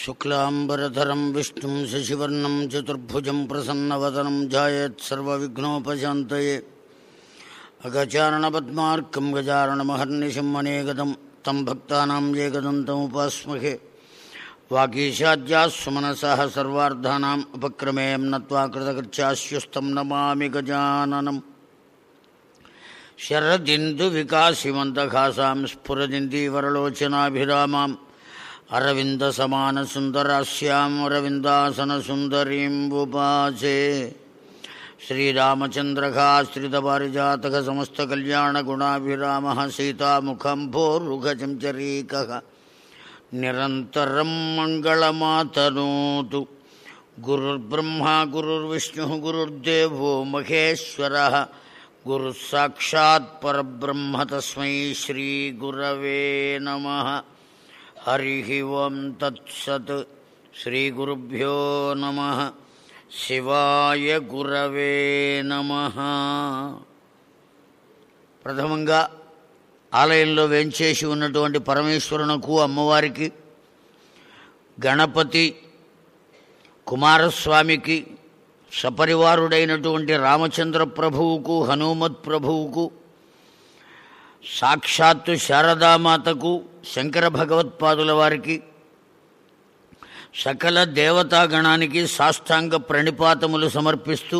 शुक्लाम्बरधरं विष्णुं शशिवर्णं चतुर्भुजं प्रसन्नवदनं ध्यायेत्सर्वविघ्नोपशान्तये अगचारणपद्मार्कं गजारणमहर्निशम् अनेकदं तं भक्तानां एकदन्तमुपास्महे वागीशाद्याः सुमनसः सर्वार्धानाम् उपक्रमेयं नत्वा कृतकृत्यास्युस्तं नमामि गजाननम् शरदिन्दुविकासिमन्दघासां स्फुरदिन्दीवरलोचनाभिरामाम् अरविन्दसमानसुन्दरास्याम् अरविन्दासनसुन्दरीम् उपासे श्रीरामचन्द्रघाश्रितपारिजातकसमस्तकल्याणगुणाभिरामः सीतामुखम्भोरुघचञ्चरीकः निरन्तरं मङ्गलमातनोतु गुरुर्ब्रह्मा गुरुर्विष्णुः गुरुर्देवो महेश्वरः गुरुः साक्षात् परब्रह्म तस्मै श्रीगुरवे नमः हरिः ओं तत्सत् श्रीगुरुभ्यो नमः శివాయ గురవే నమ ప్రథమంగా ఆలయంలో వేంచేసి ఉన్నటువంటి పరమేశ్వరునకు అమ్మవారికి గణపతి కుమారస్వామికి సపరివారుడైనటువంటి రామచంద్ర ప్రభువుకు హనుమత్ ప్రభువుకు సాక్షాత్తు శారదామాతకు శంకర భగవత్పాదుల వారికి సకల దేవతాగణానికి సాష్టాంగ ప్రణిపాతములు సమర్పిస్తూ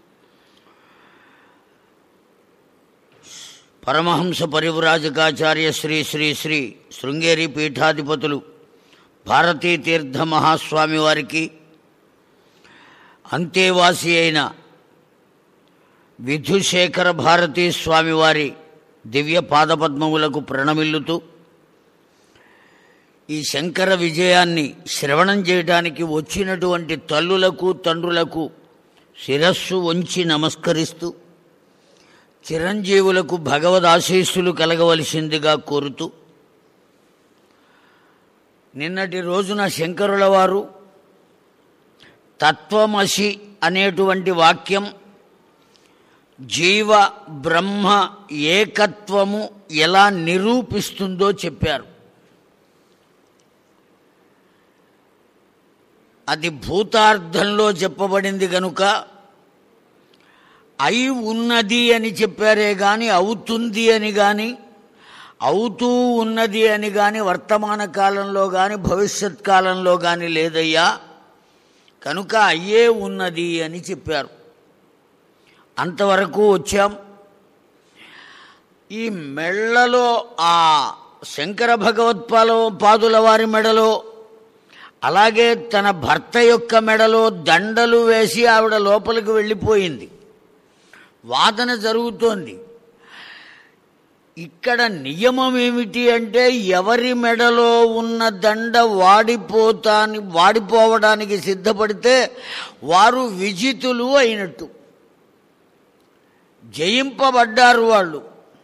పరమహంస పరివ్రాజకాచార్య శ్రీ శ్రీ శ్రీ శృంగేరి పీఠాధిపతులు భారతీ తీర్థ మహాస్వామి వారికి అంతేవాసి అయిన విధుశేఖర భారతీ స్వామివారి దివ్య పాదపద్మములకు ప్రణమిల్లుతూ ఈ శంకర విజయాన్ని శ్రవణం చేయడానికి వచ్చినటువంటి తల్లులకు తండ్రులకు శిరస్సు వంచి నమస్కరిస్తూ చిరంజీవులకు భగవద్ ఆశీస్సులు కలగవలసిందిగా కోరుతూ నిన్నటి రోజున శంకరుల వారు తత్వమసి అనేటువంటి వాక్యం జీవ బ్రహ్మ ఏకత్వము ఎలా నిరూపిస్తుందో చెప్పారు అది భూతార్థంలో చెప్పబడింది కనుక అయి ఉన్నది అని చెప్పారే కానీ అవుతుంది అని కానీ అవుతూ ఉన్నది అని కానీ వర్తమాన కాలంలో కానీ భవిష్యత్ కాలంలో కానీ లేదయ్యా కనుక అయ్యే ఉన్నది అని చెప్పారు అంతవరకు వచ్చాం ఈ మెళ్ళలో ఆ శంకర భగవత్పాల పాదుల వారి మెడలో అలాగే తన భర్త యొక్క మెడలో దండలు వేసి ఆవిడ లోపలికి వెళ్ళిపోయింది వాదన జరుగుతోంది ఇక్కడ నియమం ఏమిటి అంటే ఎవరి మెడలో ఉన్న దండ వాడిపోతాని వాడిపోవడానికి సిద్ధపడితే వారు విజితులు అయినట్టు జయింపబడ్డారు వాళ్ళు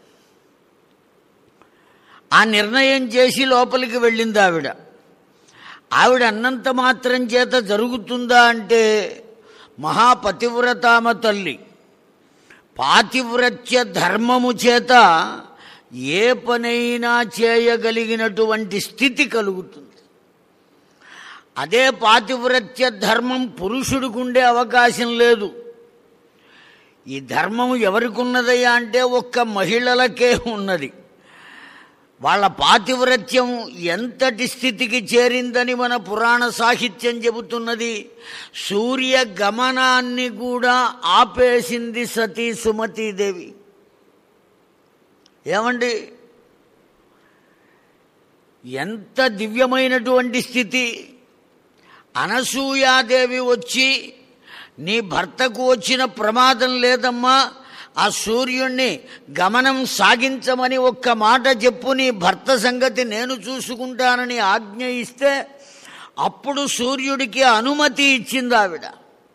ఆ నిర్ణయం చేసి లోపలికి వెళ్ళింది ఆవిడ ఆవిడ అన్నంత మాత్రం చేత జరుగుతుందా అంటే మహాపతివ్రతామ తల్లి పాతివ్రత్య ధర్మము చేత ఏ పనైనా చేయగలిగినటువంటి స్థితి కలుగుతుంది అదే పాతివ్రత్య ధర్మం పురుషుడికి ఉండే అవకాశం లేదు ఈ ధర్మం ఎవరికి ఉన్నదయ్యా అంటే ఒక్క మహిళలకే ఉన్నది వాళ్ళ పాతివ్రత్యం ఎంతటి స్థితికి చేరిందని మన పురాణ సాహిత్యం చెబుతున్నది సూర్య గమనాన్ని కూడా ఆపేసింది సతీ సుమతీదేవి ఏమండి ఎంత దివ్యమైనటువంటి స్థితి అనసూయాదేవి వచ్చి నీ భర్తకు వచ్చిన ప్రమాదం లేదమ్మా ఆ సూర్యుణ్ణి గమనం సాగించమని ఒక్క మాట చెప్పు నీ భర్త సంగతి నేను చూసుకుంటానని ఆజ్ఞ ఇస్తే అప్పుడు సూర్యుడికి అనుమతి ఇచ్చింది ఆవిడ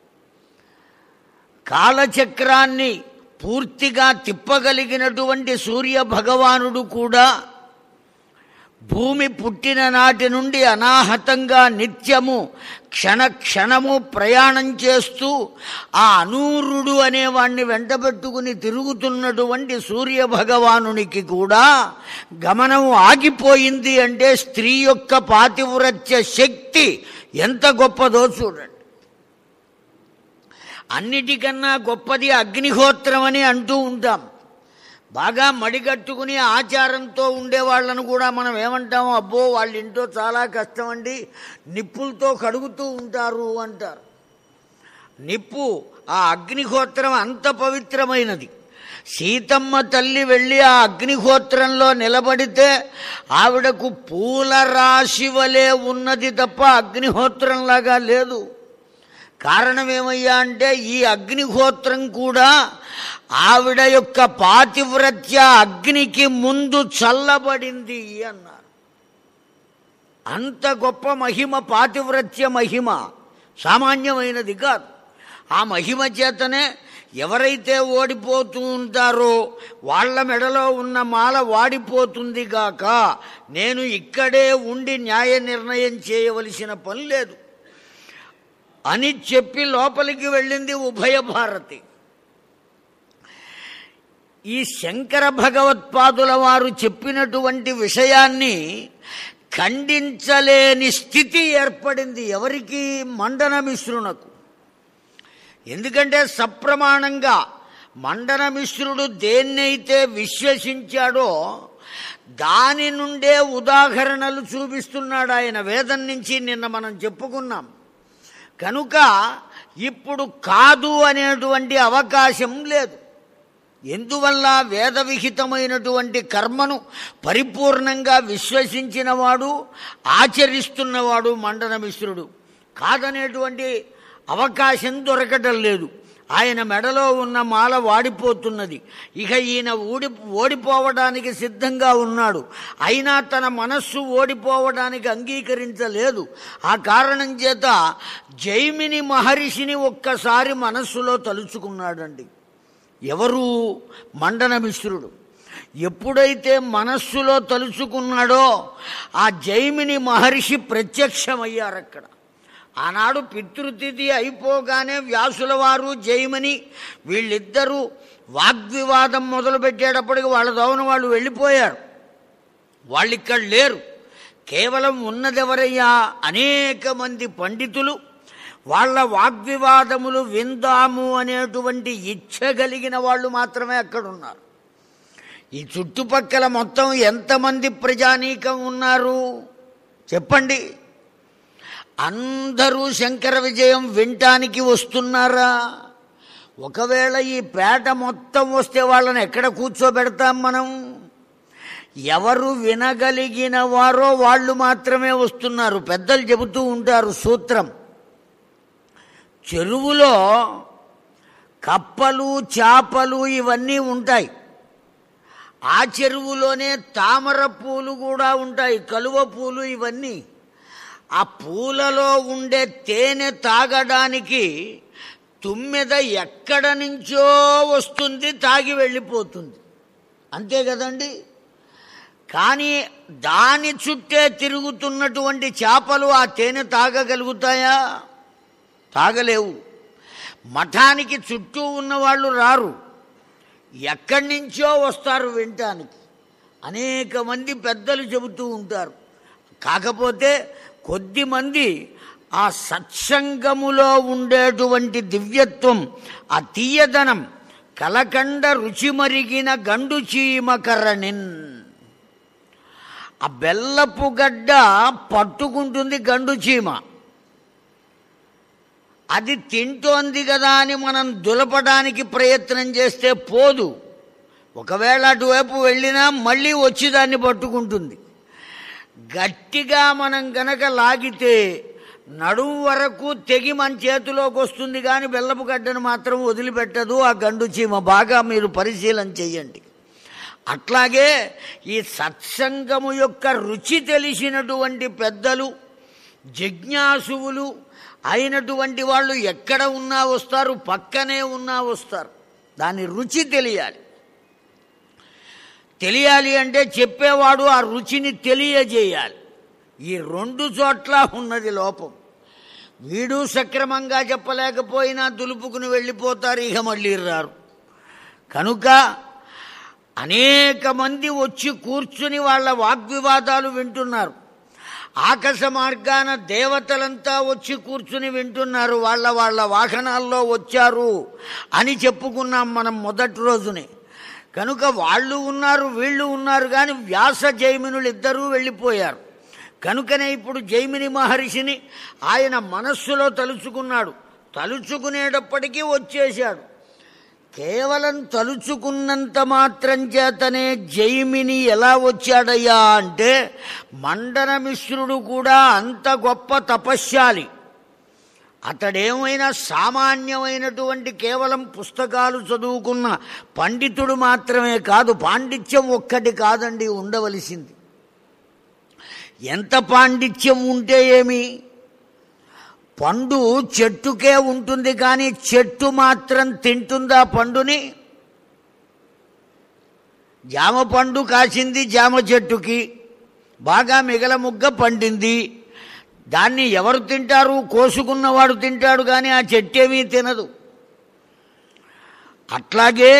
కాలచక్రాన్ని పూర్తిగా తిప్పగలిగినటువంటి సూర్య భగవానుడు కూడా భూమి పుట్టిన నాటి నుండి అనాహతంగా నిత్యము క్షణ క్షణము ప్రయాణం చేస్తూ ఆ అనూరుడు అనేవాణ్ణి వెంటబెట్టుకుని తిరుగుతున్నటువంటి సూర్య భగవానునికి కూడా గమనం ఆగిపోయింది అంటే స్త్రీ యొక్క పాతివ్రత్య శక్తి ఎంత గొప్పదో చూడండి అన్నిటికన్నా గొప్పది అగ్నిహోత్రం అని అంటూ ఉంటాం బాగా మడిగట్టుకుని ఆచారంతో ఉండే వాళ్ళను కూడా మనం ఏమంటాము అబ్బో వాళ్ళ ఇంట్లో చాలా కష్టం అండి నిప్పులతో కడుగుతూ ఉంటారు అంటారు నిప్పు ఆ అగ్నిహోత్రం అంత పవిత్రమైనది సీతమ్మ తల్లి వెళ్ళి ఆ అగ్నిహోత్రంలో నిలబడితే ఆవిడకు పూల రాశి వలె ఉన్నది తప్ప అగ్నిహోత్రంలాగా లేదు కారణం ఏమయ్యా అంటే ఈ అగ్నిహోత్రం కూడా ఆవిడ యొక్క పాతివ్రత్య అగ్నికి ముందు చల్లబడింది అన్నారు అంత గొప్ప మహిమ పాతివ్రత్య మహిమ సామాన్యమైనది కాదు ఆ మహిమ చేతనే ఎవరైతే ఓడిపోతూ ఉంటారో వాళ్ళ మెడలో ఉన్న మాల వాడిపోతుంది గాక నేను ఇక్కడే ఉండి న్యాయ నిర్ణయం చేయవలసిన పని లేదు అని చెప్పి లోపలికి వెళ్ళింది ఉభయ భారతి ఈ శంకర భగవత్పాదుల వారు చెప్పినటువంటి విషయాన్ని ఖండించలేని స్థితి ఏర్పడింది ఎవరికి మండన మిశ్రునకు ఎందుకంటే సప్రమాణంగా మండన మిశ్రుడు దేన్నైతే విశ్వసించాడో దాని నుండే ఉదాహరణలు చూపిస్తున్నాడు ఆయన వేదం నుంచి నిన్న మనం చెప్పుకున్నాం కనుక ఇప్పుడు కాదు అనేటువంటి అవకాశం లేదు ఎందువల్ల వేద విహితమైనటువంటి కర్మను పరిపూర్ణంగా విశ్వసించినవాడు ఆచరిస్తున్నవాడు మండన మిశ్రుడు కాదనేటువంటి అవకాశం దొరకటం లేదు ఆయన మెడలో ఉన్న మాల వాడిపోతున్నది ఇక ఈయన ఊడి ఓడిపోవడానికి సిద్ధంగా ఉన్నాడు అయినా తన మనస్సు ఓడిపోవడానికి అంగీకరించలేదు ఆ కారణం చేత జైమిని మహర్షిని ఒక్కసారి మనస్సులో తలుచుకున్నాడండి ఎవరు మండన మిశ్రుడు ఎప్పుడైతే మనస్సులో తలుచుకున్నాడో ఆ జైమిని మహర్షి ప్రత్యక్షమయ్యారు అక్కడ ఆనాడు పితృతిథి అయిపోగానే వ్యాసుల వారు జైమని వీళ్ళిద్దరూ వాగ్వివాదం మొదలు పెట్టేటప్పటికి వాళ్ళ దోవన వాళ్ళు వెళ్ళిపోయారు వాళ్ళు ఇక్కడ లేరు కేవలం ఉన్నదెవరయ్యా అనేక మంది పండితులు వాళ్ళ వాగ్వివాదములు విందాము అనేటువంటి ఇచ్చ కలిగిన వాళ్ళు మాత్రమే అక్కడ ఉన్నారు ఈ చుట్టుపక్కల మొత్తం ఎంతమంది ప్రజానీకం ఉన్నారు చెప్పండి అందరూ శంకర విజయం వినటానికి వస్తున్నారా ఒకవేళ ఈ పేట మొత్తం వస్తే వాళ్ళని ఎక్కడ కూర్చోబెడతాం మనం ఎవరు వినగలిగిన వారో వాళ్ళు మాత్రమే వస్తున్నారు పెద్దలు చెబుతూ ఉంటారు సూత్రం చెరువులో కప్పలు చేపలు ఇవన్నీ ఉంటాయి ఆ చెరువులోనే తామర పూలు కూడా ఉంటాయి కలువ పూలు ఇవన్నీ ఆ పూలలో ఉండే తేనె తాగడానికి తుమ్మెద ఎక్కడ నుంచో వస్తుంది తాగి వెళ్ళిపోతుంది అంతే కదండి కానీ దాని చుట్టే తిరుగుతున్నటువంటి చేపలు ఆ తేనె తాగగలుగుతాయా తాగలేవు మఠానికి చుట్టూ ఉన్నవాళ్ళు రారు ఎక్కడి నుంచో వస్తారు వినటానికి అనేక మంది పెద్దలు చెబుతూ ఉంటారు కాకపోతే కొద్ది మంది ఆ సత్సంగములో ఉండేటువంటి దివ్యత్వం ఆ తీయదనం కలకండ రుచి మరిగిన గండు చీమకరణిన్ ఆ బెల్లపు గడ్డ పట్టుకుంటుంది గండు చీమ అది తింటోంది కదా అని మనం దులపడానికి ప్రయత్నం చేస్తే పోదు ఒకవేళ అటువైపు వెళ్ళినా మళ్ళీ వచ్చి దాన్ని పట్టుకుంటుంది గట్టిగా మనం గనక లాగితే నడుము వరకు తెగి మన చేతిలోకి వస్తుంది కానీ బెల్లపు గడ్డను మాత్రం వదిలిపెట్టదు ఆ గండు చీమ బాగా మీరు పరిశీలన చెయ్యండి అట్లాగే ఈ సత్సంగము యొక్క రుచి తెలిసినటువంటి పెద్దలు జిజ్ఞాసువులు అయినటువంటి వాళ్ళు ఎక్కడ ఉన్నా వస్తారు పక్కనే ఉన్నా వస్తారు దాని రుచి తెలియాలి తెలియాలి అంటే చెప్పేవాడు ఆ రుచిని తెలియజేయాలి ఈ రెండు చోట్ల ఉన్నది లోపం వీడు సక్రమంగా చెప్పలేకపోయినా దులుపుకుని వెళ్ళిపోతారు ఇక మళ్ళీ రారు కనుక అనేక మంది వచ్చి కూర్చుని వాళ్ళ వాగ్వివాదాలు వింటున్నారు ఆకాశ మార్గాన దేవతలంతా వచ్చి కూర్చుని వింటున్నారు వాళ్ళ వాళ్ళ వాహనాల్లో వచ్చారు అని చెప్పుకున్నాం మనం మొదటి రోజునే కనుక వాళ్ళు ఉన్నారు వీళ్ళు ఉన్నారు కానీ వ్యాస జైమినులు ఇద్దరూ వెళ్ళిపోయారు కనుకనే ఇప్పుడు జైమిని మహర్షిని ఆయన మనస్సులో తలుచుకున్నాడు తలుచుకునేటప్పటికీ వచ్చేశాడు కేవలం తలుచుకున్నంత మాత్రం చేతనే జైమిని ఎలా వచ్చాడయ్యా అంటే మండన మిశ్రుడు కూడా అంత గొప్ప తపశ్శాలి అతడేమైనా సామాన్యమైనటువంటి కేవలం పుస్తకాలు చదువుకున్న పండితుడు మాత్రమే కాదు పాండిత్యం ఒక్కటి కాదండి ఉండవలసింది ఎంత పాండిత్యం ఉంటే ఏమి పండు చెట్టుకే ఉంటుంది కానీ చెట్టు మాత్రం తింటుందా పండుని జామ పండు కాసింది జామ చెట్టుకి బాగా మిగల ముగ్గ పండింది దాన్ని ఎవరు తింటారు కోసుకున్నవాడు తింటాడు కానీ ఆ చెట్టేమీ తినదు అట్లాగే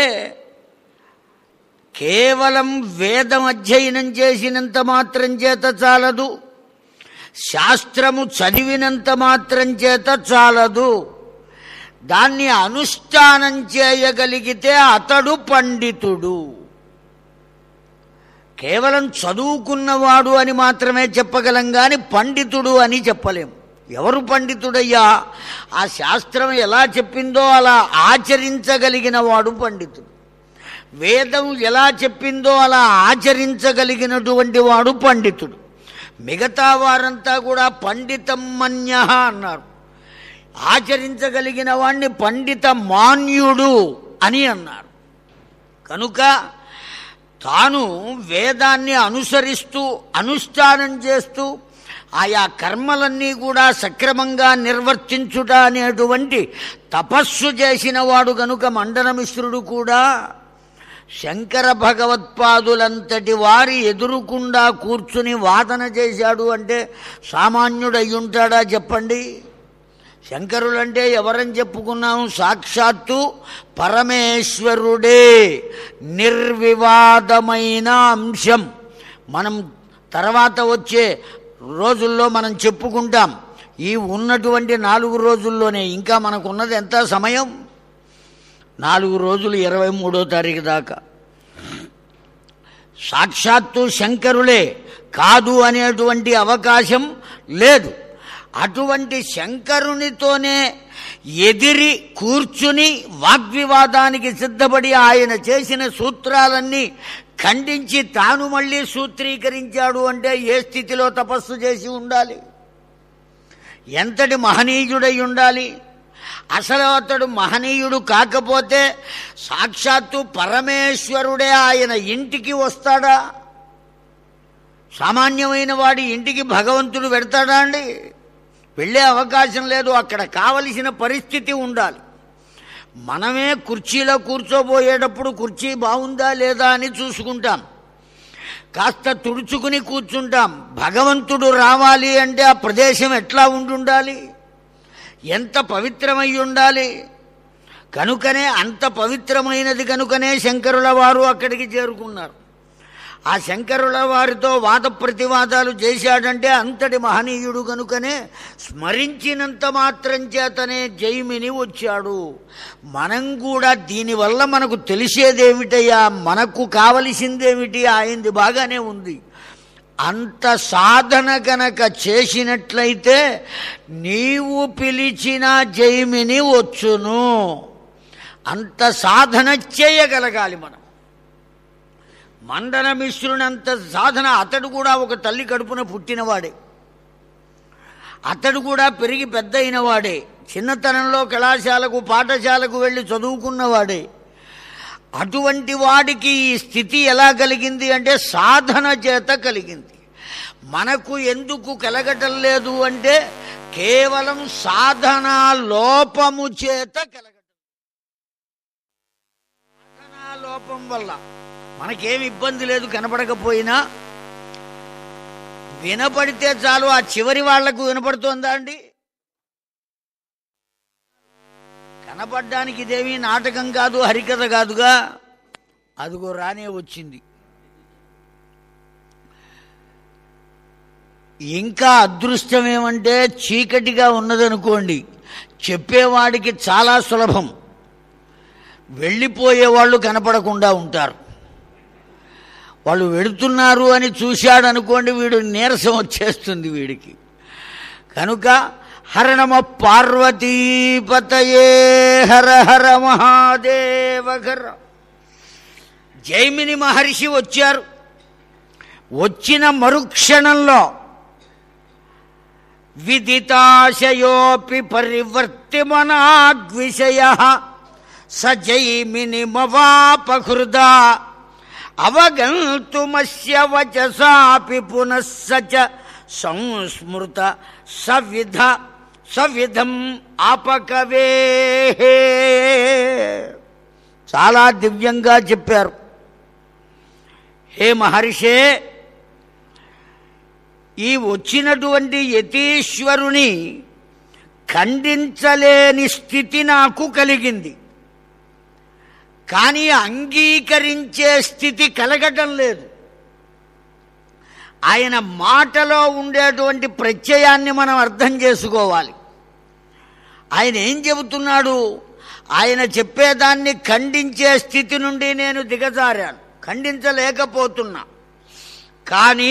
కేవలం వేదం అధ్యయనం చేసినంత మాత్రం చేత చాలదు శాస్త్రము చదివినంత మాత్రం చేత చాలదు దాన్ని అనుష్ఠానం చేయగలిగితే అతడు పండితుడు కేవలం చదువుకున్నవాడు అని మాత్రమే చెప్పగలం కానీ పండితుడు అని చెప్పలేం ఎవరు పండితుడయ్యా ఆ శాస్త్రం ఎలా చెప్పిందో అలా ఆచరించగలిగిన వాడు పండితుడు వేదం ఎలా చెప్పిందో అలా ఆచరించగలిగినటువంటి వాడు పండితుడు మిగతా వారంతా కూడా పండితం మన్య అన్నారు ఆచరించగలిగిన వాణ్ణి పండిత మాన్యుడు అని అన్నారు కనుక తాను వేదాన్ని అనుసరిస్తూ అనుష్ఠానం చేస్తూ ఆయా కర్మలన్నీ కూడా సక్రమంగా నిర్వర్తించుట అనేటువంటి తపస్సు చేసిన వాడు గనుక మండనమిశ్రుడు కూడా శంకర భగవత్పాదులంతటి వారి ఎదురుకుండా కూర్చుని వాదన చేశాడు అంటే సామాన్యుడయ్యుంటాడా చెప్పండి శంకరులంటే ఎవరని చెప్పుకున్నాం సాక్షాత్తు పరమేశ్వరుడే నిర్వివాదమైన అంశం మనం తర్వాత వచ్చే రోజుల్లో మనం చెప్పుకుంటాం ఈ ఉన్నటువంటి నాలుగు రోజుల్లోనే ఇంకా మనకున్నది ఎంత సమయం నాలుగు రోజులు ఇరవై మూడో తారీఖు దాకా సాక్షాత్తు శంకరులే కాదు అనేటువంటి అవకాశం లేదు అటువంటి శంకరునితోనే ఎదిరి కూర్చుని వాగ్వివాదానికి సిద్ధపడి ఆయన చేసిన సూత్రాలన్నీ ఖండించి తాను మళ్ళీ సూత్రీకరించాడు అంటే ఏ స్థితిలో తపస్సు చేసి ఉండాలి ఎంతటి మహనీయుడై ఉండాలి అసలు అతడు మహనీయుడు కాకపోతే సాక్షాత్తు పరమేశ్వరుడే ఆయన ఇంటికి వస్తాడా సామాన్యమైన వాడి ఇంటికి భగవంతుడు పెడతాడా అండి వెళ్ళే అవకాశం లేదు అక్కడ కావలసిన పరిస్థితి ఉండాలి మనమే కుర్చీలో కూర్చోబోయేటప్పుడు కుర్చీ బాగుందా లేదా అని చూసుకుంటాం కాస్త తుడుచుకుని కూర్చుంటాం భగవంతుడు రావాలి అంటే ఆ ప్రదేశం ఎట్లా ఉండుండాలి ఎంత పవిత్రమై ఉండాలి కనుకనే అంత పవిత్రమైనది కనుకనే శంకరుల వారు అక్కడికి చేరుకున్నారు ఆ శంకరుల వారితో వాద ప్రతివాదాలు చేశాడంటే అంతటి మహనీయుడు కనుకనే స్మరించినంత మాత్రం చేతనే జైమిని వచ్చాడు మనం కూడా దీనివల్ల మనకు తెలిసేదేమిటయ్యా మనకు కావలసిందేమిటి ఆయనది బాగానే ఉంది అంత సాధన గనక చేసినట్లయితే నీవు పిలిచిన జైమిని వచ్చును అంత సాధన చేయగలగాలి మనం మండన మిశ్రునంత సాధన అతడు కూడా ఒక తల్లి కడుపున పుట్టినవాడే అతడు కూడా పెరిగి పెద్ద అయినవాడే చిన్నతనంలో కళాశాలకు పాఠశాలకు వెళ్ళి చదువుకున్నవాడే అటువంటి వాడికి ఈ స్థితి ఎలా కలిగింది అంటే సాధన చేత కలిగింది మనకు ఎందుకు కలగటం లేదు అంటే కేవలం సాధన లోపము చేత కలగటం సాధనా లోపం వల్ల మనకేం ఇబ్బంది లేదు కనపడకపోయినా వినపడితే చాలు ఆ చివరి వాళ్లకు వినపడుతోందా అండి కనపడ్డానికి ఇదేమీ నాటకం కాదు హరికథ కాదుగా అదిగో రానే వచ్చింది ఇంకా అదృష్టం ఏమంటే చీకటిగా ఉన్నదనుకోండి చెప్పేవాడికి చాలా సులభం వెళ్ళిపోయేవాళ్ళు కనపడకుండా ఉంటారు వాళ్ళు వెడుతున్నారు అని చూశాడు అనుకోండి వీడు నీరసం వచ్చేస్తుంది వీడికి కనుక హరణమ పార్వతీపతయే హర హర మహాదేవ హర జైమిని మహర్షి వచ్చారు వచ్చిన మరుక్షణంలో విదితాశయోపి పరివర్తిమనాగ్విషయ స జైమిని మవాపహృదా అవగంతుమస్య వచసాపి పునః స చ సంస్మృత సవిధ సవిధం ఆపకవే చాలా దివ్యంగా చెప్పారు హే మహర్షే ఈ వచ్చినటువంటి యతీశ్వరుని ఖండించలేని స్థితి నాకు కలిగింది కానీ అంగీకరించే స్థితి కలగటం లేదు ఆయన మాటలో ఉండేటువంటి ప్రత్యయాన్ని మనం అర్థం చేసుకోవాలి ఆయన ఏం చెబుతున్నాడు ఆయన చెప్పేదాన్ని ఖండించే స్థితి నుండి నేను దిగజారాను ఖండించలేకపోతున్నా కానీ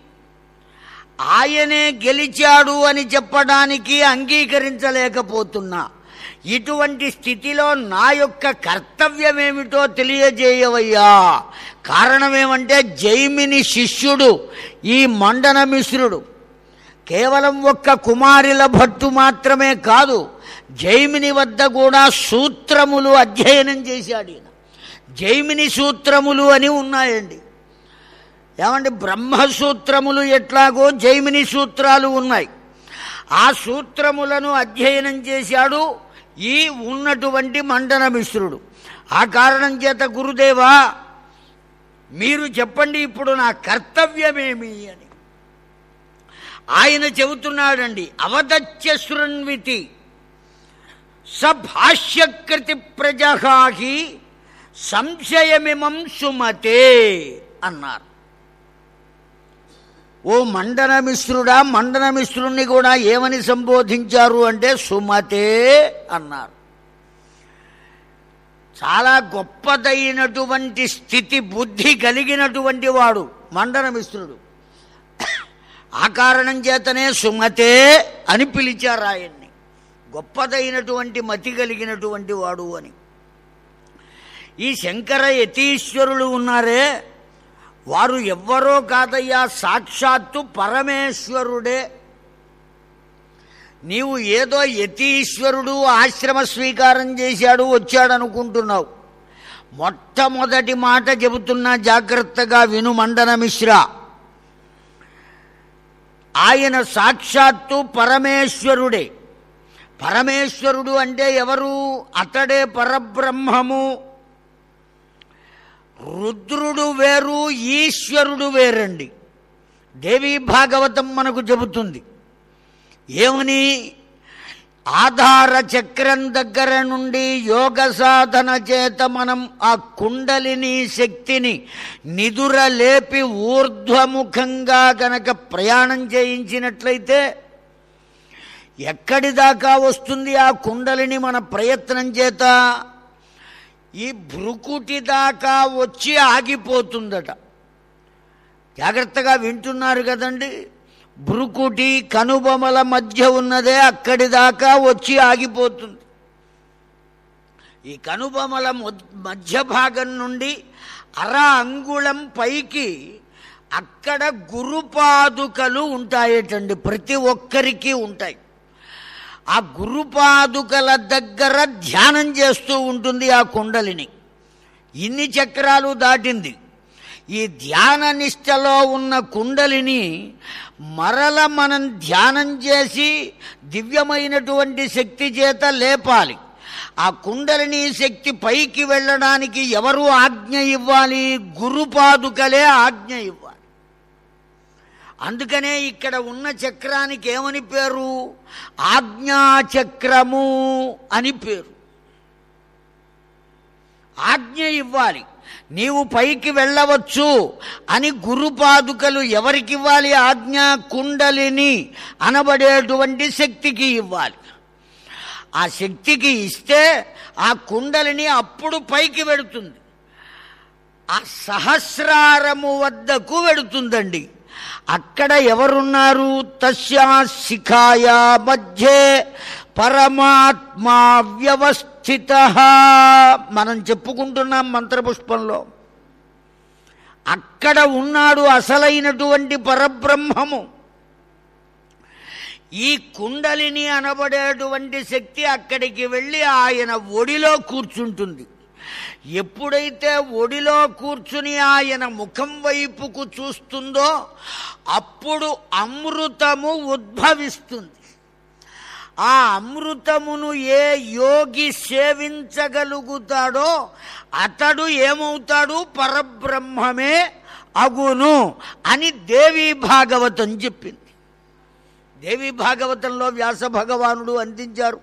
ఆయనే గెలిచాడు అని చెప్పడానికి అంగీకరించలేకపోతున్నా ఇటువంటి స్థితిలో నా యొక్క కర్తవ్యమేమిటో తెలియజేయవయ్యా కారణమేమంటే జైమిని శిష్యుడు ఈ మండన మిశ్రుడు కేవలం ఒక్క కుమారిల భట్టు మాత్రమే కాదు జైమిని వద్ద కూడా సూత్రములు అధ్యయనం చేశాడు ఈయన జైమిని సూత్రములు అని ఉన్నాయండి ఏమంటే బ్రహ్మసూత్రములు ఎట్లాగో జైమిని సూత్రాలు ఉన్నాయి ఆ సూత్రములను అధ్యయనం చేశాడు ఈ ఉన్నటువంటి మండన మిశ్రుడు ఆ కారణం చేత గురుదేవా మీరు చెప్పండి ఇప్పుడు నా కర్తవ్యమేమి అని ఆయన చెబుతున్నాడండి అవదత్య శృణ్వితి సభాష్యకృతి ప్రజహాహి సంశయమిమం సుమతే అన్నారు ఓ మండన మిశ్రుడా మండన మిశ్రుణ్ణి కూడా ఏమని సంబోధించారు అంటే సుమతే అన్నారు చాలా గొప్పదైనటువంటి స్థితి బుద్ధి కలిగినటువంటి వాడు మండన మిశ్రుడు ఆ కారణం చేతనే సుమతే అని పిలిచారు ఆయన్ని గొప్పదైనటువంటి మతి కలిగినటువంటి వాడు అని ఈ శంకర యతీశ్వరులు ఉన్నారే వారు ఎవ్వరో కాదయ్యా సాక్షాత్తు పరమేశ్వరుడే నీవు ఏదో యతీశ్వరుడు ఆశ్రమ స్వీకారం చేశాడు వచ్చాడు అనుకుంటున్నావు మొట్టమొదటి మాట చెబుతున్నా జాగ్రత్తగా విను మండన మిశ్రా ఆయన సాక్షాత్తు పరమేశ్వరుడే పరమేశ్వరుడు అంటే ఎవరు అతడే పరబ్రహ్మము రుద్రుడు వేరు ఈశ్వరుడు వేరండి దేవీ భాగవతం మనకు చెబుతుంది ఏమని ఆధార చక్రం దగ్గర నుండి యోగ సాధన చేత మనం ఆ కుండలిని శక్తిని నిదుర లేపి ఊర్ధ్వముఖంగా గనక ప్రయాణం చేయించినట్లయితే ఎక్కడి దాకా వస్తుంది ఆ కుండలిని మన ప్రయత్నం చేత ఈ భృకుటి దాకా వచ్చి ఆగిపోతుందట జాగ్రత్తగా వింటున్నారు కదండి భృకుటి కనుబొమల మధ్య ఉన్నదే అక్కడి దాకా వచ్చి ఆగిపోతుంది ఈ కనుబొమల మొ- మధ్య భాగం నుండి అర అంగుళం పైకి అక్కడ గురుపాదుకలు ఉంటాయటండి ప్రతి ఒక్కరికి ఉంటాయి ఆ గురుపాదుకల దగ్గర ధ్యానం చేస్తూ ఉంటుంది ఆ కుండలిని ఇన్ని చక్రాలు దాటింది ఈ ధ్యాన నిష్టలో ఉన్న కుండలిని మరల మనం ధ్యానం చేసి దివ్యమైనటువంటి శక్తి చేత లేపాలి ఆ కుండలిని శక్తి పైకి వెళ్ళడానికి ఎవరు ఆజ్ఞ ఇవ్వాలి గురుపాదుకలే ఆజ్ఞ ఇవ్వాలి అందుకనే ఇక్కడ ఉన్న చక్రానికి ఏమని పేరు ఆజ్ఞాచక్రము అని పేరు ఆజ్ఞ ఇవ్వాలి నీవు పైకి వెళ్ళవచ్చు అని గురుపాదుకలు ఎవరికి ఇవ్వాలి ఆజ్ఞ కుండలిని అనబడేటువంటి శక్తికి ఇవ్వాలి ఆ శక్తికి ఇస్తే ఆ కుండలిని అప్పుడు పైకి వెడుతుంది ఆ సహస్రారము వద్దకు వెడుతుందండి అక్కడ ఎవరున్నారు తస్యా శిఖాయ మధ్యే పరమాత్మా వ్యవస్థిత మనం చెప్పుకుంటున్నాం మంత్రపుష్పంలో అక్కడ ఉన్నాడు అసలైనటువంటి పరబ్రహ్మము ఈ కుండలిని అనబడేటువంటి శక్తి అక్కడికి వెళ్ళి ఆయన ఒడిలో కూర్చుంటుంది ఎప్పుడైతే ఒడిలో కూర్చుని ఆయన ముఖం వైపుకు చూస్తుందో అప్పుడు అమృతము ఉద్భవిస్తుంది ఆ అమృతమును ఏ యోగి సేవించగలుగుతాడో అతడు ఏమవుతాడు పరబ్రహ్మమే అగును అని దేవి భాగవతం చెప్పింది దేవి భాగవతంలో వ్యాస భగవానుడు అందించారు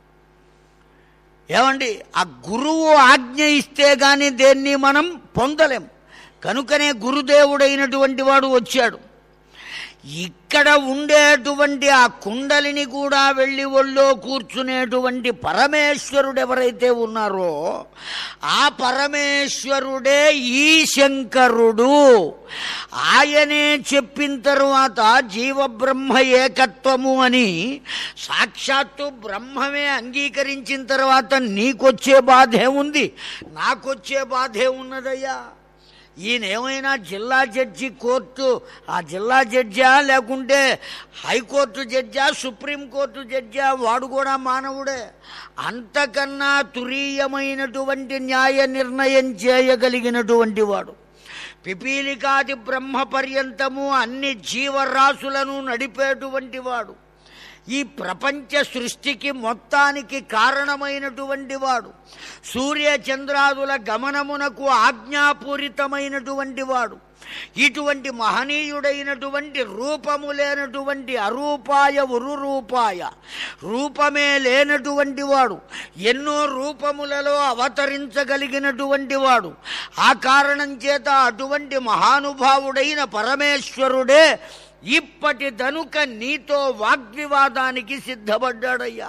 ఏమండి ఆ గురువు ఆజ్ఞ ఇస్తే గాని దేన్ని మనం పొందలేం కనుకనే గురుదేవుడైనటువంటి వాడు వచ్చాడు ఇక్కడ ఉండేటువంటి ఆ కుండలిని కూడా వెళ్ళి ఒళ్ళో కూర్చునేటువంటి పరమేశ్వరుడు ఎవరైతే ఉన్నారో ఆ పరమేశ్వరుడే ఈ శంకరుడు ఆయనే చెప్పిన తరువాత జీవబ్రహ్మ ఏకత్వము అని సాక్షాత్తు బ్రహ్మమే అంగీకరించిన తర్వాత నీకొచ్చే బాధే ఉంది నాకొచ్చే బాధే ఉన్నదయ్యా ఈయన ఏమైనా జిల్లా జడ్జి కోర్టు ఆ జిల్లా జడ్జా లేకుంటే హైకోర్టు జడ్జా సుప్రీంకోర్టు జడ్జా వాడు కూడా మానవుడే అంతకన్నా తురీయమైనటువంటి న్యాయ నిర్ణయం చేయగలిగినటువంటి వాడు పిపీలికాది బ్రహ్మ పర్యంతము అన్ని జీవరాశులను నడిపేటువంటి వాడు ఈ ప్రపంచ సృష్టికి మొత్తానికి కారణమైనటువంటి వాడు సూర్య చంద్రాదుల గమనమునకు ఆజ్ఞాపూరితమైనటువంటి వాడు ఇటువంటి మహనీయుడైనటువంటి రూపము లేనటువంటి అరూపాయ ఉరురూపాయ రూపమే లేనటువంటి వాడు ఎన్నో రూపములలో అవతరించగలిగినటువంటి వాడు ఆ కారణం చేత అటువంటి మహానుభావుడైన పరమేశ్వరుడే ఇప్పటి దనుక నీతో వాగ్వివాదానికి సిద్ధపడ్డాడయ్యా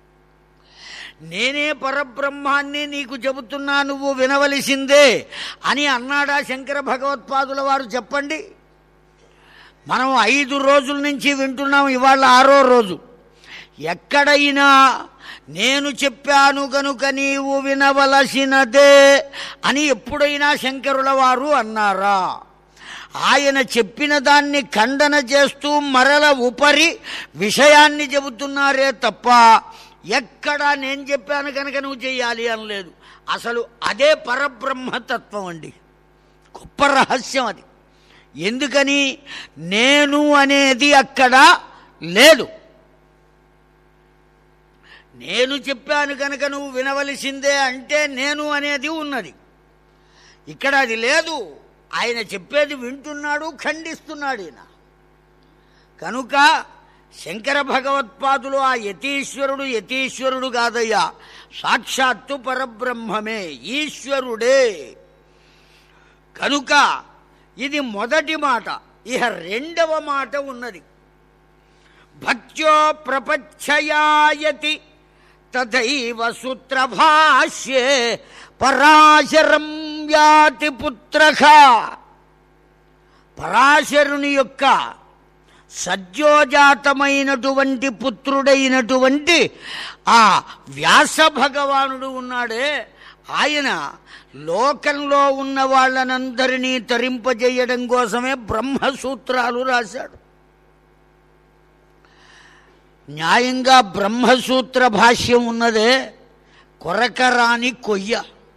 నేనే పరబ్రహ్మాన్ని నీకు చెబుతున్నా నువ్వు వినవలసిందే అని అన్నాడా శంకర భగవత్పాదుల వారు చెప్పండి మనం ఐదు రోజుల నుంచి వింటున్నాం ఇవాళ ఆరో రోజు ఎక్కడైనా నేను చెప్పాను గనుక నీవు వినవలసినదే అని ఎప్పుడైనా శంకరుల వారు అన్నారా ఆయన చెప్పిన దాన్ని ఖండన చేస్తూ మరల ఉపరి విషయాన్ని చెబుతున్నారే తప్ప ఎక్కడా నేను చెప్పాను కనుక నువ్వు చెయ్యాలి అనలేదు అసలు అదే పరబ్రహ్మతత్వం అండి గొప్ప రహస్యం అది ఎందుకని నేను అనేది అక్కడ లేదు నేను చెప్పాను కనుక నువ్వు వినవలసిందే అంటే నేను అనేది ఉన్నది ఇక్కడ అది లేదు ఆయన చెప్పేది వింటున్నాడు ఖండిస్తున్నాడు ఈయన కనుక శంకర భగవత్పాదులు ఆ యతీశ్వరుడు యతీశ్వరుడు కాదయ్యా సాక్షాత్తు పరబ్రహ్మమే ఈశ్వరుడే కనుక ఇది మొదటి మాట ఇహ రెండవ మాట ఉన్నది భక్త్యో ప్రపచ్చయాయతి తథైవ సూత్రభాష్యే పరాశరం వ్యాతి పుత్రఖ పరాశరుని యొక్క సద్యోజాతమైనటువంటి పుత్రుడైనటువంటి ఆ వ్యాస భగవానుడు ఉన్నాడే ఆయన లోకంలో ఉన్న వాళ్ళనందరినీ తరింపజేయడం కోసమే బ్రహ్మసూత్రాలు రాశాడు న్యాయంగా బ్రహ్మసూత్ర భాష్యం ఉన్నదే కొరకరాని కొయ్య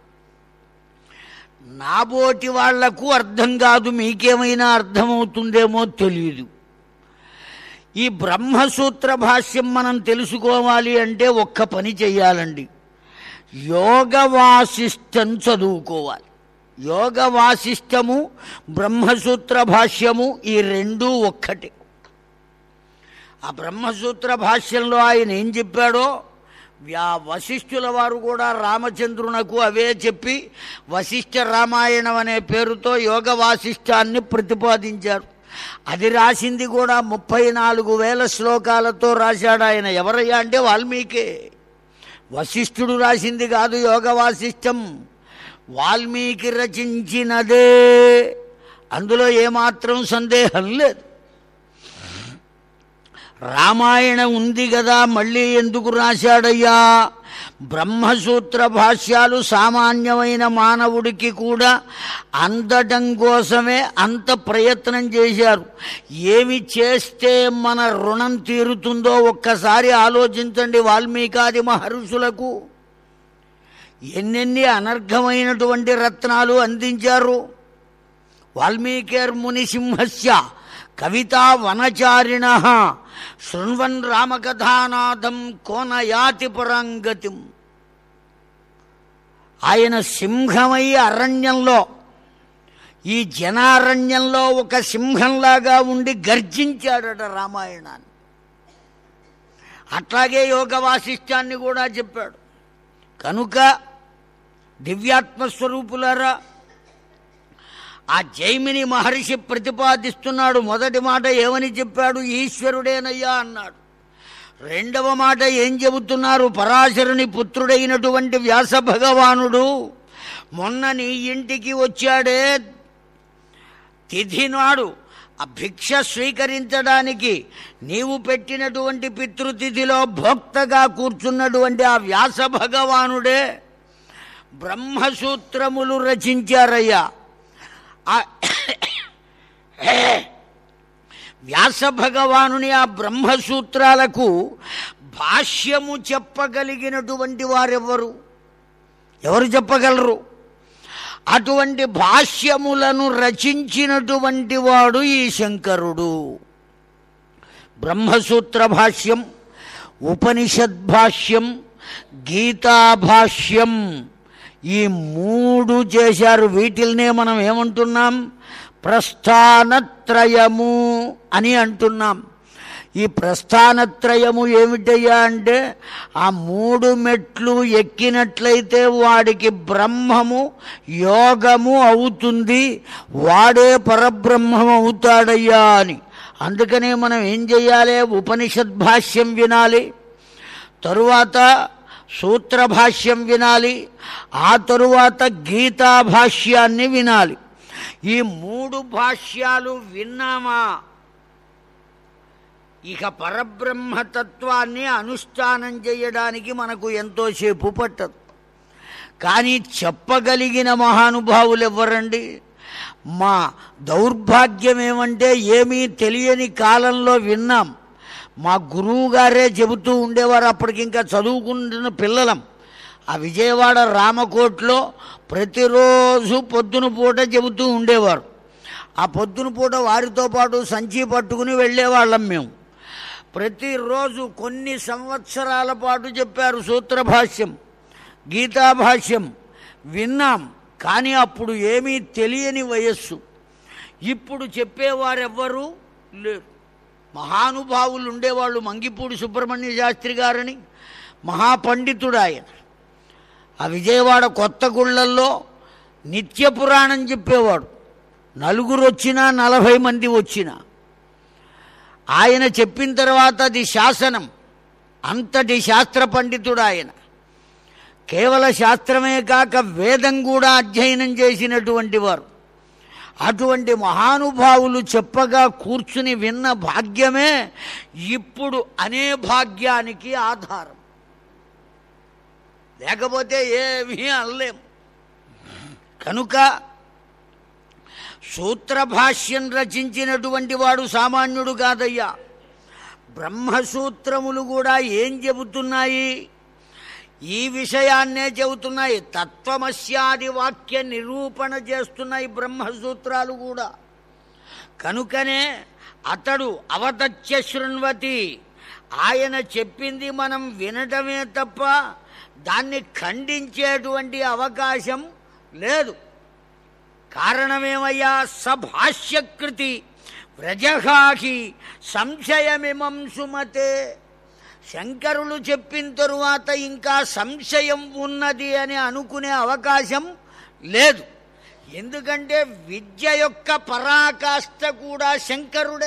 నాబోటి వాళ్లకు అర్థం కాదు మీకేమైనా అర్థమవుతుందేమో తెలియదు ఈ బ్రహ్మసూత్ర భాష్యం మనం తెలుసుకోవాలి అంటే ఒక్క పని చెయ్యాలండి యోగ వాసిష్టం చదువుకోవాలి యోగ వాసిష్టము బ్రహ్మసూత్ర భాష్యము ఈ రెండూ ఒక్కటి ఆ బ్రహ్మసూత్ర భాష్యంలో ఆయన ఏం చెప్పాడో వ్యా వశిష్ఠుల వారు కూడా రామచంద్రునకు అవే చెప్పి వశిష్ఠ రామాయణం అనే పేరుతో యోగ వాసిష్టాన్ని ప్రతిపాదించారు అది రాసింది కూడా ముప్పై నాలుగు వేల శ్లోకాలతో రాశాడు ఆయన ఎవరయ్యా అంటే వాల్మీకే వశిష్ఠుడు రాసింది కాదు యోగ వాసిష్టం వాల్మీకి రచించినదే అందులో ఏమాత్రం సందేహం లేదు రామాయణం ఉంది కదా మళ్ళీ ఎందుకు రాశాడయ్యా బ్రహ్మసూత్ర భాష్యాలు సామాన్యమైన మానవుడికి కూడా అందడం కోసమే అంత ప్రయత్నం చేశారు ఏమి చేస్తే మన రుణం తీరుతుందో ఒక్కసారి ఆలోచించండి వాల్మీకాది మహర్షులకు ఎన్నెన్ని అనర్ఘమైనటువంటి రత్నాలు అందించారు వాల్మీకిర్మునిసింహస్య కవితా వనచారిణ శృణ్వన్ రామకథానాథం కోనయాతి పరాంగతిం ఆయన సింహమై అరణ్యంలో ఈ జనారణ్యంలో ఒక సింహంలాగా ఉండి గర్జించాడట రామాయణాన్ని అట్లాగే యోగ వాసిష్టాన్ని కూడా చెప్పాడు కనుక దివ్యాత్మస్వరూపులారా ఆ జైమిని మహర్షి ప్రతిపాదిస్తున్నాడు మొదటి మాట ఏమని చెప్పాడు ఈశ్వరుడేనయ్యా అన్నాడు రెండవ మాట ఏం చెబుతున్నారు పరాశరుని పుత్రుడైనటువంటి వ్యాస భగవానుడు మొన్న నీ ఇంటికి వచ్చాడే తిథి నాడు ఆ భిక్ష స్వీకరించడానికి నీవు పెట్టినటువంటి పితృతిథిలో భోక్తగా కూర్చున్నటువంటి ఆ వ్యాస భగవానుడే బ్రహ్మసూత్రములు రచించారయ్యా ఆ వ్యాస భగవానుని ఆ బ్రహ్మసూత్రాలకు భాష్యము చెప్పగలిగినటువంటి వారెవరు ఎవరు చెప్పగలరు అటువంటి భాష్యములను రచించినటువంటి వాడు ఈ శంకరుడు బ్రహ్మసూత్ర భాష్యం ఉపనిషద్ భాష్యం గీతాభాష్యం ఈ మూడు చేశారు వీటిల్నే మనం ఏమంటున్నాం ప్రస్థానత్రయము అని అంటున్నాం ఈ ప్రస్థానత్రయము ఏమిటయ్యా అంటే ఆ మూడు మెట్లు ఎక్కినట్లయితే వాడికి బ్రహ్మము యోగము అవుతుంది వాడే పరబ్రహ్మం అవుతాడయ్యా అని అందుకనే మనం ఏం చెయ్యాలి ఉపనిషద్ భాష్యం వినాలి తరువాత సూత్ర భాష్యం వినాలి ఆ తరువాత గీతా భాష్యాన్ని వినాలి ఈ మూడు భాష్యాలు విన్నామా ఇక పరబ్రహ్మతత్వాన్ని అనుష్ఠానం చేయడానికి మనకు ఎంతోసేపు పట్టదు కానీ చెప్పగలిగిన మహానుభావులు ఎవరండి మా దౌర్భాగ్యం ఏమంటే ఏమీ తెలియని కాలంలో విన్నాం మా గురువు గారే చెబుతూ ఉండేవారు అప్పటికి ఇంకా చదువుకుంటున్న పిల్లలం ఆ విజయవాడ రామకోట్లో ప్రతిరోజు పొద్దున పూట చెబుతూ ఉండేవారు ఆ పొద్దున పూట వారితో పాటు సంచి పట్టుకుని వెళ్ళేవాళ్ళం మేము ప్రతిరోజు కొన్ని సంవత్సరాల పాటు చెప్పారు సూత్రభాష్యం గీతాభాష్యం విన్నాం కానీ అప్పుడు ఏమీ తెలియని వయస్సు ఇప్పుడు చెప్పేవారెవ్వరూ లేరు మహానుభావులు ఉండేవాళ్ళు మంగిపూడి సుబ్రహ్మణ్య శాస్త్రి గారని మహాపండితుడు ఆయన ఆ విజయవాడ కొత్త గుళ్ళల్లో నిత్య పురాణం చెప్పేవాడు నలుగురు వచ్చినా నలభై మంది వచ్చినా ఆయన చెప్పిన తర్వాత అది శాసనం అంతటి శాస్త్ర పండితుడు ఆయన కేవల శాస్త్రమే కాక వేదం కూడా అధ్యయనం చేసినటువంటి వారు అటువంటి మహానుభావులు చెప్పగా కూర్చుని విన్న భాగ్యమే ఇప్పుడు అనే భాగ్యానికి ఆధారం లేకపోతే ఏమీ అనలేం కనుక సూత్రభాష్యం రచించినటువంటి వాడు సామాన్యుడు కాదయ్యా బ్రహ్మసూత్రములు కూడా ఏం చెబుతున్నాయి ఈ విషయాన్నే చెబుతున్నాయి తత్వమస్యాది వాక్య నిరూపణ చేస్తున్నాయి బ్రహ్మసూత్రాలు కూడా కనుకనే అతడు అవతత్య శృణ్వతి ఆయన చెప్పింది మనం వినటమే తప్ప దాన్ని ఖండించేటువంటి అవకాశం లేదు కారణమేమయ్యా సభాష్యకృతి వ్రజహాహి సంశయమిమం సుమతే శంకరులు చెప్పిన తరువాత ఇంకా సంశయం ఉన్నది అని అనుకునే అవకాశం లేదు ఎందుకంటే విద్య యొక్క పరాకాష్ట కూడా శంకరుడే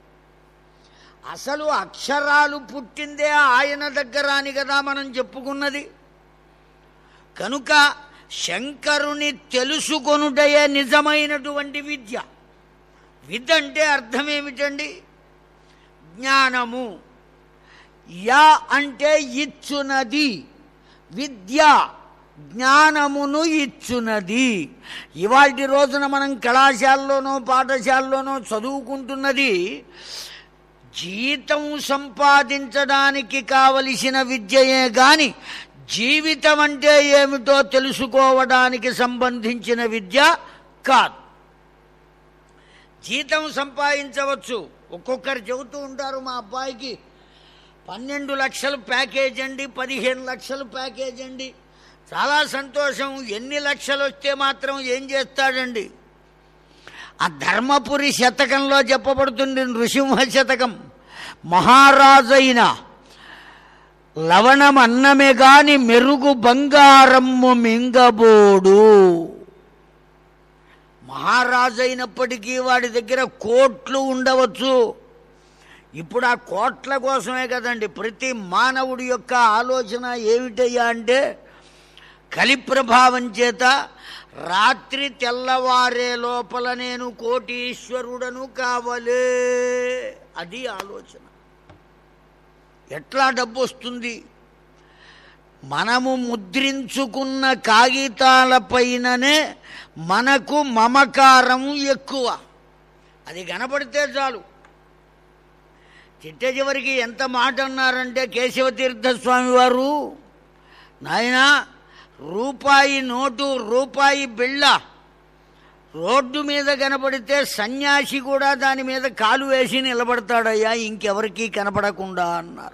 అసలు అక్షరాలు పుట్టిందే ఆయన దగ్గర అని కదా మనం చెప్పుకున్నది కనుక శంకరుని తెలుసుకొనుటయే నిజమైనటువంటి విద్య విద్య అంటే అర్థం ఏమిటండి జ్ఞానము యా అంటే ఇచ్చునది విద్య జ్ఞానమును ఇచ్చునది ఇవాటి రోజున మనం కళాశాలలోనో పాఠశాలలోనో చదువుకుంటున్నది జీతం సంపాదించడానికి కావలసిన విద్యయే గాని జీవితం అంటే ఏమిటో తెలుసుకోవడానికి సంబంధించిన విద్య కాదు జీతం సంపాదించవచ్చు ఒక్కొక్కరు చెబుతూ ఉంటారు మా అబ్బాయికి పన్నెండు లక్షలు ప్యాకేజ్ అండి పదిహేను లక్షలు ప్యాకేజ్ అండి చాలా సంతోషం ఎన్ని లక్షలు వస్తే మాత్రం ఏం చేస్తాడండి ఆ ధర్మపురి శతకంలో చెప్పబడుతుంది నృసింహ శతకం మహారాజైన లవణం అన్నమే గాని మెరుగు బంగారమ్ము మింగబోడు మహారాజైనప్పటికీ వాడి దగ్గర కోట్లు ఉండవచ్చు ఇప్పుడు ఆ కోట్ల కోసమే కదండి ప్రతి మానవుడి యొక్క ఆలోచన ఏమిటయ్యా అంటే కలి ప్రభావం చేత రాత్రి తెల్లవారే లోపల నేను కోటీశ్వరుడను కావలే అది ఆలోచన ఎట్లా డబ్బు వస్తుంది మనము ముద్రించుకున్న కాగితాల పైననే మనకు మమకారం ఎక్కువ అది కనపడితే చాలు చిట్ట చివరికి ఎంత మాట అన్నారంటే కేశవతీర్థ స్వామి వారు నాయనా రూపాయి నోటు రూపాయి బిళ్ళ రోడ్డు మీద కనపడితే సన్యాసి కూడా దాని మీద కాలు వేసి నిలబడతాడయ్యా ఇంకెవరికీ కనపడకుండా అన్నారు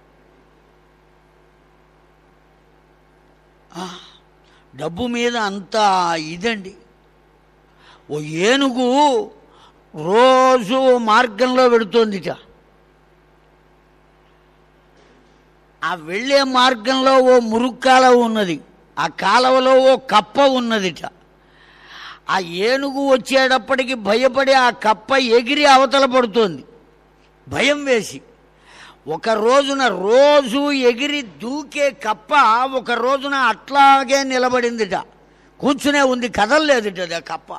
ఆ, డబ్బు మీద అంత ఇదండి ఓ ఏనుగు రోజు మార్గంలో పెడుతోందిట ఆ వెళ్ళే మార్గంలో ఓ మురుక్కాలవ ఉన్నది ఆ కాలవలో ఓ కప్ప ఉన్నదిట ఆ ఏనుగు వచ్చేటప్పటికి భయపడి ఆ కప్ప ఎగిరి అవతల పడుతోంది భయం వేసి ఒక రోజున రోజు ఎగిరి దూకే కప్ప ఒక రోజున అట్లాగే నిలబడిందిట కూర్చునే ఉంది కదలలేదుట అది ఆ కప్ప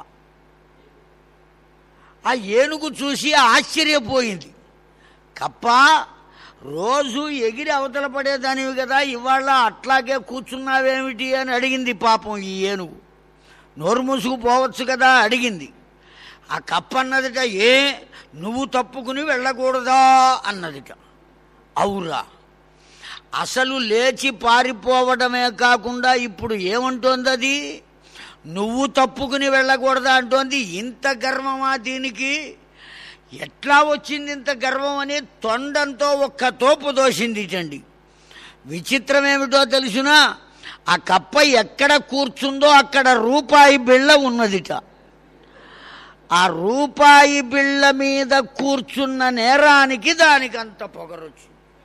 ఆ ఏనుగు చూసి ఆశ్చర్యపోయింది కప్ప రోజు ఎగిరి అవతల పడేదానివి కదా ఇవాళ అట్లాగే కూర్చున్నావేమిటి అని అడిగింది పాపం ఈ ఏనుగు నోరు మూసుకుపోవచ్చు కదా అడిగింది ఆ కప్ప అన్నదిట ఏ నువ్వు తప్పుకుని వెళ్ళకూడదా అన్నదిట అవురా అసలు లేచి పారిపోవడమే కాకుండా ఇప్పుడు ఏమంటోంది అది నువ్వు తప్పుకుని వెళ్ళకూడదా అంటోంది ఇంత గర్వమా దీనికి ఎట్లా వచ్చింది ఇంత గర్వం అని తొండంతో ఒక్క తోపు దోసింది ఇటండి విచిత్రం ఏమిటో తెలుసునా ఆ కప్ప ఎక్కడ కూర్చుందో అక్కడ రూపాయి బిళ్ళ ఉన్నదిట ఆ రూపాయి బిళ్ళ మీద కూర్చున్న నేరానికి దానికి అంత పొగరొచ్చు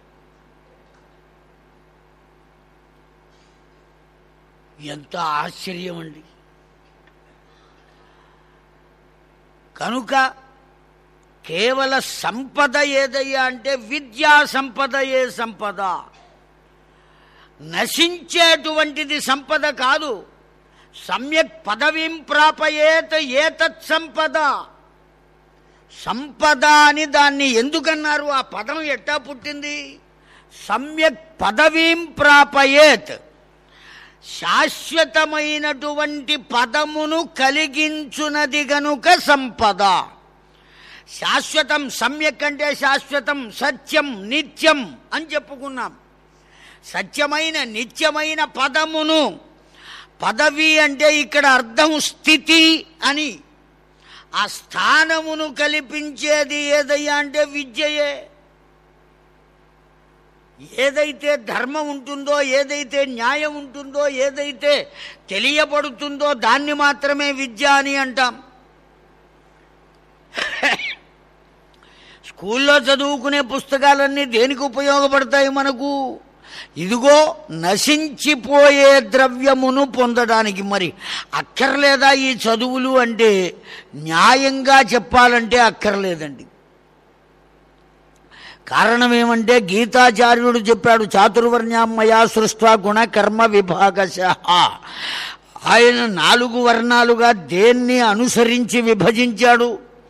ఎంత ఆశ్చర్యం అండి కనుక కేవల సంపద ఏదయ్యా అంటే విద్యా సంపద ఏ సంపద నశించేటువంటిది సంపద కాదు సమ్యక్ పదవీం ప్రాపయేత్ ఏతత్ సంపద సంపద అని దాన్ని ఎందుకన్నారు ఆ పదం ఎట్టా పుట్టింది సమ్యక్ పదవీం ప్రాపయేత్ శాశ్వతమైనటువంటి పదమును కలిగించునది గనుక సంపద శాశ్వతం సమ్యక్ అంటే శాశ్వతం సత్యం నిత్యం అని చెప్పుకున్నాం సత్యమైన నిత్యమైన పదమును పదవి అంటే ఇక్కడ అర్థం స్థితి అని ఆ స్థానమును కల్పించేది ఏదయ్యా అంటే విద్యయే ఏదైతే ధర్మం ఉంటుందో ఏదైతే న్యాయం ఉంటుందో ఏదైతే తెలియబడుతుందో దాన్ని మాత్రమే విద్య అని అంటాం స్కూల్లో చదువుకునే పుస్తకాలన్నీ దేనికి ఉపయోగపడతాయి మనకు ఇదిగో నశించిపోయే ద్రవ్యమును పొందడానికి మరి అక్కర్లేదా ఈ చదువులు అంటే న్యాయంగా చెప్పాలంటే అక్కర్లేదండి కారణం ఏమంటే గీతాచార్యుడు చెప్పాడు చాతుర్వర్ణ్యామయా సృష్ట గుణ కర్మ విభాగశ ఆయన నాలుగు వర్ణాలుగా దేన్ని అనుసరించి విభజించాడు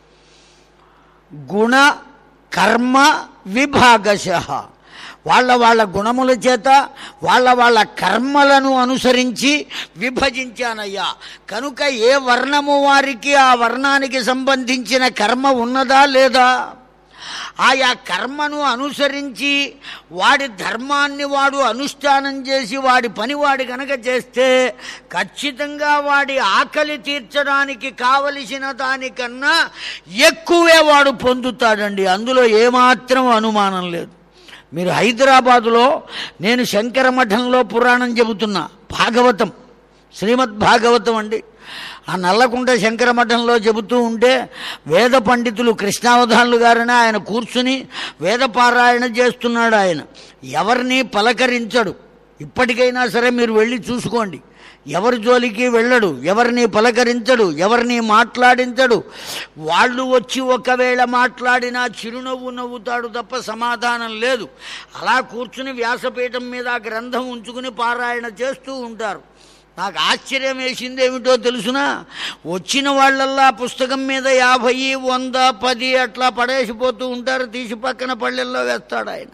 గుణ కర్మ విభాగశ వాళ్ళ వాళ్ళ గుణముల చేత వాళ్ళ వాళ్ళ కర్మలను అనుసరించి విభజించానయ్యా కనుక ఏ వర్ణము వారికి ఆ వర్ణానికి సంబంధించిన కర్మ ఉన్నదా లేదా ఆయా కర్మను అనుసరించి వాడి ధర్మాన్ని వాడు అనుష్ఠానం చేసి వాడి పని వాడి కనుక చేస్తే ఖచ్చితంగా వాడి ఆకలి తీర్చడానికి కావలసిన దానికన్నా ఎక్కువే వాడు పొందుతాడండి అందులో ఏమాత్రం అనుమానం లేదు మీరు హైదరాబాదులో నేను శంకర మఠంలో పురాణం చెబుతున్నా భాగవతం శ్రీమద్ భాగవతం అండి ఆ నల్లకుంట శంకర మఠంలో చెబుతూ ఉంటే వేద పండితులు కృష్ణావధానులు గారని ఆయన కూర్చుని వేద పారాయణ చేస్తున్నాడు ఆయన ఎవరిని పలకరించడు ఇప్పటికైనా సరే మీరు వెళ్ళి చూసుకోండి ఎవరి జోలికి వెళ్ళడు ఎవరిని పలకరించడు ఎవరిని మాట్లాడించడు వాళ్ళు వచ్చి ఒకవేళ మాట్లాడినా చిరునవ్వు నవ్వుతాడు తప్ప సమాధానం లేదు అలా కూర్చుని వ్యాసపీఠం మీద ఆ గ్రంథం ఉంచుకుని పారాయణ చేస్తూ ఉంటారు నాకు ఆశ్చర్యం వేసింది ఏమిటో తెలుసునా వచ్చిన వాళ్ళల్లా పుస్తకం మీద యాభై వంద పది అట్లా పడేసిపోతూ ఉంటారు తీసి పక్కన పళ్ళెల్లో వేస్తాడు ఆయన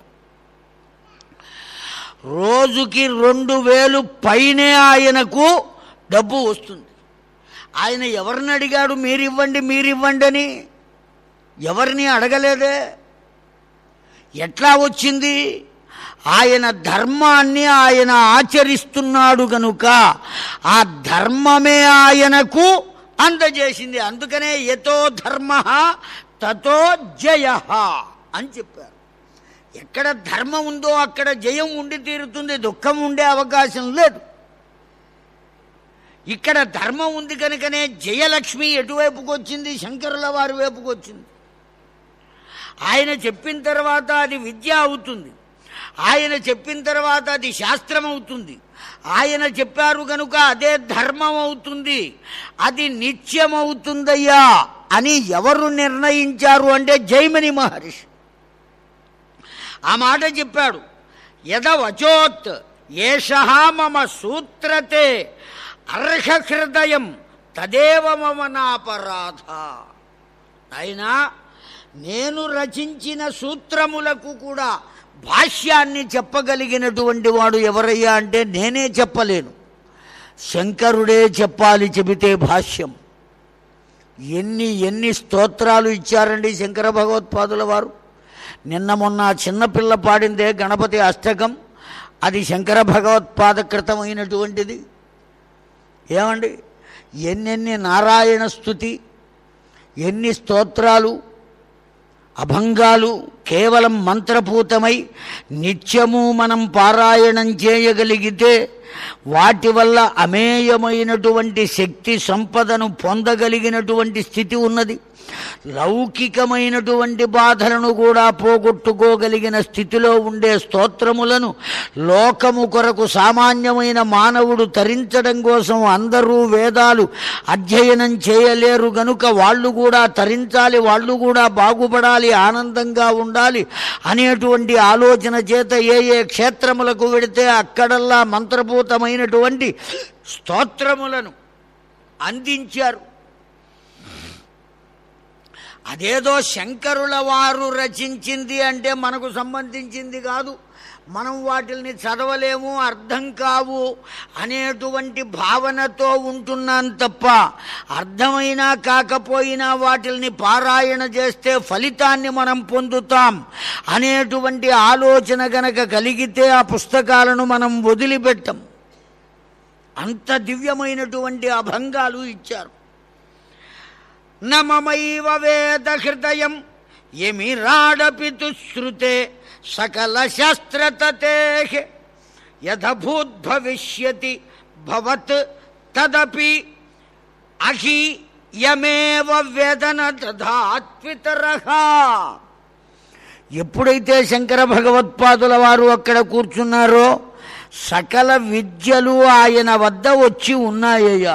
రోజుకి రెండు వేలు పైనే ఆయనకు డబ్బు వస్తుంది ఆయన ఎవరిని అడిగాడు మీరివ్వండి మీరివ్వండి అని ఎవరిని అడగలేదే ఎట్లా వచ్చింది ఆయన ధర్మాన్ని ఆయన ఆచరిస్తున్నాడు గనుక ఆ ధర్మమే ఆయనకు అందజేసింది అందుకనే యతో ధర్మ తతో జయ అని చెప్పారు ఎక్కడ ధర్మం ఉందో అక్కడ జయం ఉండి తీరుతుంది దుఃఖం ఉండే అవకాశం లేదు ఇక్కడ ధర్మం ఉంది కనుకనే జయలక్ష్మి ఎటువైపుకు వచ్చింది శంకరుల వారి వైపుకు వచ్చింది ఆయన చెప్పిన తర్వాత అది విద్య అవుతుంది ఆయన చెప్పిన తర్వాత అది శాస్త్రం అవుతుంది ఆయన చెప్పారు కనుక అదే ధర్మం అవుతుంది అది నిత్యం అవుతుందయ్యా అని ఎవరు నిర్ణయించారు అంటే జైమని మహర్షి ఆ మాట చెప్పాడు యదవచోత్ ఏష మమ సూత్రతే అర్హహృదయం తదేవ మమ నాపరాధ అయినా నేను రచించిన సూత్రములకు కూడా భాష్యాన్ని చెప్పగలిగినటువంటి వాడు ఎవరయ్యా అంటే నేనే చెప్పలేను శంకరుడే చెప్పాలి చెబితే భాష్యం ఎన్ని ఎన్ని స్తోత్రాలు ఇచ్చారండి శంకర భగవత్పాదుల వారు నిన్న మొన్న ఆ చిన్నపిల్ల పాడిందే గణపతి అష్టకం అది శంకర భగవత్పాద కృతమైనటువంటిది ఏమండి ఎన్నెన్ని నారాయణ స్థుతి ఎన్ని స్తోత్రాలు అభంగాలు కేవలం మంత్రపూతమై నిత్యము మనం పారాయణం చేయగలిగితే వాటి వల్ల అమేయమైనటువంటి శక్తి సంపదను పొందగలిగినటువంటి స్థితి ఉన్నది లౌకికమైనటువంటి బాధలను కూడా పోగొట్టుకోగలిగిన స్థితిలో ఉండే స్తోత్రములను లోకము కొరకు సామాన్యమైన మానవుడు తరించడం కోసం అందరూ వేదాలు అధ్యయనం చేయలేరు గనుక వాళ్ళు కూడా తరించాలి వాళ్ళు కూడా బాగుపడాలి ఆనందంగా ఉండాలి అనేటువంటి ఆలోచన చేత ఏ ఏ క్షేత్రములకు వెడితే అక్కడల్లా మంత్రభూతమైనటువంటి స్తోత్రములను అందించారు అదేదో శంకరుల వారు రచించింది అంటే మనకు సంబంధించింది కాదు మనం వాటిల్ని చదవలేము అర్థం కావు అనేటువంటి భావనతో ఉంటున్నాం తప్ప అర్థమైనా కాకపోయినా వాటిల్ని పారాయణ చేస్తే ఫలితాన్ని మనం పొందుతాం అనేటువంటి ఆలోచన గనక కలిగితే ఆ పుస్తకాలను మనం వదిలిపెట్టం అంత దివ్యమైనటువంటి అభంగాలు ఇచ్చారు నమమైవ వేద హృదయం ఎమిరాడపి తుశ్రుతే సకల శస్త్రతతే యథభూద్భవిష్యతి భవత్ తదపి అహి యమేవ వేదన దధాత్వితరహ ఎప్పుడైతే శంకర భగవత్పాదుల వారు అక్కడ కూర్చున్నారో సకల విద్యలు ఆయన వద్ద వచ్చి ఉన్నాయ్యా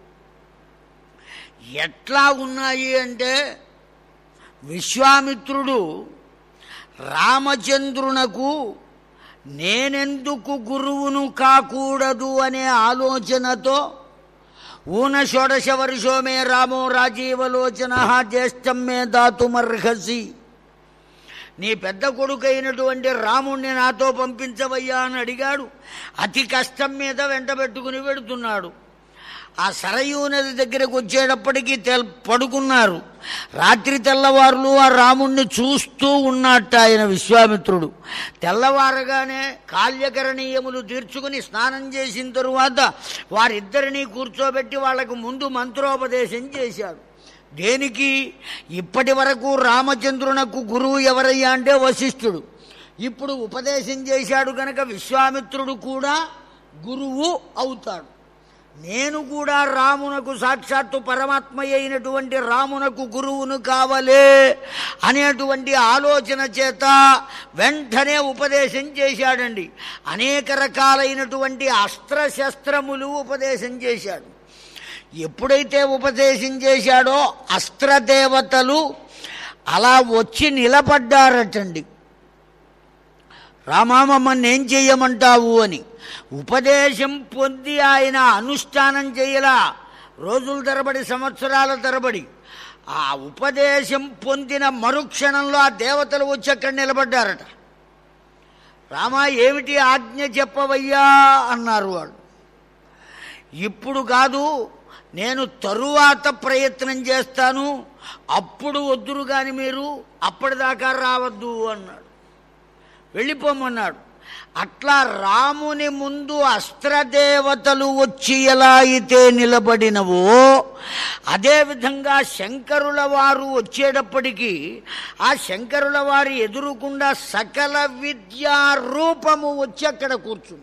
ఎట్లా ఉన్నాయి అంటే విశ్వామిత్రుడు రామచంద్రునకు నేనెందుకు గురువును కాకూడదు అనే ఆలోచనతో ఊన షోడశ వర్షో మే రామో రాజీవలోచన జ్యేష్టం మే దాతుమర్హసి నీ పెద్ద కొడుకైనటువంటి రాముణ్ణి నాతో పంపించవయ్యా అని అడిగాడు అతి కష్టం మీద వెంట పెట్టుకుని పెడుతున్నాడు ఆ సరయూ నది దగ్గరకు వచ్చేటప్పటికి తెల్ పడుకున్నారు రాత్రి తెల్లవారులు ఆ రాముణ్ణి చూస్తూ ఉన్నట్ట ఆయన విశ్వామిత్రుడు తెల్లవారగానే కాల్యకరణీయములు తీర్చుకుని స్నానం చేసిన తరువాత వారిద్దరినీ కూర్చోబెట్టి వాళ్ళకు ముందు మంత్రోపదేశం చేశాడు దేనికి ఇప్పటి వరకు రామచంద్రునకు గురువు ఎవరయ్యా అంటే వశిష్ఠుడు ఇప్పుడు ఉపదేశం చేశాడు కనుక విశ్వామిత్రుడు కూడా గురువు అవుతాడు నేను కూడా రామునకు సాక్షాత్తు పరమాత్మ అయినటువంటి రామునకు గురువును కావలే అనేటువంటి ఆలోచన చేత వెంటనే ఉపదేశం చేశాడండి అనేక రకాలైనటువంటి అస్త్రశస్త్రములు ఉపదేశం చేశాడు ఎప్పుడైతే ఉపదేశం చేశాడో అస్త్రదేవతలు అలా వచ్చి నిలబడ్డారటండి రామా మమ్మల్ని ఏం చెయ్యమంటావు అని ఉపదేశం పొంది ఆయన అనుష్ఠానం చేయలా రోజుల తరబడి సంవత్సరాల తరబడి ఆ ఉపదేశం పొందిన మరుక్షణంలో ఆ దేవతలు వచ్చి అక్కడ నిలబడ్డారట రామా ఏమిటి ఆజ్ఞ చెప్పవయ్యా అన్నారు వాళ్ళు ఇప్పుడు కాదు నేను తరువాత ప్రయత్నం చేస్తాను అప్పుడు వద్దురు కాని మీరు అప్పటిదాకా రావద్దు అన్నాడు వెళ్ళిపోమన్నాడు అట్లా రాముని ముందు అస్త్రదేవతలు వచ్చి ఎలా అయితే నిలబడినవో అదేవిధంగా శంకరుల వారు వచ్చేటప్పటికీ ఆ శంకరుల వారి ఎదురుకుండా సకల విద్యా రూపము వచ్చి అక్కడ కూర్చుంది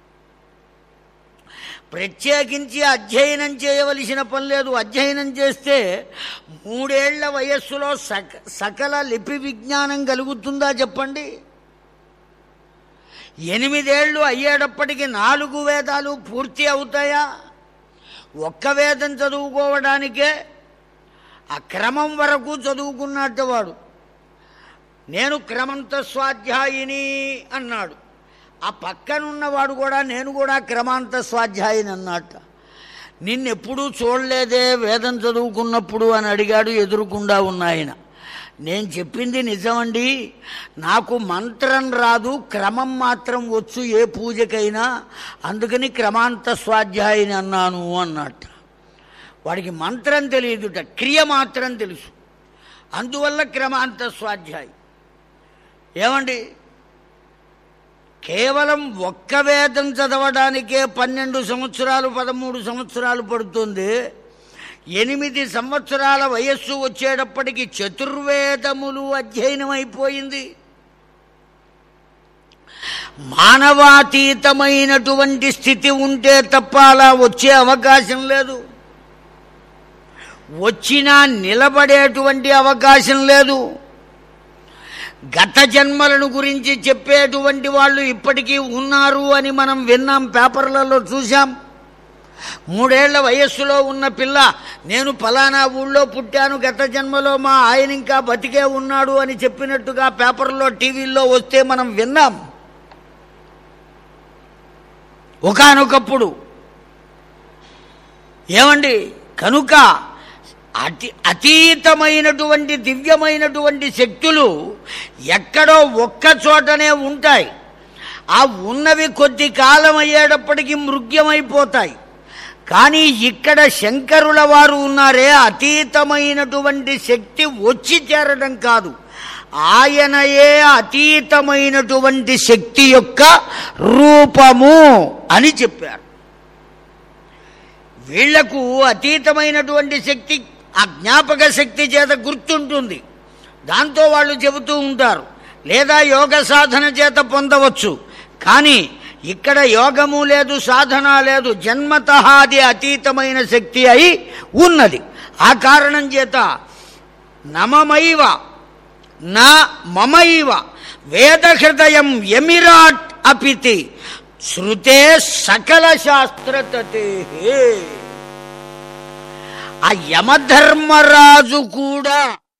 ప్రత్యేకించి అధ్యయనం చేయవలసిన పని లేదు అధ్యయనం చేస్తే మూడేళ్ల వయస్సులో సక సకల లిపి విజ్ఞానం కలుగుతుందా చెప్పండి ఎనిమిదేళ్లు అయ్యేటప్పటికి నాలుగు వేదాలు పూర్తి అవుతాయా ఒక్క వేదం చదువుకోవడానికే ఆ క్రమం వరకు చదువుకున్నట్టు వాడు నేను క్రమంత స్వాధ్యాయిని అన్నాడు ఆ పక్కనున్నవాడు కూడా నేను కూడా క్రమాంత స్వాధ్యాయిని అన్నట్ట నిన్నెప్పుడూ చూడలేదే వేదం చదువుకున్నప్పుడు అని అడిగాడు ఎదురుకుండా ఉన్న ఆయన నేను చెప్పింది నిజమండి నాకు మంత్రం రాదు క్రమం మాత్రం వచ్చు ఏ పూజకైనా అందుకని క్రమాంత స్వాధ్యాయిని అన్నాను అన్నట్ట వాడికి మంత్రం తెలియదుట క్రియ మాత్రం తెలుసు అందువల్ల క్రమాంత స్వాధ్యాయి ఏమండి కేవలం ఒక్క వేదం చదవడానికే పన్నెండు సంవత్సరాలు పదమూడు సంవత్సరాలు పడుతుంది ఎనిమిది సంవత్సరాల వయస్సు వచ్చేటప్పటికి చతుర్వేదములు అధ్యయనం అయిపోయింది మానవాతీతమైనటువంటి స్థితి ఉంటే తప్ప అలా వచ్చే అవకాశం లేదు వచ్చినా నిలబడేటువంటి అవకాశం లేదు గత జన్మలను గురించి చెప్పేటువంటి వాళ్ళు ఇప్పటికీ ఉన్నారు అని మనం విన్నాం పేపర్లలో చూశాం మూడేళ్ల వయస్సులో ఉన్న పిల్ల నేను ఫలానా ఊళ్ళో పుట్టాను గత జన్మలో మా ఆయన ఇంకా బతికే ఉన్నాడు అని చెప్పినట్టుగా పేపర్లో టీవీల్లో వస్తే మనం విన్నాం ఒకనొకప్పుడు ఏమండి కనుక అతి అతీతమైనటువంటి దివ్యమైనటువంటి శక్తులు ఎక్కడో ఒక్క చోటనే ఉంటాయి ఆ ఉన్నవి కొద్ది కాలం అయ్యేటప్పటికి మృగ్యమైపోతాయి కానీ ఇక్కడ శంకరుల వారు ఉన్నారే అతీతమైనటువంటి శక్తి వచ్చి చేరడం కాదు ఆయనయే అతీతమైనటువంటి శక్తి యొక్క రూపము అని చెప్పారు వీళ్లకు అతీతమైనటువంటి శక్తి ఆ జ్ఞాపక శక్తి చేత గుర్తుంటుంది దాంతో వాళ్ళు చెబుతూ ఉంటారు లేదా యోగ సాధన చేత పొందవచ్చు కానీ ఇక్కడ యోగము లేదు సాధన లేదు జన్మత అది అతీతమైన శక్తి అయి ఉన్నది ఆ కారణం చేత నమమైవ నా మమైవ వేదహృదయం ఎమిరాట్ అపితి శృతే సకల శాస్త్రతతే ఆ యమధర్మరాజు కూడా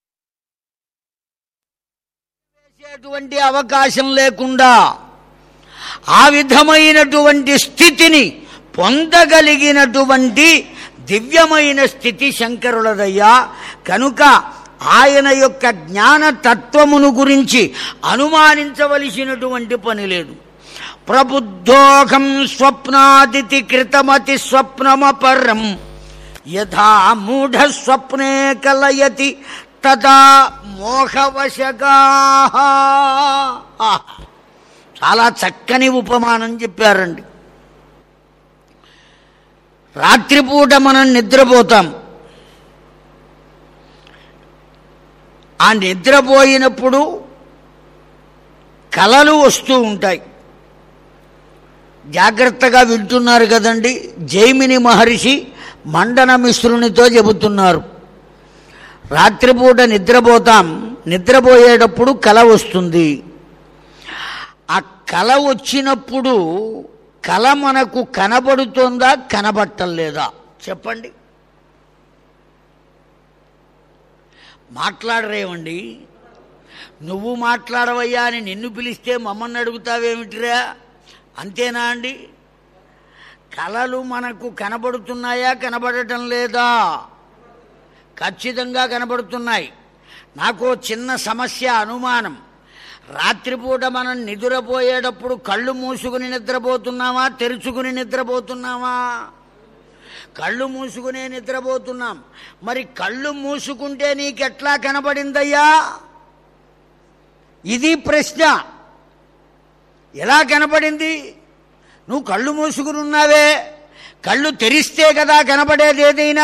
వేసేటువంటి అవకాశం లేకుండా ఆ విధమైనటువంటి స్థితిని పొందగలిగినటువంటి దివ్యమైన స్థితి శంకరులదయ్యా కనుక ఆయన యొక్క జ్ఞాన తత్వమును గురించి అనుమానించవలసినటువంటి పని లేదు ప్రబుద్ధోహం స్వప్నాదితి కృతమతి స్వప్నమపరం యథా మూఢ స్వప్నే కలయతి తదా మోహవశగా చాలా చక్కని ఉపమానం చెప్పారండి రాత్రిపూట మనం నిద్రపోతాం ఆ నిద్రపోయినప్పుడు కలలు వస్తూ ఉంటాయి జాగ్రత్తగా వింటున్నారు కదండి జైమిని మహర్షి మండన మిశ్రునితో చెబుతున్నారు రాత్రిపూట నిద్రపోతాం నిద్రపోయేటప్పుడు కల వస్తుంది ఆ కల వచ్చినప్పుడు కల మనకు కనబడుతోందా కనబట్టలేదా చెప్పండి మాట్లాడరేమండి నువ్వు మాట్లాడవయ్యా అని నిన్ను పిలిస్తే మమ్మల్ని అడుగుతావేమిటిరా అంతేనా అండి కళలు మనకు కనబడుతున్నాయా కనబడటం లేదా ఖచ్చితంగా కనబడుతున్నాయి నాకు చిన్న సమస్య అనుమానం రాత్రిపూట మనం నిద్రపోయేటప్పుడు కళ్ళు మూసుకుని నిద్రపోతున్నామా తెరుచుకుని నిద్రపోతున్నామా కళ్ళు మూసుకునే నిద్రపోతున్నాం మరి కళ్ళు మూసుకుంటే నీకెట్లా కనబడిందయ్యా ఇది ప్రశ్న ఎలా కనపడింది నువ్వు కళ్ళు మూసుకుని ఉన్నావే కళ్ళు తెరిస్తే కదా కనపడేది ఏదైనా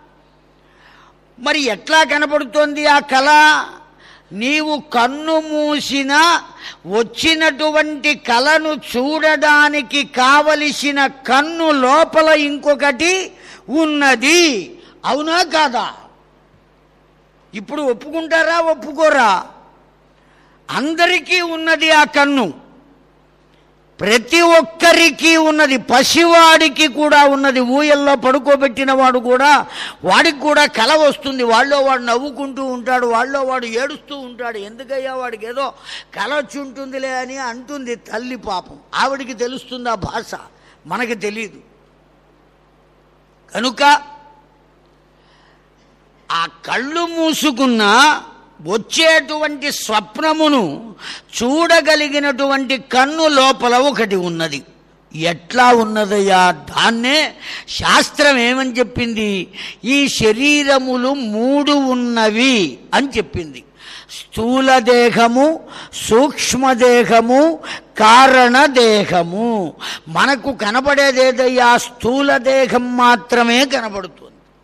మరి ఎట్లా కనపడుతోంది ఆ కళ నీవు కన్ను మూసిన వచ్చినటువంటి కళను చూడడానికి కావలసిన కన్ను లోపల ఇంకొకటి ఉన్నది అవునా కాదా ఇప్పుడు ఒప్పుకుంటారా ఒప్పుకోరా అందరికీ ఉన్నది ఆ కన్ను ప్రతి ఒక్కరికి ఉన్నది పసివాడికి కూడా ఉన్నది ఊయల్లో పడుకోబెట్టిన వాడు కూడా వాడికి కూడా కల వస్తుంది వాళ్ళో వాడు నవ్వుకుంటూ ఉంటాడు వాళ్ళో వాడు ఏడుస్తూ ఉంటాడు ఎందుకయ్యా వాడికి ఏదో కల వచ్చి ఉంటుందిలే అని అంటుంది తల్లి పాపం ఆవిడికి తెలుస్తుంది ఆ భాష మనకి తెలియదు కనుక ఆ కళ్ళు మూసుకున్న వచ్చేటువంటి స్వప్నమును చూడగలిగినటువంటి కన్ను లోపల ఒకటి ఉన్నది ఎట్లా ఉన్నదయ్యా దాన్నే శాస్త్రం ఏమని చెప్పింది ఈ శరీరములు మూడు ఉన్నవి అని చెప్పింది స్థూల దేహము సూక్ష్మదేహము కారణదేహము మనకు కనబడేదేదయ్యా స్థూల దేహం మాత్రమే కనబడుతుంది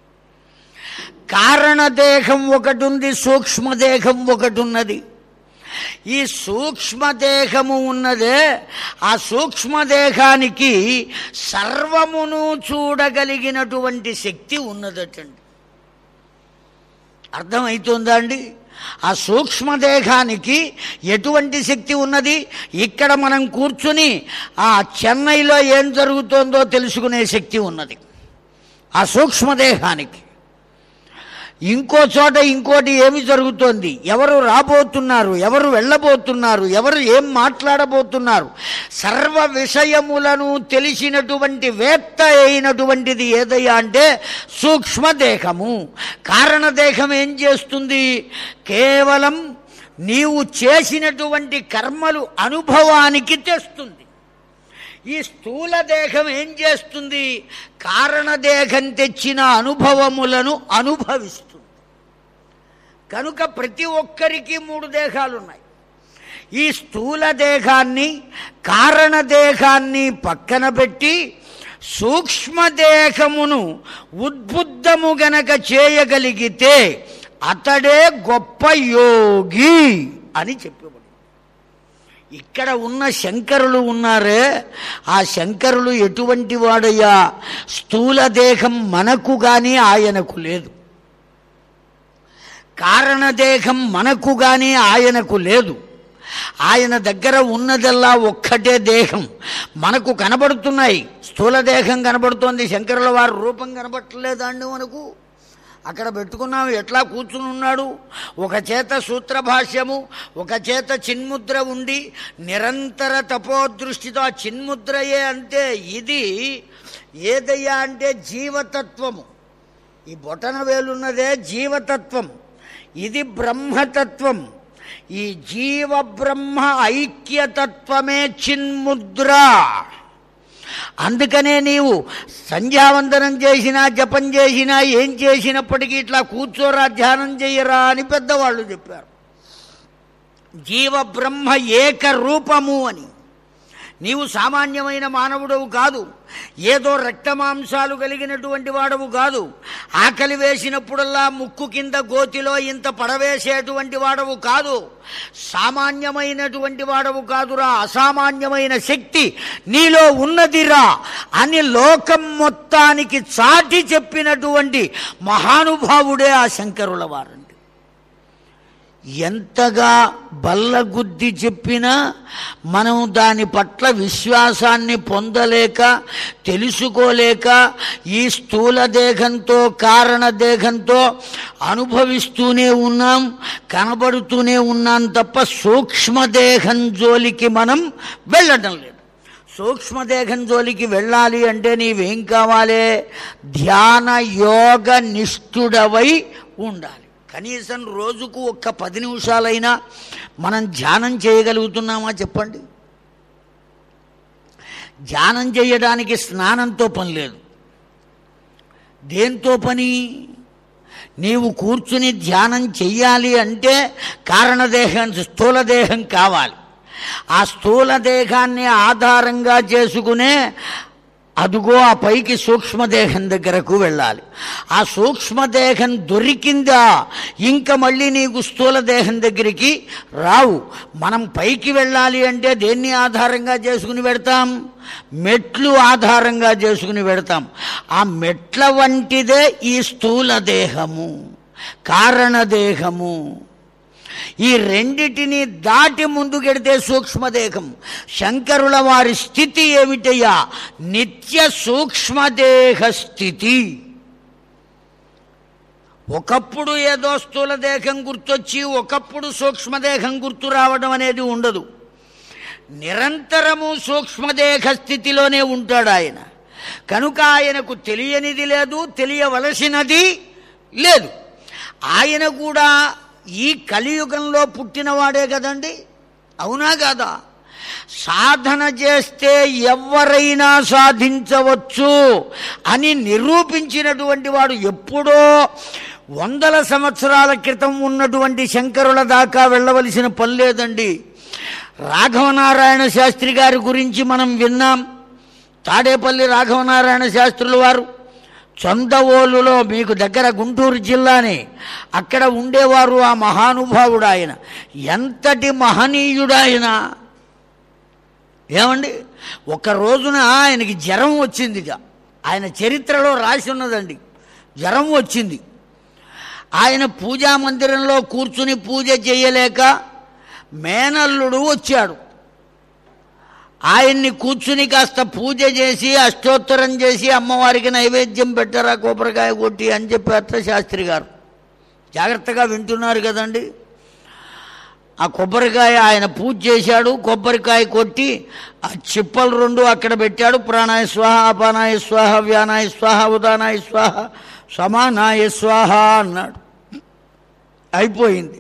కారణదేహం ఒకటి ఉంది సూక్ష్మదేహం ఒకటి ఉన్నది ఈ సూక్ష్మదేహము ఉన్నదే ఆ సూక్ష్మదేహానికి సర్వమును చూడగలిగినటువంటి శక్తి ఉన్నదటండి అర్థమవుతుందా అండి ఆ సూక్ష్మదేహానికి ఎటువంటి శక్తి ఉన్నది ఇక్కడ మనం కూర్చుని ఆ చెన్నైలో ఏం జరుగుతోందో తెలుసుకునే శక్తి ఉన్నది ఆ సూక్ష్మదేహానికి ఇంకో చోట ఇంకోటి ఏమి జరుగుతోంది ఎవరు రాబోతున్నారు ఎవరు వెళ్ళబోతున్నారు ఎవరు ఏం మాట్లాడబోతున్నారు సర్వ విషయములను తెలిసినటువంటి వేత్త అయినటువంటిది ఏదయ్యా అంటే సూక్ష్మదేహము కారణదేహం ఏం చేస్తుంది కేవలం నీవు చేసినటువంటి కర్మలు అనుభవానికి తెస్తుంది ఈ స్థూల దేహం ఏం చేస్తుంది కారణదేహం తెచ్చిన అనుభవములను అనుభవిస్తుంది కనుక ప్రతి ఒక్కరికి మూడు దేహాలు ఉన్నాయి ఈ స్థూల దేహాన్ని కారణదేహాన్ని పక్కన పెట్టి సూక్ష్మదేహమును ఉద్బుద్ధము గనక చేయగలిగితే అతడే గొప్ప యోగి అని చెప్పబడి ఇక్కడ ఉన్న శంకరులు ఉన్నారే ఆ శంకరులు ఎటువంటి వాడయ్యా స్థూల దేహం మనకు గాని ఆయనకు లేదు కారణదేహం మనకు గాని ఆయనకు లేదు ఆయన దగ్గర ఉన్నదల్లా ఒక్కటే దేహం మనకు కనబడుతున్నాయి స్థూల దేహం కనబడుతోంది శంకరుల వారి రూపం కనబడట్లేదా అండి మనకు అక్కడ పెట్టుకున్నాము ఎట్లా కూర్చుని ఉన్నాడు ఒక చేత సూత్రభాష్యము ఒక చేత చిన్ముద్ర ఉండి నిరంతర తపోదృష్టితో ఆ చిన్ముద్రయే అంటే ఇది ఏదయ్యా అంటే జీవతత్వము ఈ బొటన వేలున్నదే జీవతత్వం ఇది బ్రహ్మతత్వం ఈ జీవ బ్రహ్మ ఐక్యతత్వమే చిన్ముద్ర అందుకనే నీవు సంధ్యావందనం చేసినా జపం చేసినా ఏం చేసినప్పటికీ ఇట్లా కూర్చోరా ధ్యానం చెయ్యరా అని పెద్దవాళ్ళు చెప్పారు జీవ బ్రహ్మ ఏక రూపము అని నీవు సామాన్యమైన మానవుడవు కాదు ఏదో రక్తమాంసాలు కలిగినటువంటి వాడవు కాదు ఆకలి వేసినప్పుడల్లా ముక్కు కింద గోతిలో ఇంత పడవేసేటువంటి వాడవు కాదు సామాన్యమైనటువంటి వాడవు కాదురా అసామాన్యమైన శక్తి నీలో ఉన్నదిరా అని లోకం మొత్తానికి చాటి చెప్పినటువంటి మహానుభావుడే ఆ శంకరుల వారండి ఎంతగా బల్లగుద్ది చెప్పినా మనం దాని పట్ల విశ్వాసాన్ని పొందలేక తెలుసుకోలేక ఈ స్థూల దేహంతో కారణ దేహంతో అనుభవిస్తూనే ఉన్నాం కనబడుతూనే ఉన్నాం తప్ప సూక్ష్మదేహం జోలికి మనం వెళ్ళడం లేదు సూక్ష్మదేహం జోలికి వెళ్ళాలి అంటే నీవేం కావాలి ధ్యాన యోగ నిష్ఠుడవై ఉండాలి కనీసం రోజుకు ఒక్క పది నిమిషాలైనా మనం ధ్యానం చేయగలుగుతున్నామా చెప్పండి ధ్యానం చేయడానికి స్నానంతో పని లేదు దేంతో పని నీవు కూర్చుని ధ్యానం చెయ్యాలి అంటే కారణదేహం స్థూల దేహం కావాలి ఆ స్థూల దేహాన్ని ఆధారంగా చేసుకునే అదుగో ఆ పైకి సూక్ష్మదేహం దగ్గరకు వెళ్ళాలి ఆ సూక్ష్మదేహం దొరికిందా ఇంకా మళ్ళీ నీకు స్థూల దేహం దగ్గరికి రావు మనం పైకి వెళ్ళాలి అంటే దేన్ని ఆధారంగా చేసుకుని పెడతాం మెట్లు ఆధారంగా చేసుకుని పెడతాం ఆ మెట్ల వంటిదే ఈ స్థూల దేహము కారణదేహము ఈ రెండిటిని దాటి ముందుకెడితే సూక్ష్మదేహం శంకరుల వారి స్థితి ఏమిటయ్యా నిత్య సూక్ష్మదేహ స్థితి ఒకప్పుడు ఏదో స్థూల దేహం గుర్తొచ్చి ఒకప్పుడు సూక్ష్మదేహం గుర్తు రావడం అనేది ఉండదు నిరంతరము సూక్ష్మదేహ స్థితిలోనే ఉంటాడు ఆయన కనుక ఆయనకు తెలియనిది లేదు తెలియవలసినది లేదు ఆయన కూడా ఈ కలియుగంలో పుట్టినవాడే కదండి అవునా కాదా సాధన చేస్తే ఎవరైనా సాధించవచ్చు అని నిరూపించినటువంటి వాడు ఎప్పుడో వందల సంవత్సరాల క్రితం ఉన్నటువంటి శంకరుల దాకా వెళ్ళవలసిన పని లేదండి రాఘవనారాయణ శాస్త్రి గారి గురించి మనం విన్నాం తాడేపల్లి రాఘవనారాయణ శాస్త్రుల వారు చందవోలులో మీకు దగ్గర గుంటూరు జిల్లాని అక్కడ ఉండేవారు ఆ మహానుభావుడు ఆయన ఎంతటి మహనీయుడు ఆయన ఏమండి ఒక రోజున ఆయనకి జ్వరం వచ్చింది ఇక ఆయన చరిత్రలో రాసి ఉన్నదండి జ్వరం వచ్చింది ఆయన పూజా మందిరంలో కూర్చుని పూజ చేయలేక మేనల్లుడు వచ్చాడు ఆయన్ని కూర్చుని కాస్త పూజ చేసి అష్టోత్తరం చేసి అమ్మవారికి నైవేద్యం పెట్టరా కొబ్బరికాయ కొట్టి అని చెప్పారట శాస్త్రి గారు జాగ్రత్తగా వింటున్నారు కదండి ఆ కొబ్బరికాయ ఆయన పూజ చేశాడు కొబ్బరికాయ కొట్టి ఆ చిప్పలు రెండు అక్కడ పెట్టాడు ప్రాణాయ స్వాహ అపానాయ స్వాహ వ్యానాయ స్వాహ ఉదానాయ స్వాహ సమానాయ స్వాహ అన్నాడు అయిపోయింది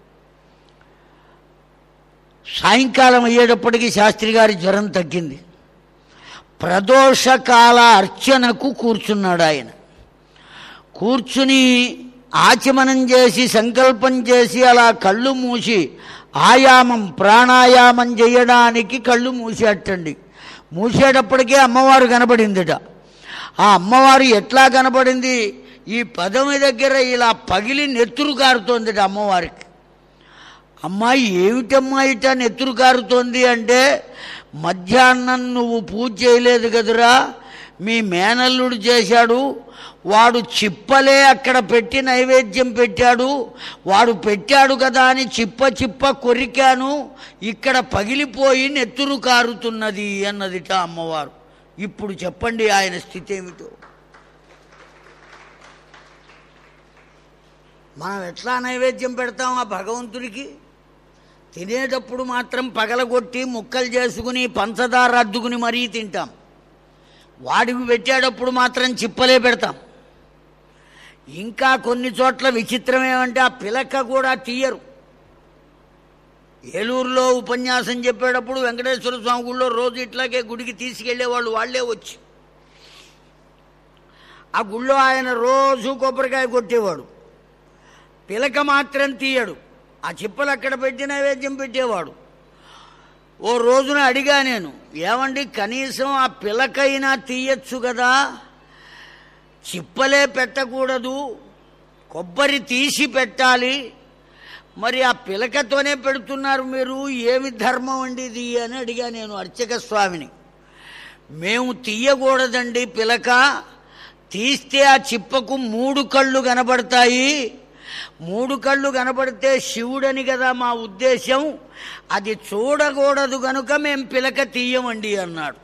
సాయంకాలం అయ్యేటప్పటికి శాస్త్రి గారి జ్వరం తగ్గింది ప్రదోషకాల అర్చనకు కూర్చున్నాడు ఆయన కూర్చుని ఆచమనం చేసి సంకల్పం చేసి అలా కళ్ళు మూసి ఆయామం ప్రాణాయామం చేయడానికి కళ్ళు మూసేటండి మూసేటప్పటికే అమ్మవారు కనబడిందిట ఆ అమ్మవారు ఎట్లా కనబడింది ఈ పదవి దగ్గర ఇలా పగిలి నెత్తురు కారుతోందిట అమ్మవారికి అమ్మాయి ఏమిటమ్మా ఇట నెత్తురు కారుతోంది అంటే మధ్యాహ్నం నువ్వు పూజ చేయలేదు కదురా మీ మేనల్లుడు చేశాడు వాడు చిప్పలే అక్కడ పెట్టి నైవేద్యం పెట్టాడు వాడు పెట్టాడు కదా అని చిప్ప చిప్ప కొరికాను ఇక్కడ పగిలిపోయి నెత్తురు కారుతున్నది అన్నదిట అమ్మవారు ఇప్పుడు చెప్పండి ఆయన స్థితి ఏమిటో మనం ఎట్లా నైవేద్యం పెడతాం ఆ భగవంతుడికి తినేటప్పుడు మాత్రం పగలగొట్టి ముక్కలు చేసుకుని పంచదార అద్దుకుని మరీ తింటాం వాడికి పెట్టేటప్పుడు మాత్రం చిప్పలే పెడతాం ఇంకా కొన్ని చోట్ల విచిత్రం ఏమంటే ఆ పిలక కూడా తీయరు ఏలూరులో ఉపన్యాసం చెప్పేటప్పుడు వెంకటేశ్వర స్వామి గుడిలో రోజు ఇట్లాగే గుడికి తీసుకెళ్లేవాళ్ళు వాళ్ళే వచ్చి ఆ గుళ్ళో ఆయన రోజు కొబ్బరికాయ కొట్టేవాడు పిలక మాత్రం తీయడు ఆ చిప్పలు అక్కడ పెట్టి నైవేద్యం పెట్టేవాడు ఓ రోజున అడిగా నేను ఏమండి కనీసం ఆ పిలకైనా తీయచ్చు కదా చిప్పలే పెట్టకూడదు కొబ్బరి తీసి పెట్టాలి మరి ఆ పిలకతోనే పెడుతున్నారు మీరు ఏమి ధర్మం అండి ఇది అని అడిగా నేను అర్చక స్వామిని మేము తీయకూడదండి పిలక తీస్తే ఆ చిప్పకు మూడు కళ్ళు కనబడతాయి మూడు కళ్ళు కనబడితే శివుడని కదా మా ఉద్దేశం అది చూడకూడదు కనుక మేం పిలక తీయమండి అన్నాడు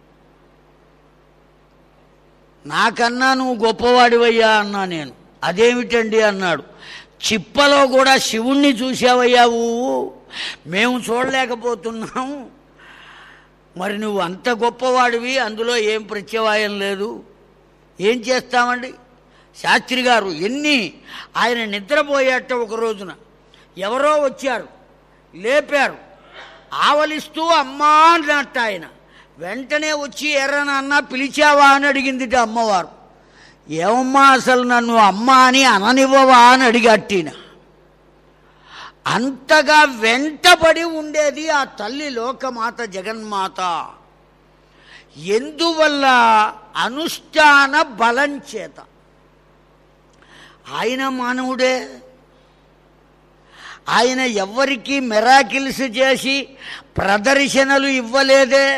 నాకన్నా నువ్వు గొప్పవాడివయ్యా అన్నా నేను అదేమిటండి అన్నాడు చిప్పలో కూడా శివుణ్ణి చూసావయ్యావు మేము చూడలేకపోతున్నాం మరి నువ్వు అంత గొప్పవాడివి అందులో ఏం ప్రత్యవాయం లేదు ఏం చేస్తామండి శాస్త్రి గారు ఎన్ని ఆయన నిద్రపోయేట ఒక రోజున ఎవరో వచ్చారు లేపారు ఆవలిస్తూ అమ్మా అన్నట్టు ఆయన వెంటనే వచ్చి ఎర్రనన్న పిలిచావా అని అడిగిందిట అమ్మవారు ఏమమ్మా అసలు నన్ను అమ్మ అని అననివ్వవా అని అడిగట్టిన అంతగా వెంటబడి ఉండేది ఆ తల్లి లోకమాత జగన్మాత ఎందువల్ల అనుష్ఠాన బలం చేత ఆయన మానవుడే ఆయన ఎవ్వరికీ మెరాకిల్స్ చేసి ప్రదర్శనలు ఇవ్వలేదే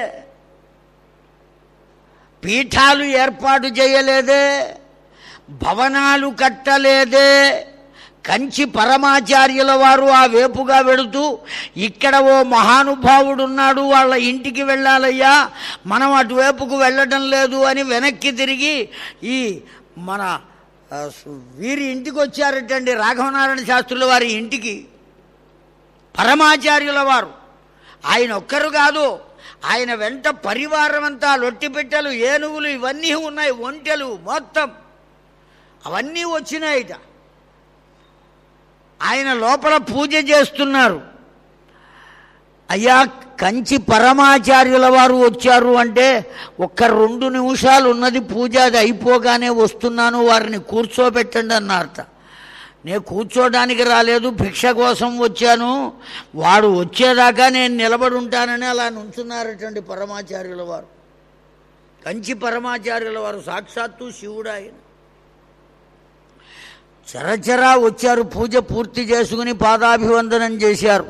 పీఠాలు ఏర్పాటు చేయలేదే భవనాలు కట్టలేదే కంచి పరమాచార్యుల వారు ఆ వేపుగా వెడుతూ ఇక్కడ ఓ మహానుభావుడు ఉన్నాడు వాళ్ళ ఇంటికి వెళ్ళాలయ్యా మనం అటువైపుకు వెళ్ళడం లేదు అని వెనక్కి తిరిగి ఈ మన ఆ, వీరి ఇంటికి వచ్చారటండి రాఘవనారాయణ శాస్త్రుల వారి ఇంటికి పరమాచార్యుల వారు ఆయన ఒక్కరు కాదు ఆయన వెంట పరివారం అంతా లొట్టిపెట్టెలు ఏనుగులు ఇవన్నీ ఉన్నాయి ఒంటెలు మొత్తం అవన్నీ వచ్చినాయిట ఆయన లోపల పూజ చేస్తున్నారు అయ్యా కంచి పరమాచార్యుల వారు వచ్చారు అంటే ఒక్క రెండు నిమిషాలు ఉన్నది పూజ అది అయిపోగానే వస్తున్నాను వారిని కూర్చోబెట్టండి అన్నారట నేను కూర్చోడానికి రాలేదు భిక్ష కోసం వచ్చాను వాడు వచ్చేదాకా నేను నిలబడి ఉంటానని అలా నుంచున్నారటండి పరమాచార్యుల వారు కంచి పరమాచార్యుల వారు సాక్షాత్తు శివుడు ఆయన చరచరా వచ్చారు పూజ పూర్తి చేసుకుని పాదాభివందనం చేశారు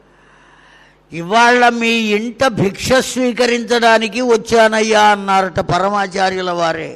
ఇవాళ మీ ఇంట భిక్ష స్వీకరించడానికి వచ్చానయ్యా అన్నారట పరమాచార్యుల వారే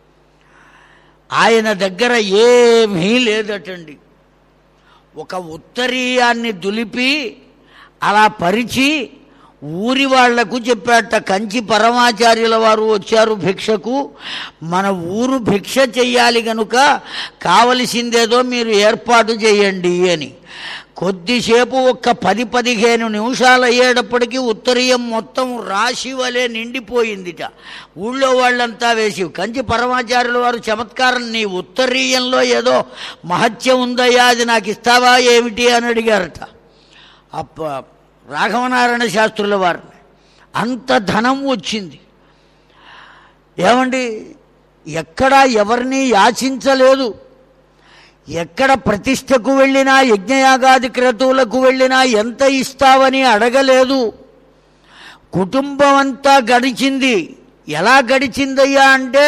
ఆయన దగ్గర ఏమీ లేదటండి ఒక ఉత్తరీయాన్ని దులిపి అలా పరిచి ఊరి వాళ్లకు చెప్పాట కంచి పరమాచార్యుల వారు వచ్చారు భిక్షకు మన ఊరు భిక్ష చెయ్యాలి గనుక కావలసిందేదో మీరు ఏర్పాటు చేయండి అని కొద్దిసేపు ఒక్క పది పదిహేను నిమిషాలు అయ్యేటప్పటికీ ఉత్తరీయం మొత్తం రాశి వలె నిండిపోయిందిట ఊళ్ళో వాళ్ళంతా వేసి కంచి పరమాచార్యుల వారు చమత్కారం నీ ఉత్తరీయంలో ఏదో మహత్యం ఉందయ్యా అది నాకు ఇస్తావా ఏమిటి అని అడిగారట అప్ప రాఘవనారాయణ శాస్త్రుల వారిని అంత ధనం వచ్చింది ఏమండి ఎక్కడా ఎవరిని యాచించలేదు ఎక్కడ ప్రతిష్టకు వెళ్ళినా యజ్ఞయాగాది క్రతువులకు వెళ్ళినా ఎంత ఇస్తావని అడగలేదు కుటుంబం అంతా గడిచింది ఎలా గడిచిందయ్యా అంటే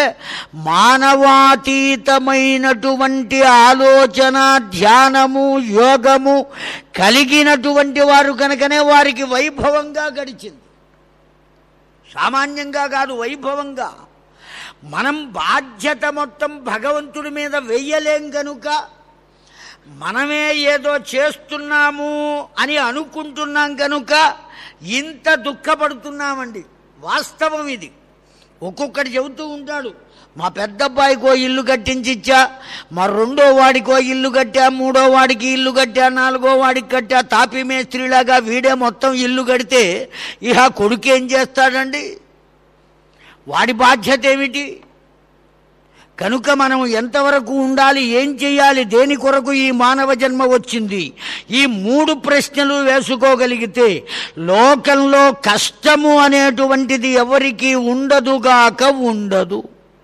మానవాతీతమైనటువంటి ఆలోచన ధ్యానము యోగము కలిగినటువంటి వారు కనుకనే వారికి వైభవంగా గడిచింది సామాన్యంగా కాదు వైభవంగా మనం బాధ్యత మొత్తం భగవంతుడి మీద వెయ్యలేం కనుక మనమే ఏదో చేస్తున్నాము అని అనుకుంటున్నాం కనుక ఇంత దుఃఖపడుతున్నామండి వాస్తవం ఇది ఒక్కొక్కటి చెబుతూ ఉంటాడు మా పెద్దబ్బాయికో ఇల్లు కట్టించిచ్చా మా రెండో వాడికో ఇల్లు కట్టా మూడో వాడికి ఇల్లు కట్టా నాలుగో వాడికి కట్టా తాపీ మేస్త్రిలాగా వీడే మొత్తం ఇల్లు కడితే ఇహ కొడుకేం చేస్తాడండి వాడి బాధ్యత ఏమిటి కనుక మనం ఎంతవరకు ఉండాలి ఏం చేయాలి దేని కొరకు ఈ మానవ జన్మ వచ్చింది ఈ మూడు ప్రశ్నలు వేసుకోగలిగితే లోకంలో కష్టము అనేటువంటిది ఎవరికి ఉండదుగాక ఉండదు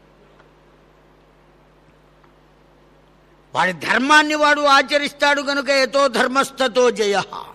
వాడి ధర్మాన్ని వాడు ఆచరిస్తాడు కనుక ఎతో ధర్మస్థతో జయ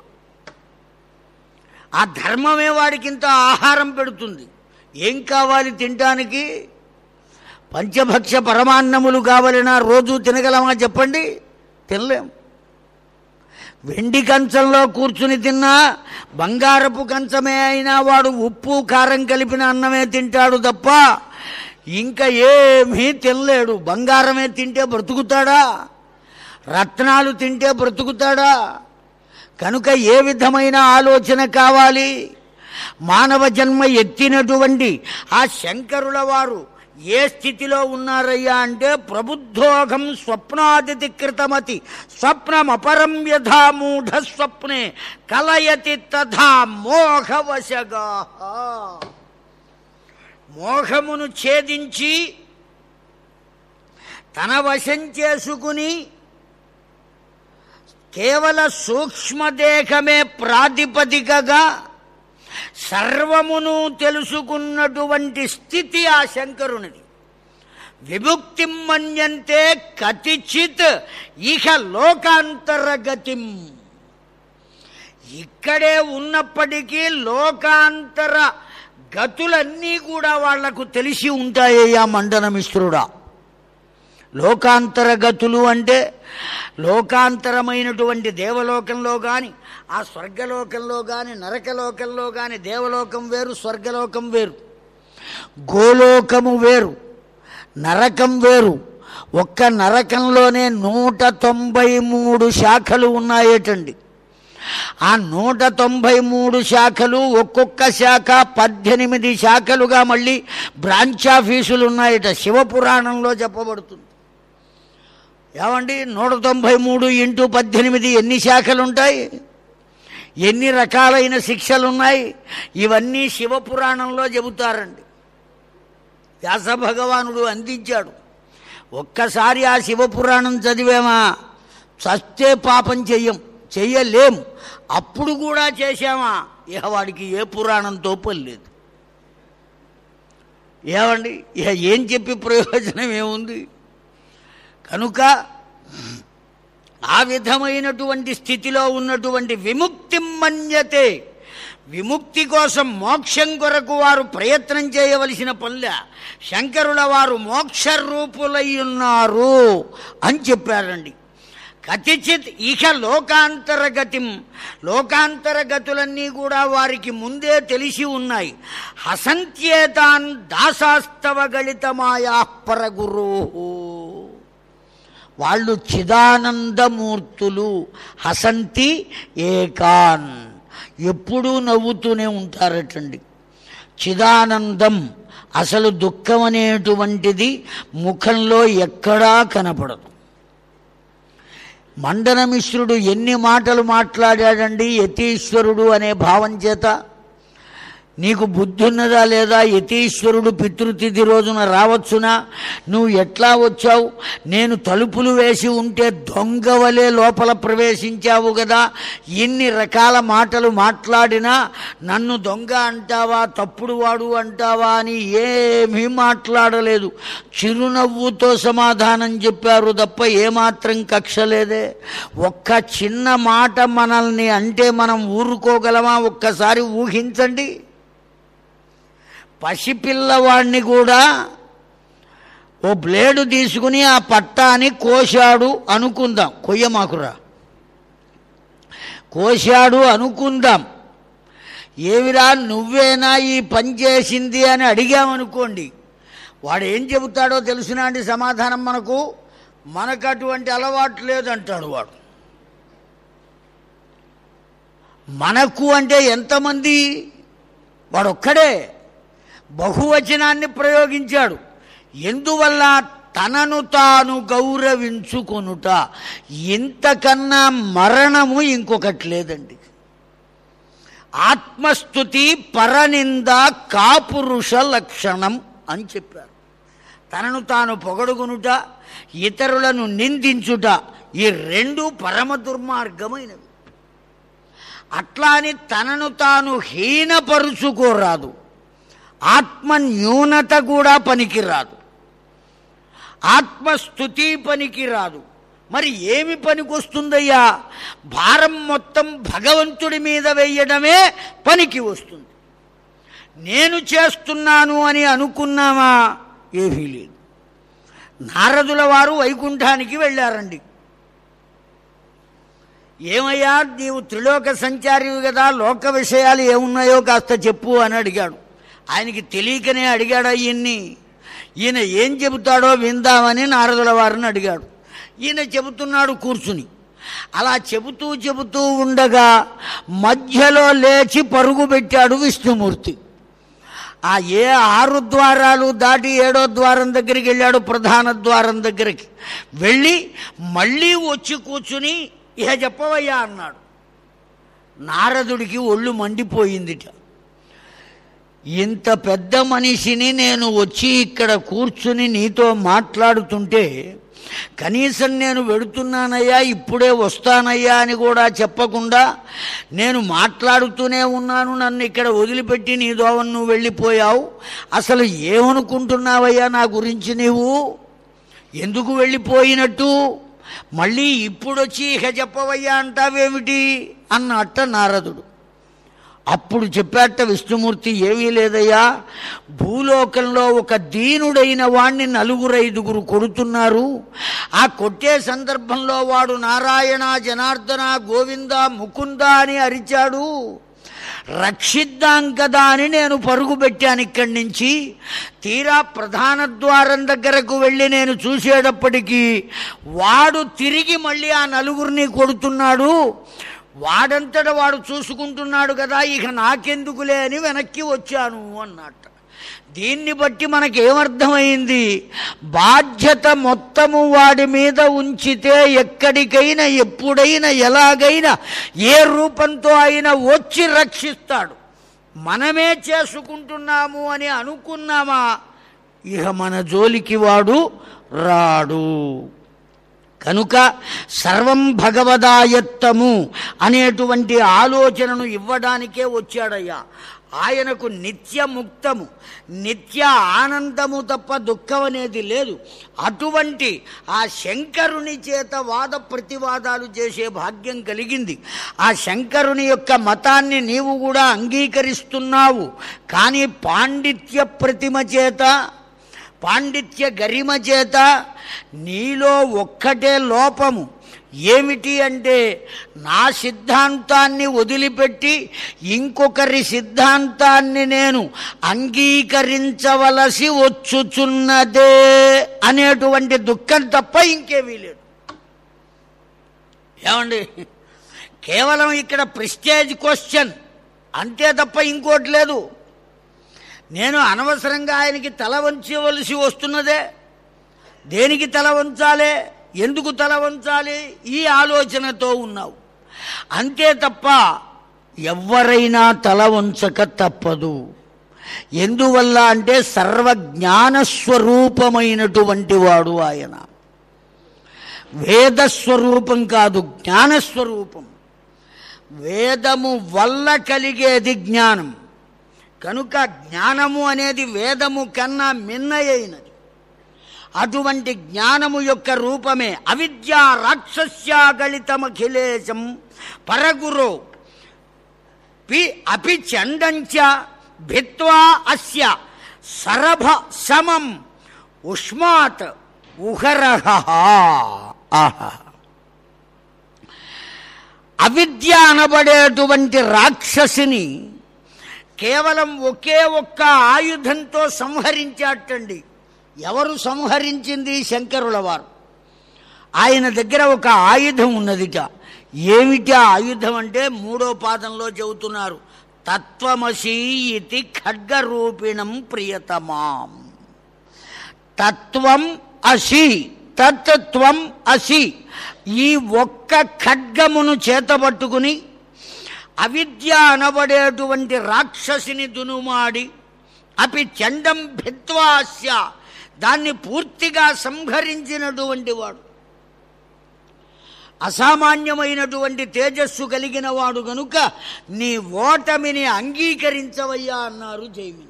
ఆ ధర్మమే వాడికింత ఆహారం పెడుతుంది ఏం కావాలి తినటానికి పంచభక్ష పరమాన్నములు కావాలన్నా రోజు తినగలమా చెప్పండి తినలేం వెండి కంచంలో కూర్చుని తిన్నా బంగారపు కంచమే అయినా వాడు ఉప్పు కారం కలిపిన అన్నమే తింటాడు తప్ప ఇంకా ఏమీ తినలేడు బంగారమే తింటే బ్రతుకుతాడా రత్నాలు తింటే బ్రతుకుతాడా కనుక ఏ విధమైన ఆలోచన కావాలి మానవ జన్మ ఎత్తినటువంటి ఆ శంకరుల వారు ఏ స్థితిలో ఉన్నారయ్యా అంటే ప్రబుద్ధోగం స్వప్నాదితి కృతమతి స్వప్నమపరం యథా మూఢ స్వప్నే కలయతి తథా మోహవశగా మోహమును ఛేదించి తన వశం చేసుకుని కేవల సూక్ష్మదేహమే ప్రాతిపదికగా సర్వమును తెలుసుకున్నటువంటి స్థితి ఆ శంకరునిది విముక్తిం మన్యంతే కతిచిత్ ఇహ లోకాంతరగతిం ఇక్కడే ఉన్నప్పటికీ లోకాంతర గతులన్నీ కూడా వాళ్లకు తెలిసి ఉంటాయ్యా మండనమిశ్రుడా లోకాంతర గతులు అంటే లోకాంతరమైనటువంటి దేవలోకంలో కానీ ఆ స్వర్గలోకంలో కానీ నరకలోకంలో కానీ దేవలోకం వేరు స్వర్గలోకం వేరు గోలోకము వేరు నరకం వేరు ఒక్క నరకంలోనే నూట తొంభై మూడు శాఖలు ఉన్నాయేటండి ఆ నూట తొంభై మూడు శాఖలు ఒక్కొక్క శాఖ పద్దెనిమిది శాఖలుగా మళ్ళీ బ్రాంచ్ ఆఫీసులు ఉన్నాయట శివపురాణంలో చెప్పబడుతుంది ఏమండి నూట తొంభై మూడు ఇంటూ పద్దెనిమిది ఎన్ని శాఖలు ఉంటాయి ఎన్ని రకాలైన శిక్షలు ఉన్నాయి ఇవన్నీ శివపురాణంలో చెబుతారండి వ్యాస భగవానుడు అందించాడు ఒక్కసారి ఆ శివపురాణం చదివామా చస్తే పాపం చెయ్యం చెయ్యలేం అప్పుడు కూడా చేశామా ఇక వాడికి ఏ పురాణంతో పని లేదు ఏమండి ఇక ఏం చెప్పి ప్రయోజనం ఏముంది కనుక ఆ విధమైనటువంటి స్థితిలో ఉన్నటువంటి విముక్తి మన్యతే విముక్తి కోసం మోక్షం కొరకు వారు ప్రయత్నం చేయవలసిన పనుల శంకరుల వారు మోక్ష రూపులై ఉన్నారు అని చెప్పారండి కతిచిత్ ఇక లోకాంతరగతిం లోకాంతరగతులన్నీ కూడా వారికి ముందే తెలిసి ఉన్నాయి హసంత్యేతాన్ దాసాస్తవ గళితమాయా పరగురు వాళ్ళు చిదానందమూర్తులు హసంతి ఏకాన్ ఎప్పుడూ నవ్వుతూనే ఉంటారటండి చిదానందం అసలు దుఃఖం అనేటువంటిది ముఖంలో ఎక్కడా కనపడదు మండనమిశ్రుడు ఎన్ని మాటలు మాట్లాడాడండి యతీశ్వరుడు అనే భావం చేత నీకు బుద్ధి ఉన్నదా లేదా యతీశ్వరుడు పితృతిథి రోజున రావచ్చునా నువ్వు ఎట్లా వచ్చావు నేను తలుపులు వేసి ఉంటే దొంగవలే లోపల ప్రవేశించావు కదా ఎన్ని రకాల మాటలు మాట్లాడినా నన్ను దొంగ అంటావా తప్పుడు వాడు అంటావా అని ఏమీ మాట్లాడలేదు చిరునవ్వుతో సమాధానం చెప్పారు తప్ప ఏమాత్రం కక్ష లేదే ఒక్క చిన్న మాట మనల్ని అంటే మనం ఊరుకోగలమా ఒక్కసారి ఊహించండి పసిపిల్లవాడిని కూడా ఓ బ్లేడు తీసుకుని ఆ పట్టాని కోశాడు అనుకుందాం కొయ్యమాకురా కోశాడు అనుకుందాం ఏమిరా నువ్వేనా ఈ పని చేసింది అని అడిగామనుకోండి వాడు ఏం చెబుతాడో తెలిసినా అండి సమాధానం మనకు మనకు అటువంటి అలవాటు లేదంటాడు వాడు మనకు అంటే ఎంతమంది వాడొక్కడే బహువచనాన్ని ప్రయోగించాడు ఎందువల్ల తనను తాను గౌరవించుకొనుట ఇంతకన్నా మరణము ఇంకొకటి లేదండి ఆత్మస్థుతి పరనింద కాపురుష లక్షణం అని చెప్పారు తనను తాను పొగడుగునుట ఇతరులను నిందించుట ఈ రెండు పరమ దుర్మార్గమైనవి అట్లా అని తనను తాను హీనపరుచుకోరాదు ఆత్మ న్యూనత కూడా పనికిరాదు ఆత్మస్థుతి పనికిరాదు మరి ఏమి పనికొస్తుందయ్యా భారం మొత్తం భగవంతుడి మీద వేయడమే పనికి వస్తుంది నేను చేస్తున్నాను అని అనుకున్నామా ఏమీ లేదు నారదుల వారు వైకుంఠానికి వెళ్ళారండి ఏమయ్యా నీవు త్రిలోక సంచారివి కదా లోక విషయాలు ఏమున్నాయో కాస్త చెప్పు అని అడిగాడు ఆయనకి తెలియకనే అడిగాడు ఈయన్ని ఈయన ఏం చెబుతాడో విందామని నారదుల వారిని అడిగాడు ఈయన చెబుతున్నాడు కూర్చుని అలా చెబుతూ చెబుతూ ఉండగా మధ్యలో లేచి పరుగు పెట్టాడు విష్ణుమూర్తి ఆ ఏ ఆరు ద్వారాలు దాటి ఏడో ద్వారం దగ్గరికి వెళ్ళాడు ప్రధాన ద్వారం దగ్గరికి వెళ్ళి మళ్ళీ వచ్చి కూర్చుని ఇహ చెప్పవయ్యా అన్నాడు నారదుడికి ఒళ్ళు మండిపోయిందిట ఇంత పెద్ద మనిషిని నేను వచ్చి ఇక్కడ కూర్చుని నీతో మాట్లాడుతుంటే కనీసం నేను వెడుతున్నానయ్యా ఇప్పుడే వస్తానయ్యా అని కూడా చెప్పకుండా నేను మాట్లాడుతూనే ఉన్నాను నన్ను ఇక్కడ వదిలిపెట్టి నీ దోవను నువ్వు వెళ్ళిపోయావు అసలు ఏమనుకుంటున్నావయ్యా నా గురించి నీవు ఎందుకు వెళ్ళిపోయినట్టు మళ్ళీ ఇప్పుడొచ్చి ఇక చెప్పవయ్యా అంటావేమిటి అన్నట్ట నారదుడు అప్పుడు చెప్పాట విష్ణుమూర్తి ఏమీ లేదయ్యా భూలోకంలో ఒక దీనుడైన వాణ్ణి నలుగురు ఐదుగురు కొడుతున్నారు ఆ కొట్టే సందర్భంలో వాడు నారాయణ జనార్దన గోవింద ముకుంద అని అరిచాడు రక్షిద్దాం కదా అని నేను పరుగు పెట్టాను ఇక్కడి నుంచి తీరా ప్రధాన ద్వారం దగ్గరకు వెళ్ళి నేను చూసేటప్పటికీ వాడు తిరిగి మళ్ళీ ఆ నలుగురిని కొడుతున్నాడు వాడంతట వాడు చూసుకుంటున్నాడు కదా ఇక నాకెందుకులే అని వెనక్కి వచ్చాను అన్నట్ట దీన్ని బట్టి మనకేమర్థమైంది బాధ్యత మొత్తము వాడి మీద ఉంచితే ఎక్కడికైనా ఎప్పుడైనా ఎలాగైనా ఏ రూపంతో అయినా వచ్చి రక్షిస్తాడు మనమే చేసుకుంటున్నాము అని అనుకున్నామా ఇక మన జోలికి వాడు రాడు కనుక సర్వం భగవదాయత్తము అనేటువంటి ఆలోచనను ఇవ్వడానికే వచ్చాడయ్యా ఆయనకు నిత్య ముక్తము నిత్య ఆనందము తప్ప దుఃఖం అనేది లేదు అటువంటి ఆ శంకరుని చేత వాద ప్రతివాదాలు చేసే భాగ్యం కలిగింది ఆ శంకరుని యొక్క మతాన్ని నీవు కూడా అంగీకరిస్తున్నావు కానీ పాండిత్య ప్రతిమ చేత పాండిత్య గరిమ చేత నీలో ఒక్కటే లోపము ఏమిటి అంటే నా సిద్ధాంతాన్ని వదిలిపెట్టి ఇంకొకరి సిద్ధాంతాన్ని నేను అంగీకరించవలసి వచ్చుచున్నదే అనేటువంటి దుఃఖం తప్ప ఇంకేమీ లేదు ఏమండి కేవలం ఇక్కడ ప్రిస్టేజ్ క్వశ్చన్ అంతే తప్ప ఇంకోటి లేదు నేను అనవసరంగా ఆయనకి తల వంచవలసి వస్తున్నదే దేనికి తల వంచాలి ఎందుకు తల వంచాలి ఈ ఆలోచనతో ఉన్నావు అంతే తప్ప ఎవరైనా తల వంచక తప్పదు ఎందువల్ల అంటే సర్వజ్ఞానస్వరూపమైనటువంటి వాడు ఆయన వేదస్వరూపం కాదు జ్ఞానస్వరూపం వేదము వల్ల కలిగేది జ్ఞానం కనుక జ్ఞానము అనేది వేదము కన్నా మిన్నయైనది అటువంటి జ్ఞానము యొక్క రూపమే అవిద్యా రాక్షస్యాగళితమఖిలేశం పరగురో పి అపి చండంచ భిత్వా అస్య సరభ సమం ఉష్మాత్ ఉహరహ ఆహా అవిద్య అనబడేటువంటి రాక్షసిని కేవలం ఒకే ఒక్క ఆయుధంతో సంహరించాటండి ఎవరు సంహరించింది శంకరుల వారు ఆయన దగ్గర ఒక ఆయుధం ఉన్నదిట ఏమిటి ఆ ఆయుధం అంటే మూడో పాదంలో చెబుతున్నారు తత్వమసి ఇది ఖడ్గరూపిణం ప్రియతమాం తత్వం అసి తత్వం అసి ఈ ఒక్క ఖడ్గమును చేతబట్టుకుని అవిద్య అనబడేటువంటి రాక్షసిని దునుమాడి అపి చండం భిత్వాస్య దాన్ని పూర్తిగా సంహరించినటువంటి వాడు అసామాన్యమైనటువంటి తేజస్సు కలిగిన వాడు గనుక నీ ఓటమిని అంగీకరించవయ్యా అన్నారు జైమిని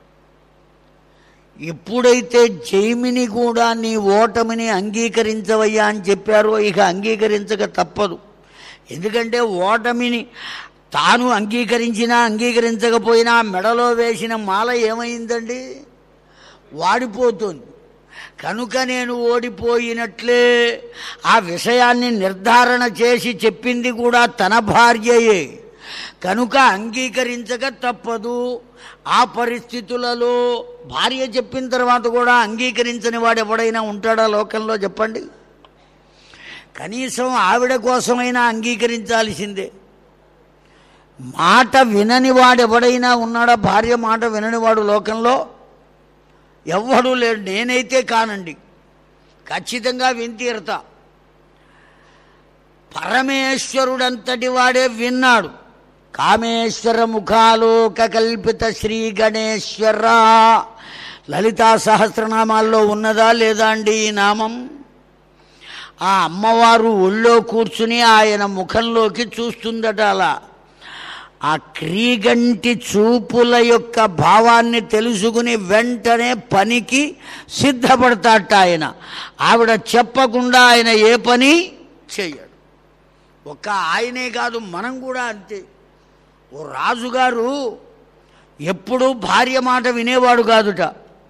ఎప్పుడైతే జైమిని కూడా నీ ఓటమిని అంగీకరించవయ్యా అని చెప్పారో ఇక అంగీకరించక తప్పదు ఎందుకంటే ఓటమిని తాను అంగీకరించినా అంగీకరించకపోయినా మెడలో వేసిన మాల ఏమైందండి వాడిపోతుంది కనుక నేను ఓడిపోయినట్లే ఆ విషయాన్ని నిర్ధారణ చేసి చెప్పింది కూడా తన భార్యయే కనుక అంగీకరించక తప్పదు ఆ పరిస్థితులలో భార్య చెప్పిన తర్వాత కూడా అంగీకరించని వాడు ఎవడైనా ఉంటాడా లోకంలో చెప్పండి కనీసం ఆవిడ కోసమైనా అంగీకరించాల్సిందే మాట వినని వాడు ఎవడైనా ఉన్నాడా భార్య మాట వినని వాడు లోకంలో ఎవ్వడూ లేడు నేనైతే కానండి ఖచ్చితంగా వింతీరత పరమేశ్వరుడంతటి వాడే విన్నాడు కామేశ్వర ముఖాలోక కల్పిత శ్రీ గణేశ్వర లలితా సహస్రనామాల్లో ఉన్నదా లేదా అండి ఈ నామం ఆ అమ్మవారు ఒళ్ళో కూర్చుని ఆయన ముఖంలోకి చూస్తుందట అలా ఆ క్రీగంటి చూపుల యొక్క భావాన్ని తెలుసుకుని వెంటనే పనికి సిద్ధపడతాట ఆయన ఆవిడ చెప్పకుండా ఆయన ఏ పని చెయ్యడు ఒక్క ఆయనే కాదు మనం కూడా అంతే ఓ రాజుగారు ఎప్పుడూ భార్య మాట వినేవాడు కాదుట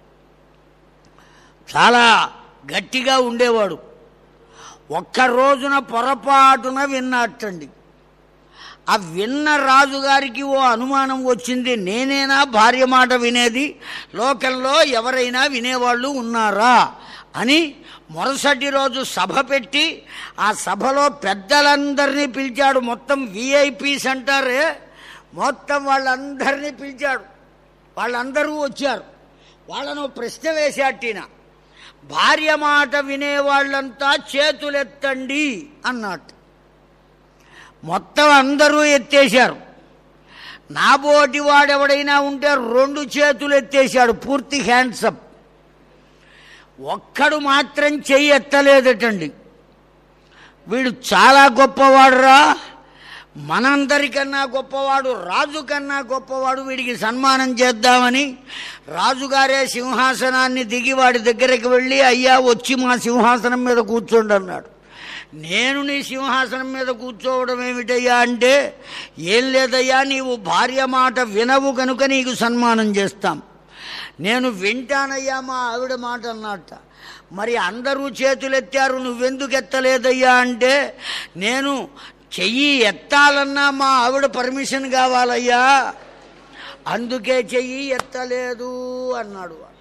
చాలా గట్టిగా ఉండేవాడు ఒక్క రోజున పొరపాటున విన్నట్టండి ఆ విన్న రాజుగారికి ఓ అనుమానం వచ్చింది నేనేనా భార్య మాట వినేది లోకంలో ఎవరైనా వినేవాళ్ళు ఉన్నారా అని మరుసటి రోజు సభ పెట్టి ఆ సభలో పెద్దలందరినీ పిలిచాడు మొత్తం విఐపీస్ అంటారే మొత్తం వాళ్ళందరినీ పిలిచాడు వాళ్ళందరూ వచ్చారు వాళ్ళను ప్రశ్న వేశాటిన భార్య మాట వినేవాళ్ళంతా చేతులెత్తండి అన్నట్టు మొత్తం అందరూ ఎత్తేశారు నాబోటి వాడెవడైనా ఉంటే రెండు చేతులు ఎత్తేశాడు పూర్తి హ్యాండ్సప్ ఒక్కడు మాత్రం చెయ్యి ఎత్తలేదటండి వీడు చాలా గొప్పవాడురా మనందరికన్నా గొప్పవాడు రాజు కన్నా గొప్పవాడు వీడికి సన్మానం చేద్దామని రాజుగారే సింహాసనాన్ని దిగి వాడి దగ్గరికి వెళ్ళి అయ్యా వచ్చి మా సింహాసనం మీద కూర్చోండి అన్నాడు నేను నీ సింహాసనం మీద కూర్చోవడం ఏమిటయ్యా అంటే ఏం లేదయ్యా నీవు భార్య మాట వినవు కనుక నీకు సన్మానం చేస్తాం నేను వింటానయ్యా మా ఆవిడ మాట అన్నట్ట మరి అందరూ చేతులెత్తారు నువ్వెందుకు ఎత్తలేదయ్యా అంటే నేను చెయ్యి ఎత్తాలన్నా మా ఆవిడ పర్మిషన్ కావాలయ్యా అందుకే చెయ్యి ఎత్తలేదు అన్నాడు వాడు.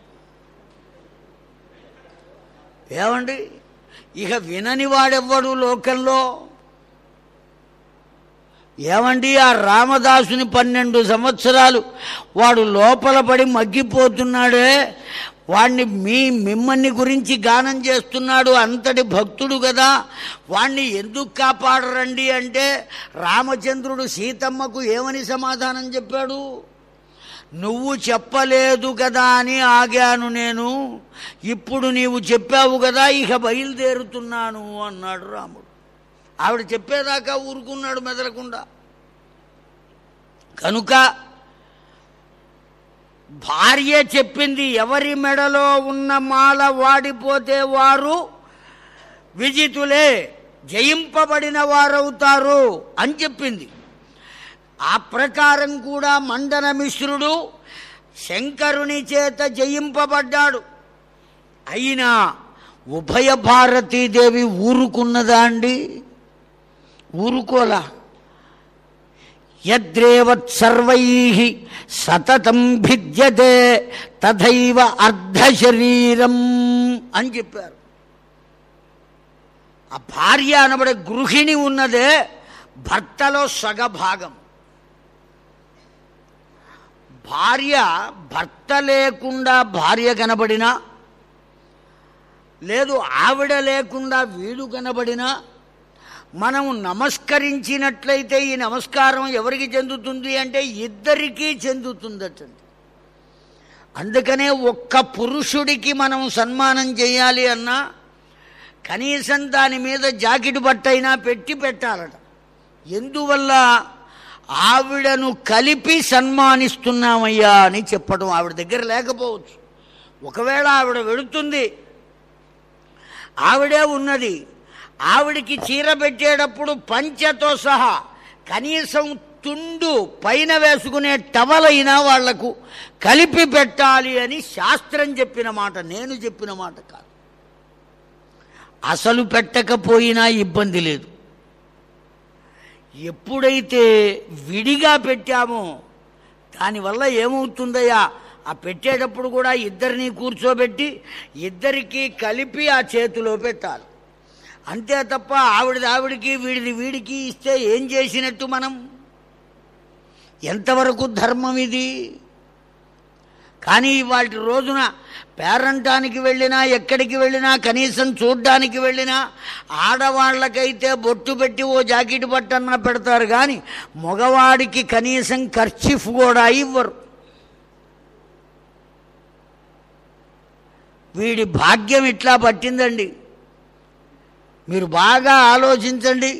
ఏమండి ఇక వినని వాడెవ్వడు లోకంలో ఏమండి ఆ రామదాసుని పన్నెండు సంవత్సరాలు వాడు లోపల పడి మగ్గిపోతున్నాడే వాణ్ణి మీ మిమ్మల్ని గురించి గానం చేస్తున్నాడు అంతటి భక్తుడు కదా వాణ్ణి ఎందుకు కాపాడరండి అంటే రామచంద్రుడు సీతమ్మకు ఏమని సమాధానం చెప్పాడు నువ్వు చెప్పలేదు కదా అని ఆగాను నేను ఇప్పుడు నీవు చెప్పావు కదా ఇక బయలుదేరుతున్నాను అన్నాడు రాముడు ఆవిడ చెప్పేదాకా ఊరుకున్నాడు మెదలకుండా కనుక భార్య చెప్పింది ఎవరి మెడలో ఉన్న మాల వాడిపోతే వారు విజితులే జయింపబడిన వారవుతారు అని చెప్పింది ఆ ప్రకారం కూడా మండన మిశ్రుడు శంకరుని చేత జయింపబడ్డాడు అయినా ఉభయ భారతీదేవి ఊరుకున్నదా అండి ఊరుకోలా యద్రేవత్సర్వై సతతం భిద్యతే తథైవ అర్ధశరీరం అని చెప్పారు ఆ భార్య అనబడే గృహిణి ఉన్నదే భర్తలో సగభాగం భార్య భర్త లేకుండా భార్య కనబడినా లేదు ఆవిడ లేకుండా వీడు కనబడినా మనం నమస్కరించినట్లయితే ఈ నమస్కారం ఎవరికి చెందుతుంది అంటే ఇద్దరికీ చెందుతుందటండి అందుకనే ఒక్క పురుషుడికి మనం సన్మానం చేయాలి అన్నా కనీసం దాని మీద జాకెట్ బట్టైనా పెట్టి పెట్టాలట ఎందువల్ల ఆవిడను కలిపి సన్మానిస్తున్నామయ్యా అని చెప్పడం ఆవిడ దగ్గర లేకపోవచ్చు ఒకవేళ ఆవిడ వెళుతుంది ఆవిడే ఉన్నది ఆవిడికి చీర పెట్టేటప్పుడు పంచతో సహా కనీసం తుండు పైన వేసుకునే టవలైనా వాళ్లకు కలిపి పెట్టాలి అని శాస్త్రం చెప్పిన మాట నేను చెప్పిన మాట కాదు అసలు పెట్టకపోయినా ఇబ్బంది లేదు ఎప్పుడైతే విడిగా పెట్టామో దానివల్ల ఏమవుతుందయ్యా ఆ పెట్టేటప్పుడు కూడా ఇద్దరిని కూర్చోబెట్టి ఇద్దరికి కలిపి ఆ చేతిలో పెట్టాలి అంతే తప్ప ఆవిడది ఆవిడికి వీడిది వీడికి ఇస్తే ఏం చేసినట్టు మనం ఎంతవరకు ధర్మం ఇది కానీ వాటి రోజున పేరంటానికి వెళ్ళినా ఎక్కడికి వెళ్ళినా కనీసం చూడ్డానికి వెళ్ళినా ఆడవాళ్ళకైతే బొట్టు పెట్టి ఓ జాకెట్ బట్టన్నా పెడతారు కానీ మగవాడికి కనీసం ఖర్చిఫ్ కూడా ఇవ్వరు వీడి భాగ్యం ఇట్లా పట్టిందండి మీరు బాగా ఆలోచించండి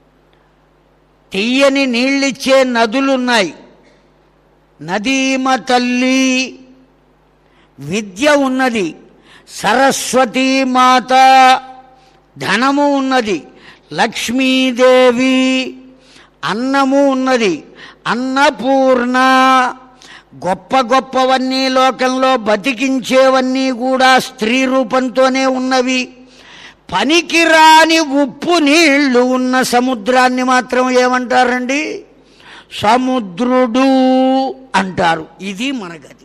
తీయని నీళ్ళిచ్చే నదులున్నాయి నదీమ తల్లి విద్య ఉన్నది సరస్వతీ మాత ధనము ఉన్నది లక్ష్మీదేవి అన్నము ఉన్నది అన్నపూర్ణ గొప్ప గొప్పవన్నీ లోకంలో బతికించేవన్నీ కూడా స్త్రీ రూపంతోనే ఉన్నవి పనికిరాని ఉప్పు నీళ్లు ఉన్న సముద్రాన్ని మాత్రం ఏమంటారండి సముద్రుడు అంటారు ఇది మన గది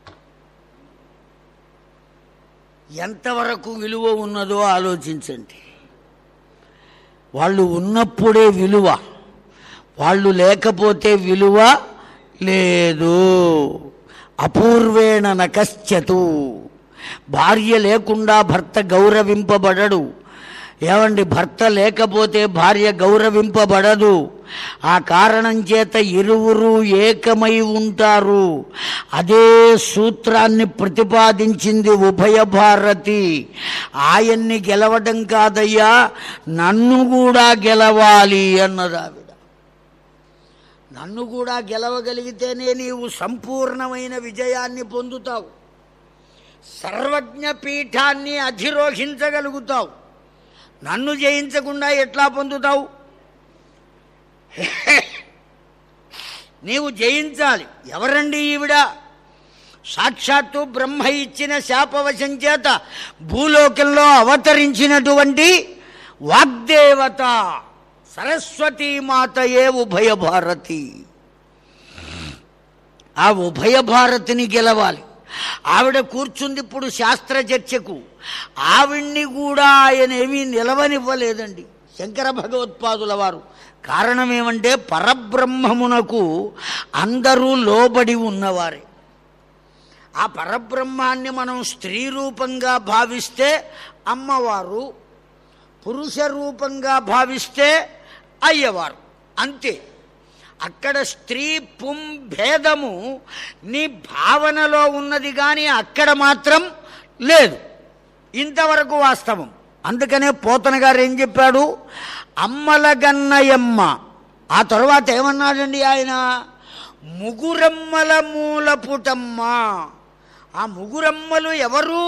ఎంతవరకు విలువ ఉన్నదో ఆలోచించండి వాళ్ళు ఉన్నప్పుడే విలువ వాళ్ళు లేకపోతే విలువ లేదు అపూర్వేణ నకశ్చతు భార్య లేకుండా భర్త గౌరవింపబడడు ఏమండి భర్త లేకపోతే భార్య గౌరవింపబడదు ఆ కారణం చేత ఇరువురు ఏకమై ఉంటారు అదే సూత్రాన్ని ప్రతిపాదించింది ఉభయ భారతి ఆయన్ని గెలవడం కాదయ్యా నన్ను కూడా గెలవాలి అన్నది ఆవిడ నన్ను కూడా గెలవగలిగితేనే నీవు సంపూర్ణమైన విజయాన్ని పొందుతావు సర్వజ్ఞ పీఠాన్ని అధిరోహించగలుగుతావు నన్ను జయించకుండా ఎట్లా పొందుతావు నీవు జయించాలి ఎవరండి ఈవిడ సాక్షాత్తు బ్రహ్మ ఇచ్చిన శాపవశం చేత భూలోకంలో అవతరించినటువంటి వాగ్దేవత సరస్వతీ మాతయే ఉభయ భారతి ఆ ఉభయ భారతిని గెలవాలి ఆవిడ కూర్చుంది ఇప్పుడు శాస్త్ర చర్చకు ఆవిడ్ని కూడా ఆయన ఏమీ నిలవనివ్వలేదండి శంకర భగవత్పాదుల వారు కారణం ఏమంటే పరబ్రహ్మమునకు అందరూ లోబడి ఉన్నవారే ఆ పరబ్రహ్మాన్ని మనం స్త్రీ రూపంగా భావిస్తే అమ్మవారు పురుష రూపంగా భావిస్తే అయ్యవారు అంతే అక్కడ స్త్రీ పుం భేదము నీ భావనలో ఉన్నది కానీ అక్కడ మాత్రం లేదు ఇంతవరకు వాస్తవం అందుకనే పోతన గారు ఏం చెప్పాడు అమ్మలగన్నయమ్మ ఆ తర్వాత ఏమన్నాడండి ఆయన ముగురమ్మల మూలపుటమ్మ ఆ ముగురమ్మలు ఎవరు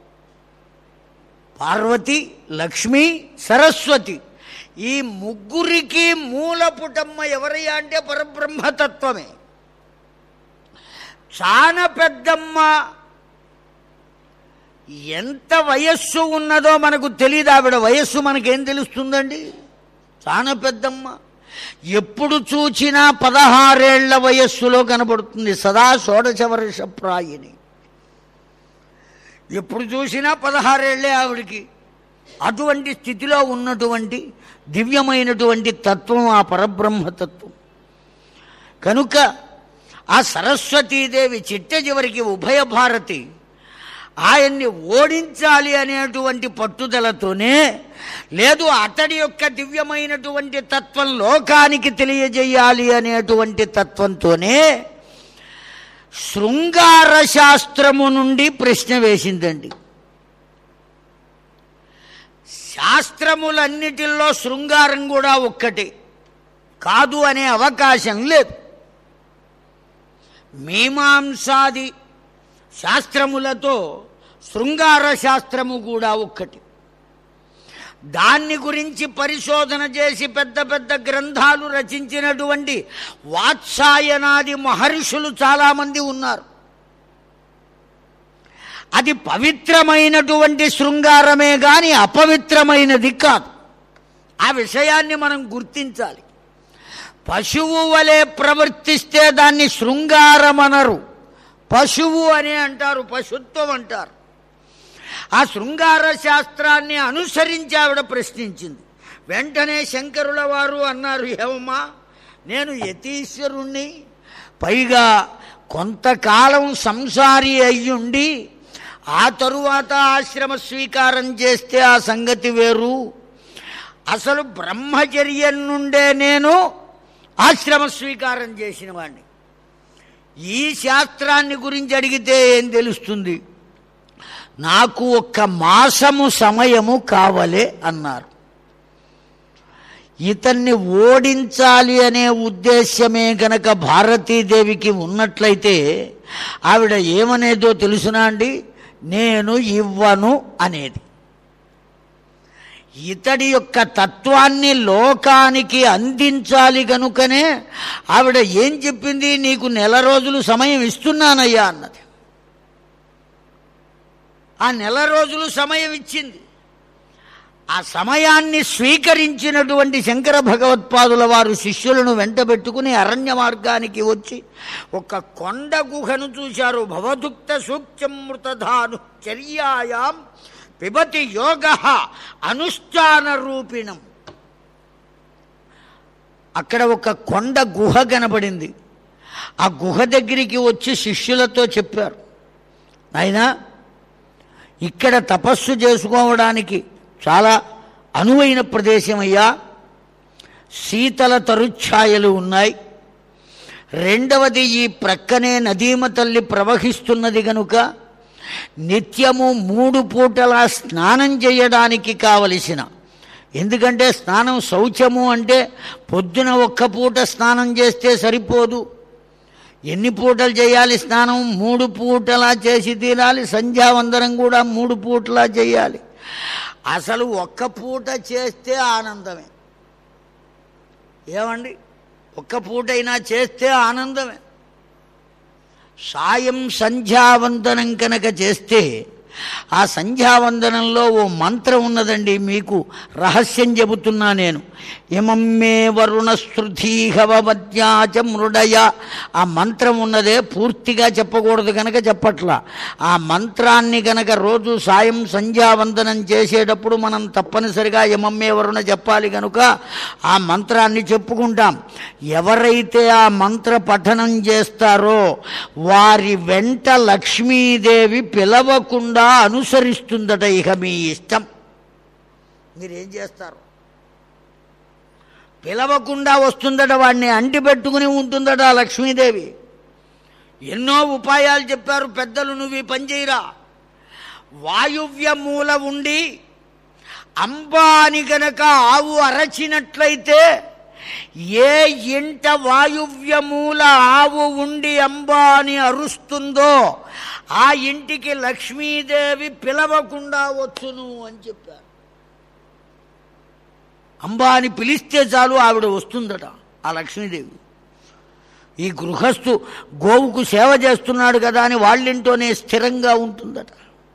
పార్వతి లక్ష్మి సరస్వతి ఈ ముగ్గురికి మూలపుటమ్మ ఎవరయ్యా అంటే పరబ్రహ్మతత్వమే చాలా పెద్దమ్మ ఎంత వయస్సు ఉన్నదో మనకు తెలియదు ఆవిడ వయస్సు మనకేం తెలుస్తుందండి చాలా పెద్దమ్మ ఎప్పుడు చూచినా పదహారేళ్ల వయస్సులో కనబడుతుంది సదా షోడశ వర్ష ప్రాయిని ఎప్పుడు చూసినా పదహారేళ్లే ఆవిడికి అటువంటి స్థితిలో ఉన్నటువంటి దివ్యమైనటువంటి తత్వం ఆ పరబ్రహ్మతత్వం కనుక ఆ సరస్వతీదేవి చిట్ట చివరికి ఉభయ భారతి ఆయన్ని ఓడించాలి అనేటువంటి పట్టుదలతోనే లేదు అతడి యొక్క దివ్యమైనటువంటి తత్వం లోకానికి తెలియజేయాలి అనేటువంటి తత్వంతోనే శృంగార శాస్త్రము నుండి ప్రశ్న వేసిందండి శాస్త్రములన్నిటిల్లో శృంగారం కూడా ఒక్కటే కాదు అనే అవకాశం లేదు మీమాంసాది శాస్త్రములతో శృంగార శాస్త్రము కూడా ఒక్కటి దాన్ని గురించి పరిశోధన చేసి పెద్ద పెద్ద గ్రంథాలు రచించినటువంటి వాత్సాయనాది మహర్షులు చాలామంది ఉన్నారు అది పవిత్రమైనటువంటి శృంగారమే గాని అపవిత్రమైనది కాదు ఆ విషయాన్ని మనం గుర్తించాలి పశువు వలె ప్రవర్తిస్తే దాన్ని శృంగారమనరు పశువు అని అంటారు పశుత్వం అంటారు ఆ శృంగార శాస్త్రాన్ని అనుసరించి ఆవిడ ప్రశ్నించింది వెంటనే శంకరుల వారు అన్నారు ఏమమ్మా నేను యతీశ్వరుణ్ణి పైగా కొంతకాలం సంసారి అయ్యుండి ఆ తరువాత ఆశ్రమ స్వీకారం చేస్తే ఆ సంగతి వేరు అసలు బ్రహ్మచర్యం నుండే నేను ఆశ్రమ స్వీకారం చేసిన వాడిని ఈ శాస్త్రాన్ని గురించి అడిగితే ఏం తెలుస్తుంది నాకు ఒక్క మాసము సమయము కావలే అన్నారు ఇతన్ని ఓడించాలి అనే ఉద్దేశ్యమే గనక భారతీదేవికి ఉన్నట్లయితే ఆవిడ ఏమనేదో తెలుసునా అండి నేను ఇవ్వను అనేది ఇతడి యొక్క తత్వాన్ని లోకానికి అందించాలి గనుకనే ఆవిడ ఏం చెప్పింది నీకు నెల రోజులు సమయం ఇస్తున్నానయ్యా అన్నది ఆ నెల రోజులు సమయం ఇచ్చింది ఆ సమయాన్ని స్వీకరించినటువంటి శంకర భగవత్పాదుల వారు శిష్యులను వెంటబెట్టుకుని అరణ్య మార్గానికి వచ్చి ఒక కొండ గుహను చూశారు భవదుక్త సూక్ష్మృతధాను చర్యాయాం పిబతి యోగ అనుష్ఠాన రూపిణం అక్కడ ఒక కొండ గుహ కనబడింది ఆ గుహ దగ్గరికి వచ్చి శిష్యులతో చెప్పారు నాయనా ఇక్కడ తపస్సు చేసుకోవడానికి చాలా అనువైన ప్రదేశం అయ్యా శీతల తరుఛాయలు ఉన్నాయి రెండవది ఈ ప్రక్కనే నదీమ తల్లి ప్రవహిస్తున్నది గనుక నిత్యము మూడు పూటల స్నానం చేయడానికి కావలసిన ఎందుకంటే స్నానం శౌచము అంటే పొద్దున ఒక్క పూట స్నానం చేస్తే సరిపోదు ఎన్ని పూటలు చేయాలి స్నానం మూడు పూటలా చేసి తీరాలి సంధ్యావందనం కూడా మూడు పూటలా చేయాలి అసలు ఒక్క పూట చేస్తే ఆనందమే ఏమండి ఒక్క పూటైనా చేస్తే ఆనందమే సాయం సంధ్యావందనం కనుక చేస్తే ఆ సంధ్యావందనంలో ఓ మంత్రం ఉన్నదండి మీకు రహస్యం చెబుతున్నా నేను ఇమమ్మే వరుణ మధ్యాచ మృడయ ఆ మంత్రం ఉన్నదే పూర్తిగా చెప్పకూడదు కనుక చెప్పట్లా ఆ మంత్రాన్ని గనక రోజు సాయం సంధ్యావందనం చేసేటప్పుడు మనం తప్పనిసరిగా ఇమమ్మే వరుణ చెప్పాలి కనుక ఆ మంత్రాన్ని చెప్పుకుంటాం ఎవరైతే ఆ మంత్ర పఠనం చేస్తారో వారి వెంట లక్ష్మీదేవి పిలవకుండా అనుసరిస్తుందట ఇక మీ ఇష్టం మీరేం చేస్తారు పిలవకుండా వస్తుందట వాడిని అంటి పెట్టుకుని ఉంటుందట ఆ లక్ష్మీదేవి ఎన్నో ఉపాయాలు చెప్పారు పెద్దలు నువ్వు ఈ పని చేయరా వాయువ్య మూల ఉండి అంబాని గనక ఆవు అరచినట్లయితే ఏ ఇంట వాయువ్య మూల ఆవు ఉండి అంబాని అరుస్తుందో ఆ ఇంటికి లక్ష్మీదేవి పిలవకుండా వచ్చును అని చెప్పారు అంబా అని పిలిస్తే చాలు ఆవిడ వస్తుందట ఆ లక్ష్మీదేవి ఈ గృహస్థు గోవుకు సేవ చేస్తున్నాడు కదా అని వాళ్ళింటోనే స్థిరంగా ఉంటుందట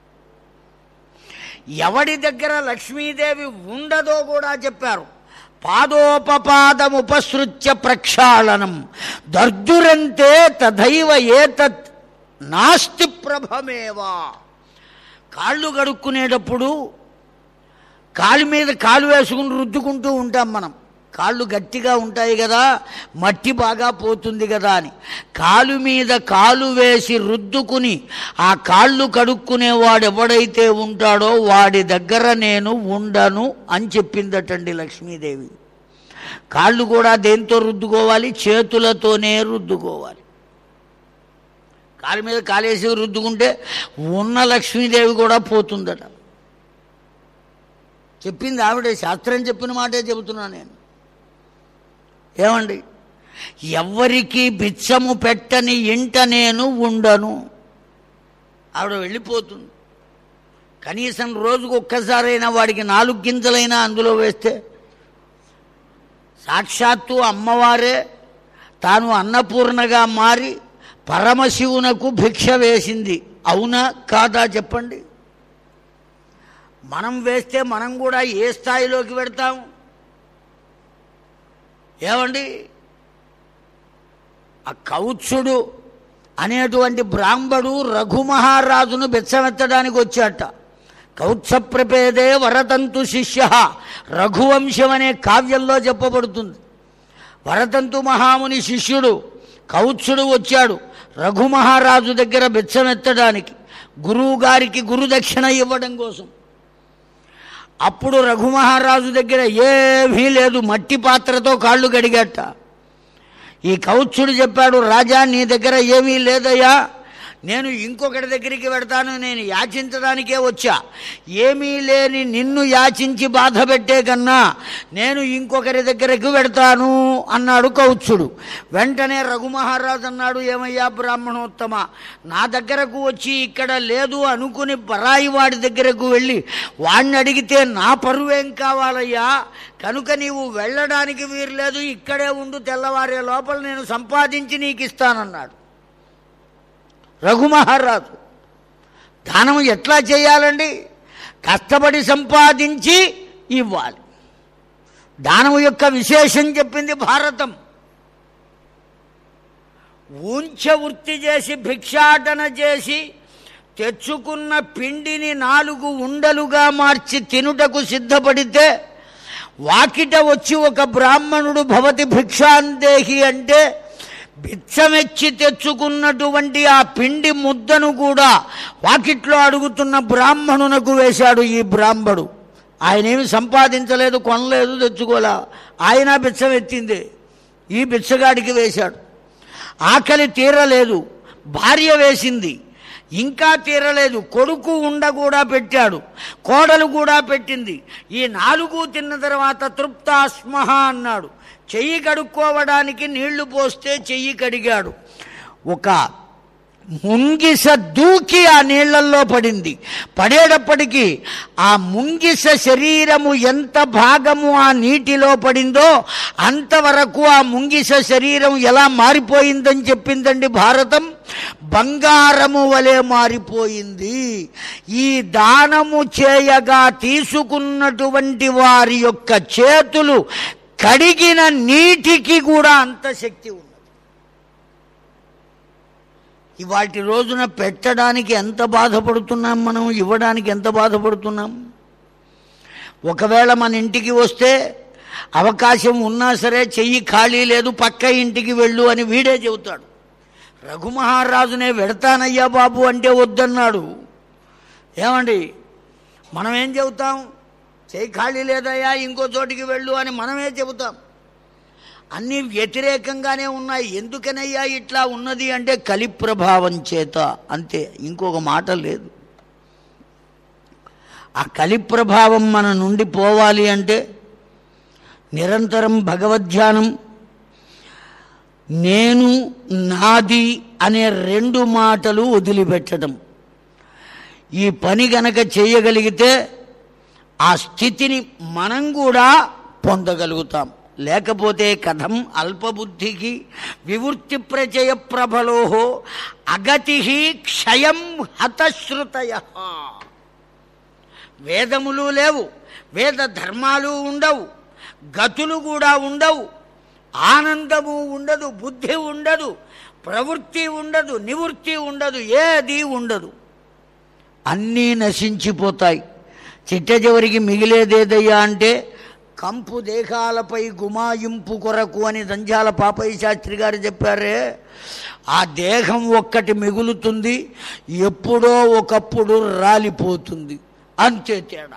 ఎవడి దగ్గర లక్ష్మీదేవి ఉండదో కూడా చెప్పారు పాదోపపాదముపసృత్య ప్రక్షాళనం దర్దురంతే తథైవ ఏతత్ నాస్తి ప్రభమేవా కాళ్ళు కడుక్కునేటప్పుడు కాలు మీద కాలు వేసుకుని రుద్దుకుంటూ ఉంటాం మనం కాళ్ళు గట్టిగా ఉంటాయి కదా మట్టి బాగా పోతుంది కదా అని కాలు మీద కాలు వేసి రుద్దుకుని ఆ కాళ్ళు కడుక్కునేవాడు ఎవడైతే ఉంటాడో వాడి దగ్గర నేను ఉండను అని చెప్పిందటండి లక్ష్మీదేవి కాళ్ళు కూడా దేంతో రుద్దుకోవాలి చేతులతోనే రుద్దుకోవాలి కాలు మీద కాలేసి రుద్దుకుంటే ఉన్న లక్ష్మీదేవి కూడా పోతుందట చెప్పింది ఆవిడే శాస్త్రం చెప్పిన మాటే చెబుతున్నా నేను ఏమండి ఎవ్వరికి బిచ్చము పెట్టని ఇంట నేను ఉండను ఆవిడ వెళ్ళిపోతుంది కనీసం రోజుకు ఒక్కసారైనా వాడికి నాలుగు గింజలైనా అందులో వేస్తే సాక్షాత్తు అమ్మవారే తాను అన్నపూర్ణగా మారి పరమశివునకు భిక్ష వేసింది అవునా కాదా చెప్పండి మనం వేస్తే మనం కూడా ఏ స్థాయిలోకి పెడతాం ఏమండి ఆ కౌత్సుడు అనేటువంటి బ్రాహ్మడు రఘుమహారాజును బెచ్చమెత్తడానికి వచ్చాట కౌత్స ప్రపేదే వరతంతు శిష్య రఘువంశం అనే కావ్యంలో చెప్పబడుతుంది వరతంతు మహాముని శిష్యుడు కౌత్సుడు వచ్చాడు రఘుమహారాజు దగ్గర బెచ్చమెత్తడానికి గురువు గారికి గురుదక్షిణ ఇవ్వడం కోసం అప్పుడు రఘుమహారాజు దగ్గర ఏమీ లేదు మట్టి పాత్రతో కాళ్ళు గడిగట ఈ కౌత్సుడు చెప్పాడు రాజా నీ దగ్గర ఏమీ లేదయ్యా నేను ఇంకొకటి దగ్గరికి వెడతాను నేను యాచించడానికే వచ్చా ఏమీ లేని నిన్ను యాచించి బాధ పెట్టే కన్నా నేను ఇంకొకరి దగ్గరకు వెడతాను అన్నాడు కౌత్సుడు వెంటనే రఘుమహారాజు అన్నాడు ఏమయ్యా బ్రాహ్మణోత్తమ నా దగ్గరకు వచ్చి ఇక్కడ లేదు అనుకుని పరాయి వాడి దగ్గరకు వెళ్ళి వాడిని అడిగితే నా పరువేం కావాలయ్యా కనుక నీవు వెళ్ళడానికి వీరు లేదు ఇక్కడే ఉండు తెల్లవారే లోపల నేను సంపాదించి నీకు ఇస్తానన్నాడు రఘుమహారాజు దానం ఎట్లా చేయాలండి కష్టపడి సంపాదించి ఇవ్వాలి దానం యొక్క విశేషం చెప్పింది భారతం ఊంచ వృత్తి చేసి భిక్షాటన చేసి తెచ్చుకున్న పిండిని నాలుగు ఉండలుగా మార్చి తినుటకు సిద్ధపడితే వాకిట వచ్చి ఒక బ్రాహ్మణుడు భవతి భిక్షాందేహి అంటే బిచ్చమెచ్చి తెచ్చుకున్నటువంటి ఆ పిండి ముద్దను కూడా వాకిట్లో అడుగుతున్న బ్రాహ్మణునకు వేశాడు ఈ బ్రాహ్మడు ఆయన ఏమి సంపాదించలేదు కొనలేదు తెచ్చుకోలే ఆయన బిచ్చం ఎత్తింది ఈ బిచ్చగాడికి వేశాడు ఆకలి తీరలేదు భార్య వేసింది ఇంకా తీరలేదు కొడుకు ఉండ కూడా పెట్టాడు కోడలు కూడా పెట్టింది ఈ నాలుగు తిన్న తర్వాత తృప్తాస్మహ అన్నాడు చెయ్యి కడుక్కోవడానికి నీళ్లు పోస్తే చెయ్యి కడిగాడు ఒక ముంగిస దూకి ఆ నీళ్లల్లో పడింది పడేటప్పటికీ ఆ ముంగిస శరీరము ఎంత భాగము ఆ నీటిలో పడిందో అంతవరకు ఆ ముంగిస శరీరం ఎలా మారిపోయిందని చెప్పిందండి భారతం బంగారము వలె మారిపోయింది ఈ దానము చేయగా తీసుకున్నటువంటి వారి యొక్క చేతులు కడిగిన నీటికి కూడా అంత శక్తి ఉంది ఇవాటి రోజున పెట్టడానికి ఎంత బాధపడుతున్నాం మనం ఇవ్వడానికి ఎంత బాధపడుతున్నాం ఒకవేళ మన ఇంటికి వస్తే అవకాశం ఉన్నా సరే చెయ్యి ఖాళీ లేదు పక్క ఇంటికి వెళ్ళు అని వీడే చెబుతాడు రఘుమహారాజునే వెడతానయ్యా బాబు అంటే వద్దన్నాడు ఏమండి మనం ఏం చెబుతాం చెయ్యి ఖాళీ లేదయ్యా ఇంకో చోటికి వెళ్ళు అని మనమే చెబుతాం అన్నీ వ్యతిరేకంగానే ఉన్నాయి ఎందుకనయ్యా ఇట్లా ఉన్నది అంటే కలి ప్రభావం చేత అంతే ఇంకొక మాట లేదు ఆ కలి ప్రభావం మన నుండి పోవాలి అంటే నిరంతరం భగవద్ధ్యానం నేను నాది అనే రెండు మాటలు వదిలిపెట్టడం ఈ పని గనక చేయగలిగితే ఆ స్థితిని మనం కూడా పొందగలుగుతాం లేకపోతే కథం అల్పబుద్ధికి వివృత్తి ప్రచయ ప్రభలోహో అగతి క్షయం హతశ్రుతయ వేదములు లేవు వేద ధర్మాలు ఉండవు గతులు కూడా ఉండవు ఆనందము ఉండదు బుద్ధి ఉండదు ప్రవృత్తి ఉండదు నివృత్తి ఉండదు ఏది ఉండదు అన్నీ నశించిపోతాయి చిట్ట చివరికి మిగిలేదేదయ్యా అంటే కంపు దేహాలపై గుమాయింపు కొరకు అని దంజాల పాపయ్య శాస్త్రి గారు చెప్పారే ఆ దేహం ఒక్కటి మిగులుతుంది ఎప్పుడో ఒకప్పుడు రాలిపోతుంది అంతే తేడా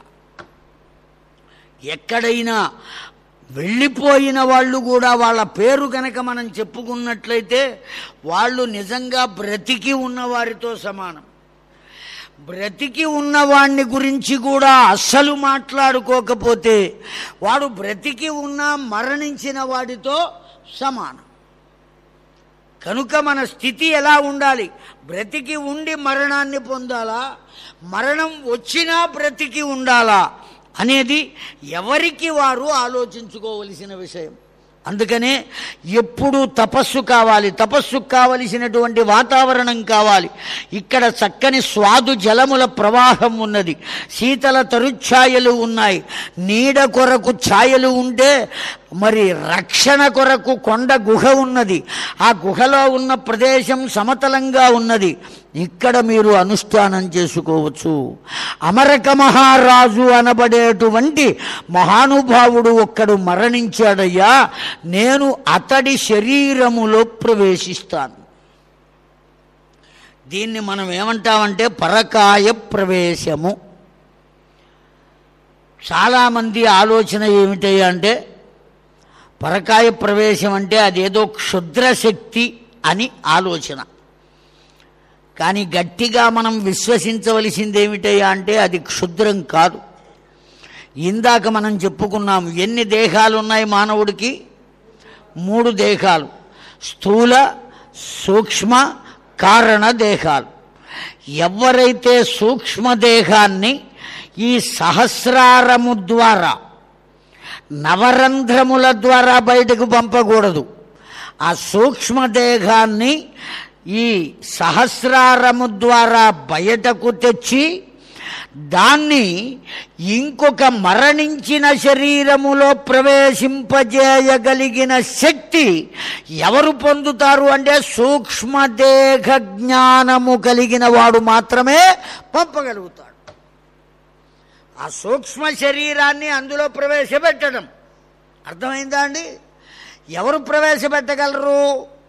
ఎక్కడైనా వెళ్ళిపోయిన వాళ్ళు కూడా వాళ్ళ పేరు కనుక మనం చెప్పుకున్నట్లయితే వాళ్ళు నిజంగా బ్రతికి ఉన్నవారితో సమానం బ్రతికి ఉన్నవాణ్ణి గురించి కూడా అస్సలు మాట్లాడుకోకపోతే వాడు బ్రతికి ఉన్నా మరణించిన వాడితో సమానం కనుక మన స్థితి ఎలా ఉండాలి బ్రతికి ఉండి మరణాన్ని పొందాలా మరణం వచ్చినా బ్రతికి ఉండాలా అనేది ఎవరికి వారు ఆలోచించుకోవలసిన విషయం అందుకనే ఎప్పుడూ తపస్సు కావాలి తపస్సు కావలసినటువంటి వాతావరణం కావాలి ఇక్కడ చక్కని స్వాదు జలముల ప్రవాహం ఉన్నది శీతల తరుఛాయలు ఉన్నాయి నీడ కొరకు ఛాయలు ఉంటే మరి రక్షణ కొరకు కొండ గుహ ఉన్నది ఆ గుహలో ఉన్న ప్రదేశం సమతలంగా ఉన్నది ఇక్కడ మీరు అనుష్ఠానం చేసుకోవచ్చు అమరక మహారాజు అనబడేటువంటి మహానుభావుడు ఒక్కడు మరణించాడయ్యా నేను అతడి శరీరములో ప్రవేశిస్తాను దీన్ని మనం ఏమంటామంటే పరకాయ ప్రవేశము చాలామంది ఆలోచన ఏమిటయ్యా అంటే పరకాయ ప్రవేశం అంటే అదేదో క్షుద్రశక్తి అని ఆలోచన కానీ గట్టిగా మనం విశ్వసించవలసింది ఏమిటయ్యా అంటే అది క్షుద్రం కాదు ఇందాక మనం చెప్పుకున్నాం ఎన్ని దేహాలు ఉన్నాయి మానవుడికి మూడు దేహాలు స్థూల సూక్ష్మ కారణ దేహాలు ఎవరైతే సూక్ష్మదేహాన్ని ఈ సహస్రారము ద్వారా నవరంధ్రముల ద్వారా బయటకు పంపకూడదు ఆ సూక్ష్మదేహాన్ని ఈ సహస్రారము ద్వారా బయటకు తెచ్చి దాన్ని ఇంకొక మరణించిన శరీరములో ప్రవేశింపజేయగలిగిన శక్తి ఎవరు పొందుతారు అంటే సూక్ష్మదేహ జ్ఞానము కలిగిన వాడు మాత్రమే పంపగలుగుతాడు ఆ సూక్ష్మ శరీరాన్ని అందులో ప్రవేశపెట్టడం అర్థమైందా అండి ఎవరు ప్రవేశపెట్టగలరు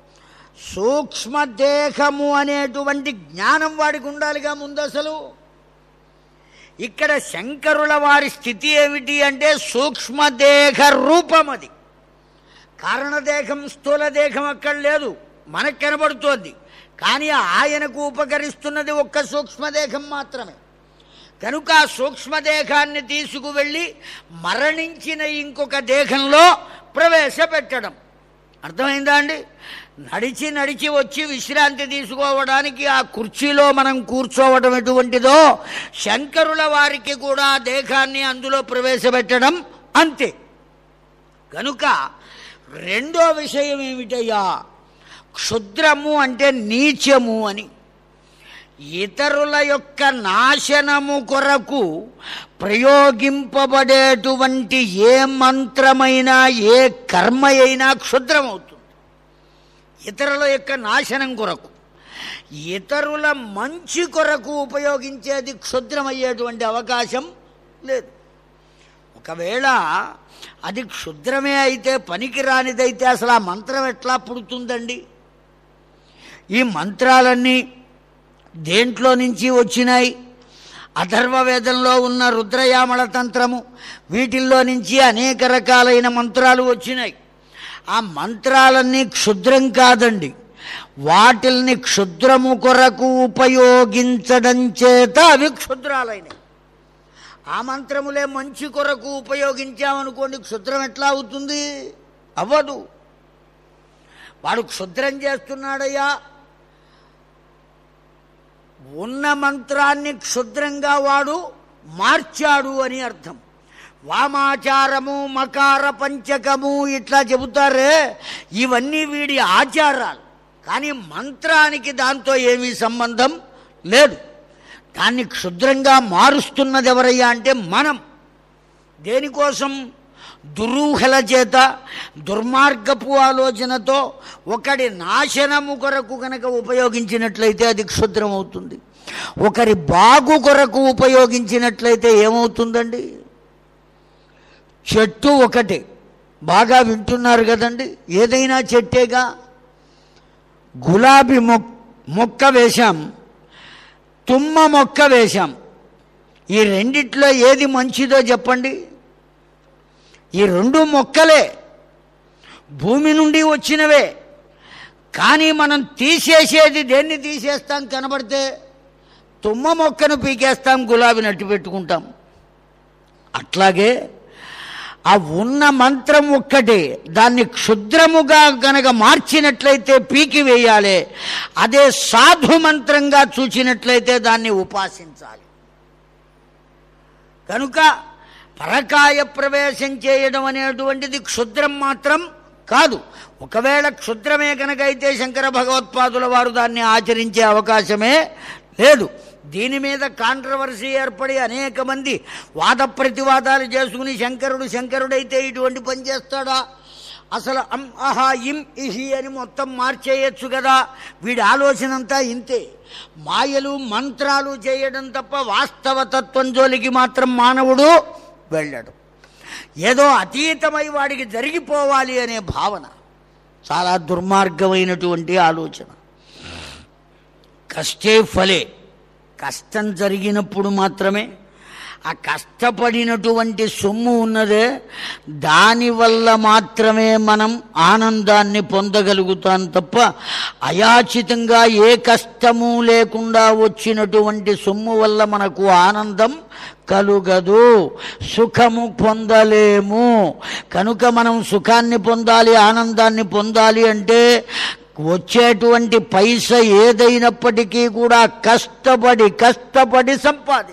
సూక్ష్మదేహము అనేటువంటి జ్ఞానం వాడికి ఉండాలిగా ముందు అసలు ఇక్కడ శంకరుల వారి స్థితి ఏమిటి అంటే సూక్ష్మదేహ రూపం అది కారణదేహం స్థూలదేహం అక్కడ లేదు మనకు కనబడుతోంది కానీ ఆయనకు ఉపకరిస్తున్నది ఒక్క సూక్ష్మదేహం మాత్రమే కనుక ఆ సూక్ష్మదేహాన్ని తీసుకువెళ్ళి మరణించిన ఇంకొక దేహంలో ప్రవేశపెట్టడం అర్థమైందా అండి నడిచి నడిచి వచ్చి విశ్రాంతి తీసుకోవడానికి ఆ కుర్చీలో మనం కూర్చోవడం ఎటువంటిదో శంకరుల వారికి కూడా ఆ దేహాన్ని అందులో ప్రవేశపెట్టడం అంతే కనుక రెండో విషయం ఏమిటయ్యా క్షుద్రము అంటే నీచము అని ఇతరుల యొక్క నాశనము కొరకు ప్రయోగింపబడేటువంటి ఏ మంత్రమైనా ఏ కర్మ అయినా క్షుద్రమవుతుంది ఇతరుల యొక్క నాశనం కొరకు ఇతరుల మంచి కొరకు ఉపయోగించేది క్షుద్రమయ్యేటువంటి అవకాశం లేదు ఒకవేళ అది క్షుద్రమే అయితే పనికిరానిదైతే అసలు ఆ మంత్రం ఎట్లా పుడుతుందండి ఈ మంత్రాలన్నీ దేంట్లో నుంచి వచ్చినాయి అథర్వవేదంలో ఉన్న రుద్రయామల తంత్రము వీటిల్లో నుంచి అనేక రకాలైన మంత్రాలు వచ్చినాయి ఆ మంత్రాలన్నీ క్షుద్రం కాదండి వాటిల్ని క్షుద్రము కొరకు ఉపయోగించడం చేత అవి క్షుద్రాలైనవి ఆ మంత్రములే మంచి కొరకు ఉపయోగించామనుకోండి క్షుద్రం ఎట్లా అవుతుంది అవ్వదు వాడు క్షుద్రం చేస్తున్నాడయ్యా ఉన్న మంత్రాన్ని క్షుద్రంగా వాడు మార్చాడు అని అర్థం వామాచారము మకార పంచకము ఇట్లా చెబుతారే ఇవన్నీ వీడి ఆచారాలు కానీ మంత్రానికి దాంతో ఏమీ సంబంధం లేదు దాన్ని క్షుద్రంగా మారుస్తున్నది ఎవరయ్యా అంటే మనం దేనికోసం దురూహల చేత దుర్మార్గపు ఆలోచనతో ఒకడి నాశనము కొరకు కనుక ఉపయోగించినట్లయితే అది క్షుద్రం అవుతుంది ఒకరి బాగు కొరకు ఉపయోగించినట్లయితే ఏమవుతుందండి చెట్టు ఒకటే బాగా వింటున్నారు కదండి ఏదైనా చెట్టేగా గులాబీ మొక్ మొక్క వేశాం తుమ్మ మొక్క వేశాం ఈ రెండిట్లో ఏది మంచిదో చెప్పండి ఈ రెండు మొక్కలే భూమి నుండి వచ్చినవే కానీ మనం తీసేసేది దేన్ని తీసేస్తాం కనబడితే తుమ్మ మొక్కను పీకేస్తాం గులాబీ నట్టు పెట్టుకుంటాం అట్లాగే ఆ ఉన్న మంత్రం ఒక్కటే దాన్ని క్షుద్రముగా గనక మార్చినట్లయితే పీకి వేయాలి అదే సాధు మంత్రంగా చూచినట్లయితే దాన్ని ఉపాసించాలి కనుక పరకాయ ప్రవేశం చేయడం అనేటువంటిది క్షుద్రం మాత్రం కాదు ఒకవేళ క్షుద్రమే కనుక అయితే శంకర భగవత్పాదుల వారు దాన్ని ఆచరించే అవకాశమే లేదు దీని మీద కాంట్రవర్సీ ఏర్పడి అనేక మంది వాద ప్రతివాదాలు చేసుకుని శంకరుడు శంకరుడైతే ఇటువంటి పని చేస్తాడా అసలు అం అహా ఇం ఇహి అని మొత్తం మార్చేయచ్చు కదా వీడి ఆలోచన అంతా ఇంతే మాయలు మంత్రాలు చేయడం తప్ప వాస్తవ తత్వం జోలికి మాత్రం మానవుడు వెళ్ళడు ఏదో అతీతమై వాడికి జరిగిపోవాలి అనే భావన చాలా దుర్మార్గమైనటువంటి ఆలోచన కష్టే ఫలే కష్టం జరిగినప్పుడు మాత్రమే ఆ కష్టపడినటువంటి సొమ్ము ఉన్నదే దానివల్ల మాత్రమే మనం ఆనందాన్ని పొందగలుగుతాం తప్ప అయాచితంగా ఏ కష్టము లేకుండా వచ్చినటువంటి సొమ్ము వల్ల మనకు ఆనందం కలుగదు సుఖము పొందలేము కనుక మనం సుఖాన్ని పొందాలి ఆనందాన్ని పొందాలి అంటే వచ్చేటువంటి పైస ఏదైనప్పటికీ కూడా కష్టపడి కష్టపడి సంపాదించాలి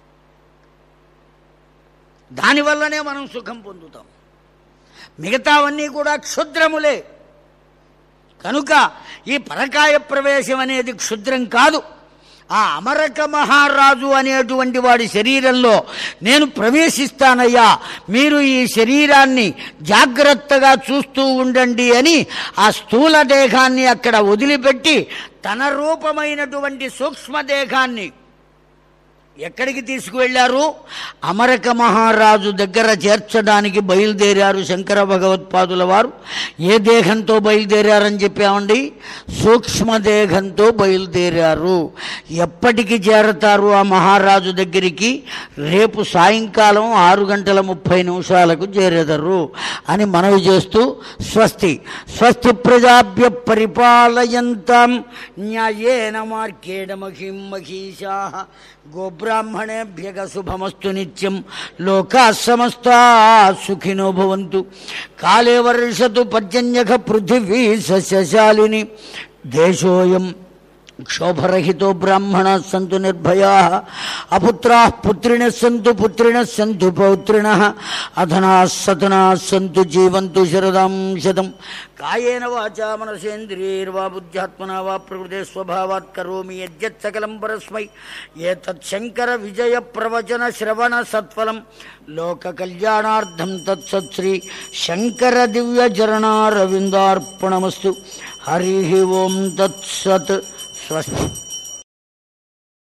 దానివల్లనే మనం సుఖం పొందుతాం మిగతావన్నీ కూడా క్షుద్రములే కనుక ఈ పరకాయ ప్రవేశం అనేది క్షుద్రం కాదు ఆ అమరక మహారాజు అనేటువంటి వాడి శరీరంలో నేను ప్రవేశిస్తానయ్యా మీరు ఈ శరీరాన్ని జాగ్రత్తగా చూస్తూ ఉండండి అని ఆ స్థూల దేహాన్ని అక్కడ వదిలిపెట్టి తన రూపమైనటువంటి సూక్ష్మదేహాన్ని ఎక్కడికి తీసుకువెళ్ళారు అమరక మహారాజు దగ్గర చేర్చడానికి బయలుదేరారు శంకర భగవత్పాదుల వారు ఏ దేహంతో బయలుదేరారని చెప్పామండి సూక్ష్మదేహంతో బయలుదేరారు ఎప్పటికి చేరతారు ఆ మహారాజు దగ్గరికి రేపు సాయంకాలం ఆరు గంటల ముప్పై నిమిషాలకు చేరెదరు అని మనవి చేస్తూ స్వస్తి స్వస్తి ప్రజాభ్య పరిపాలయంతాం న్యాయేన మార్గేణ మహిం మహిషా గోబ్రాహ్మణేభ్యగ శుభమస్తు నిత్యం లోకా సమస్తా సుఖినో భవంతు కాలే వర్షతు పర్జన్యక పృథివీ సస్యశాలిని దేశోయం క్షోభరహితో బ్రాహ్మణ సంతు నిర్భయా అపుత్రా పుత్రిణ సంతు పుత్రిణ సంతు పౌత్రిణ అధనా సతనా సంతు జీవంతు శరదాం శతం కాయేన వాచా మనసేంద్రియైర్వా బుద్ధ్యాత్మనా వా ప్రకృతే స్వభావాత్ కరోమి యజ్జత్ సకలం పరస్మై ఏతత్ శంకర విజయ ప్రవచన శ్రవణ సత్ఫలం లోక కళ్యాణార్థం తత్సత్శ్రీ శంకర దివ్య చరణారవిందార్పణమస్తు హరి ఓం తత్సత్ స్వస్తి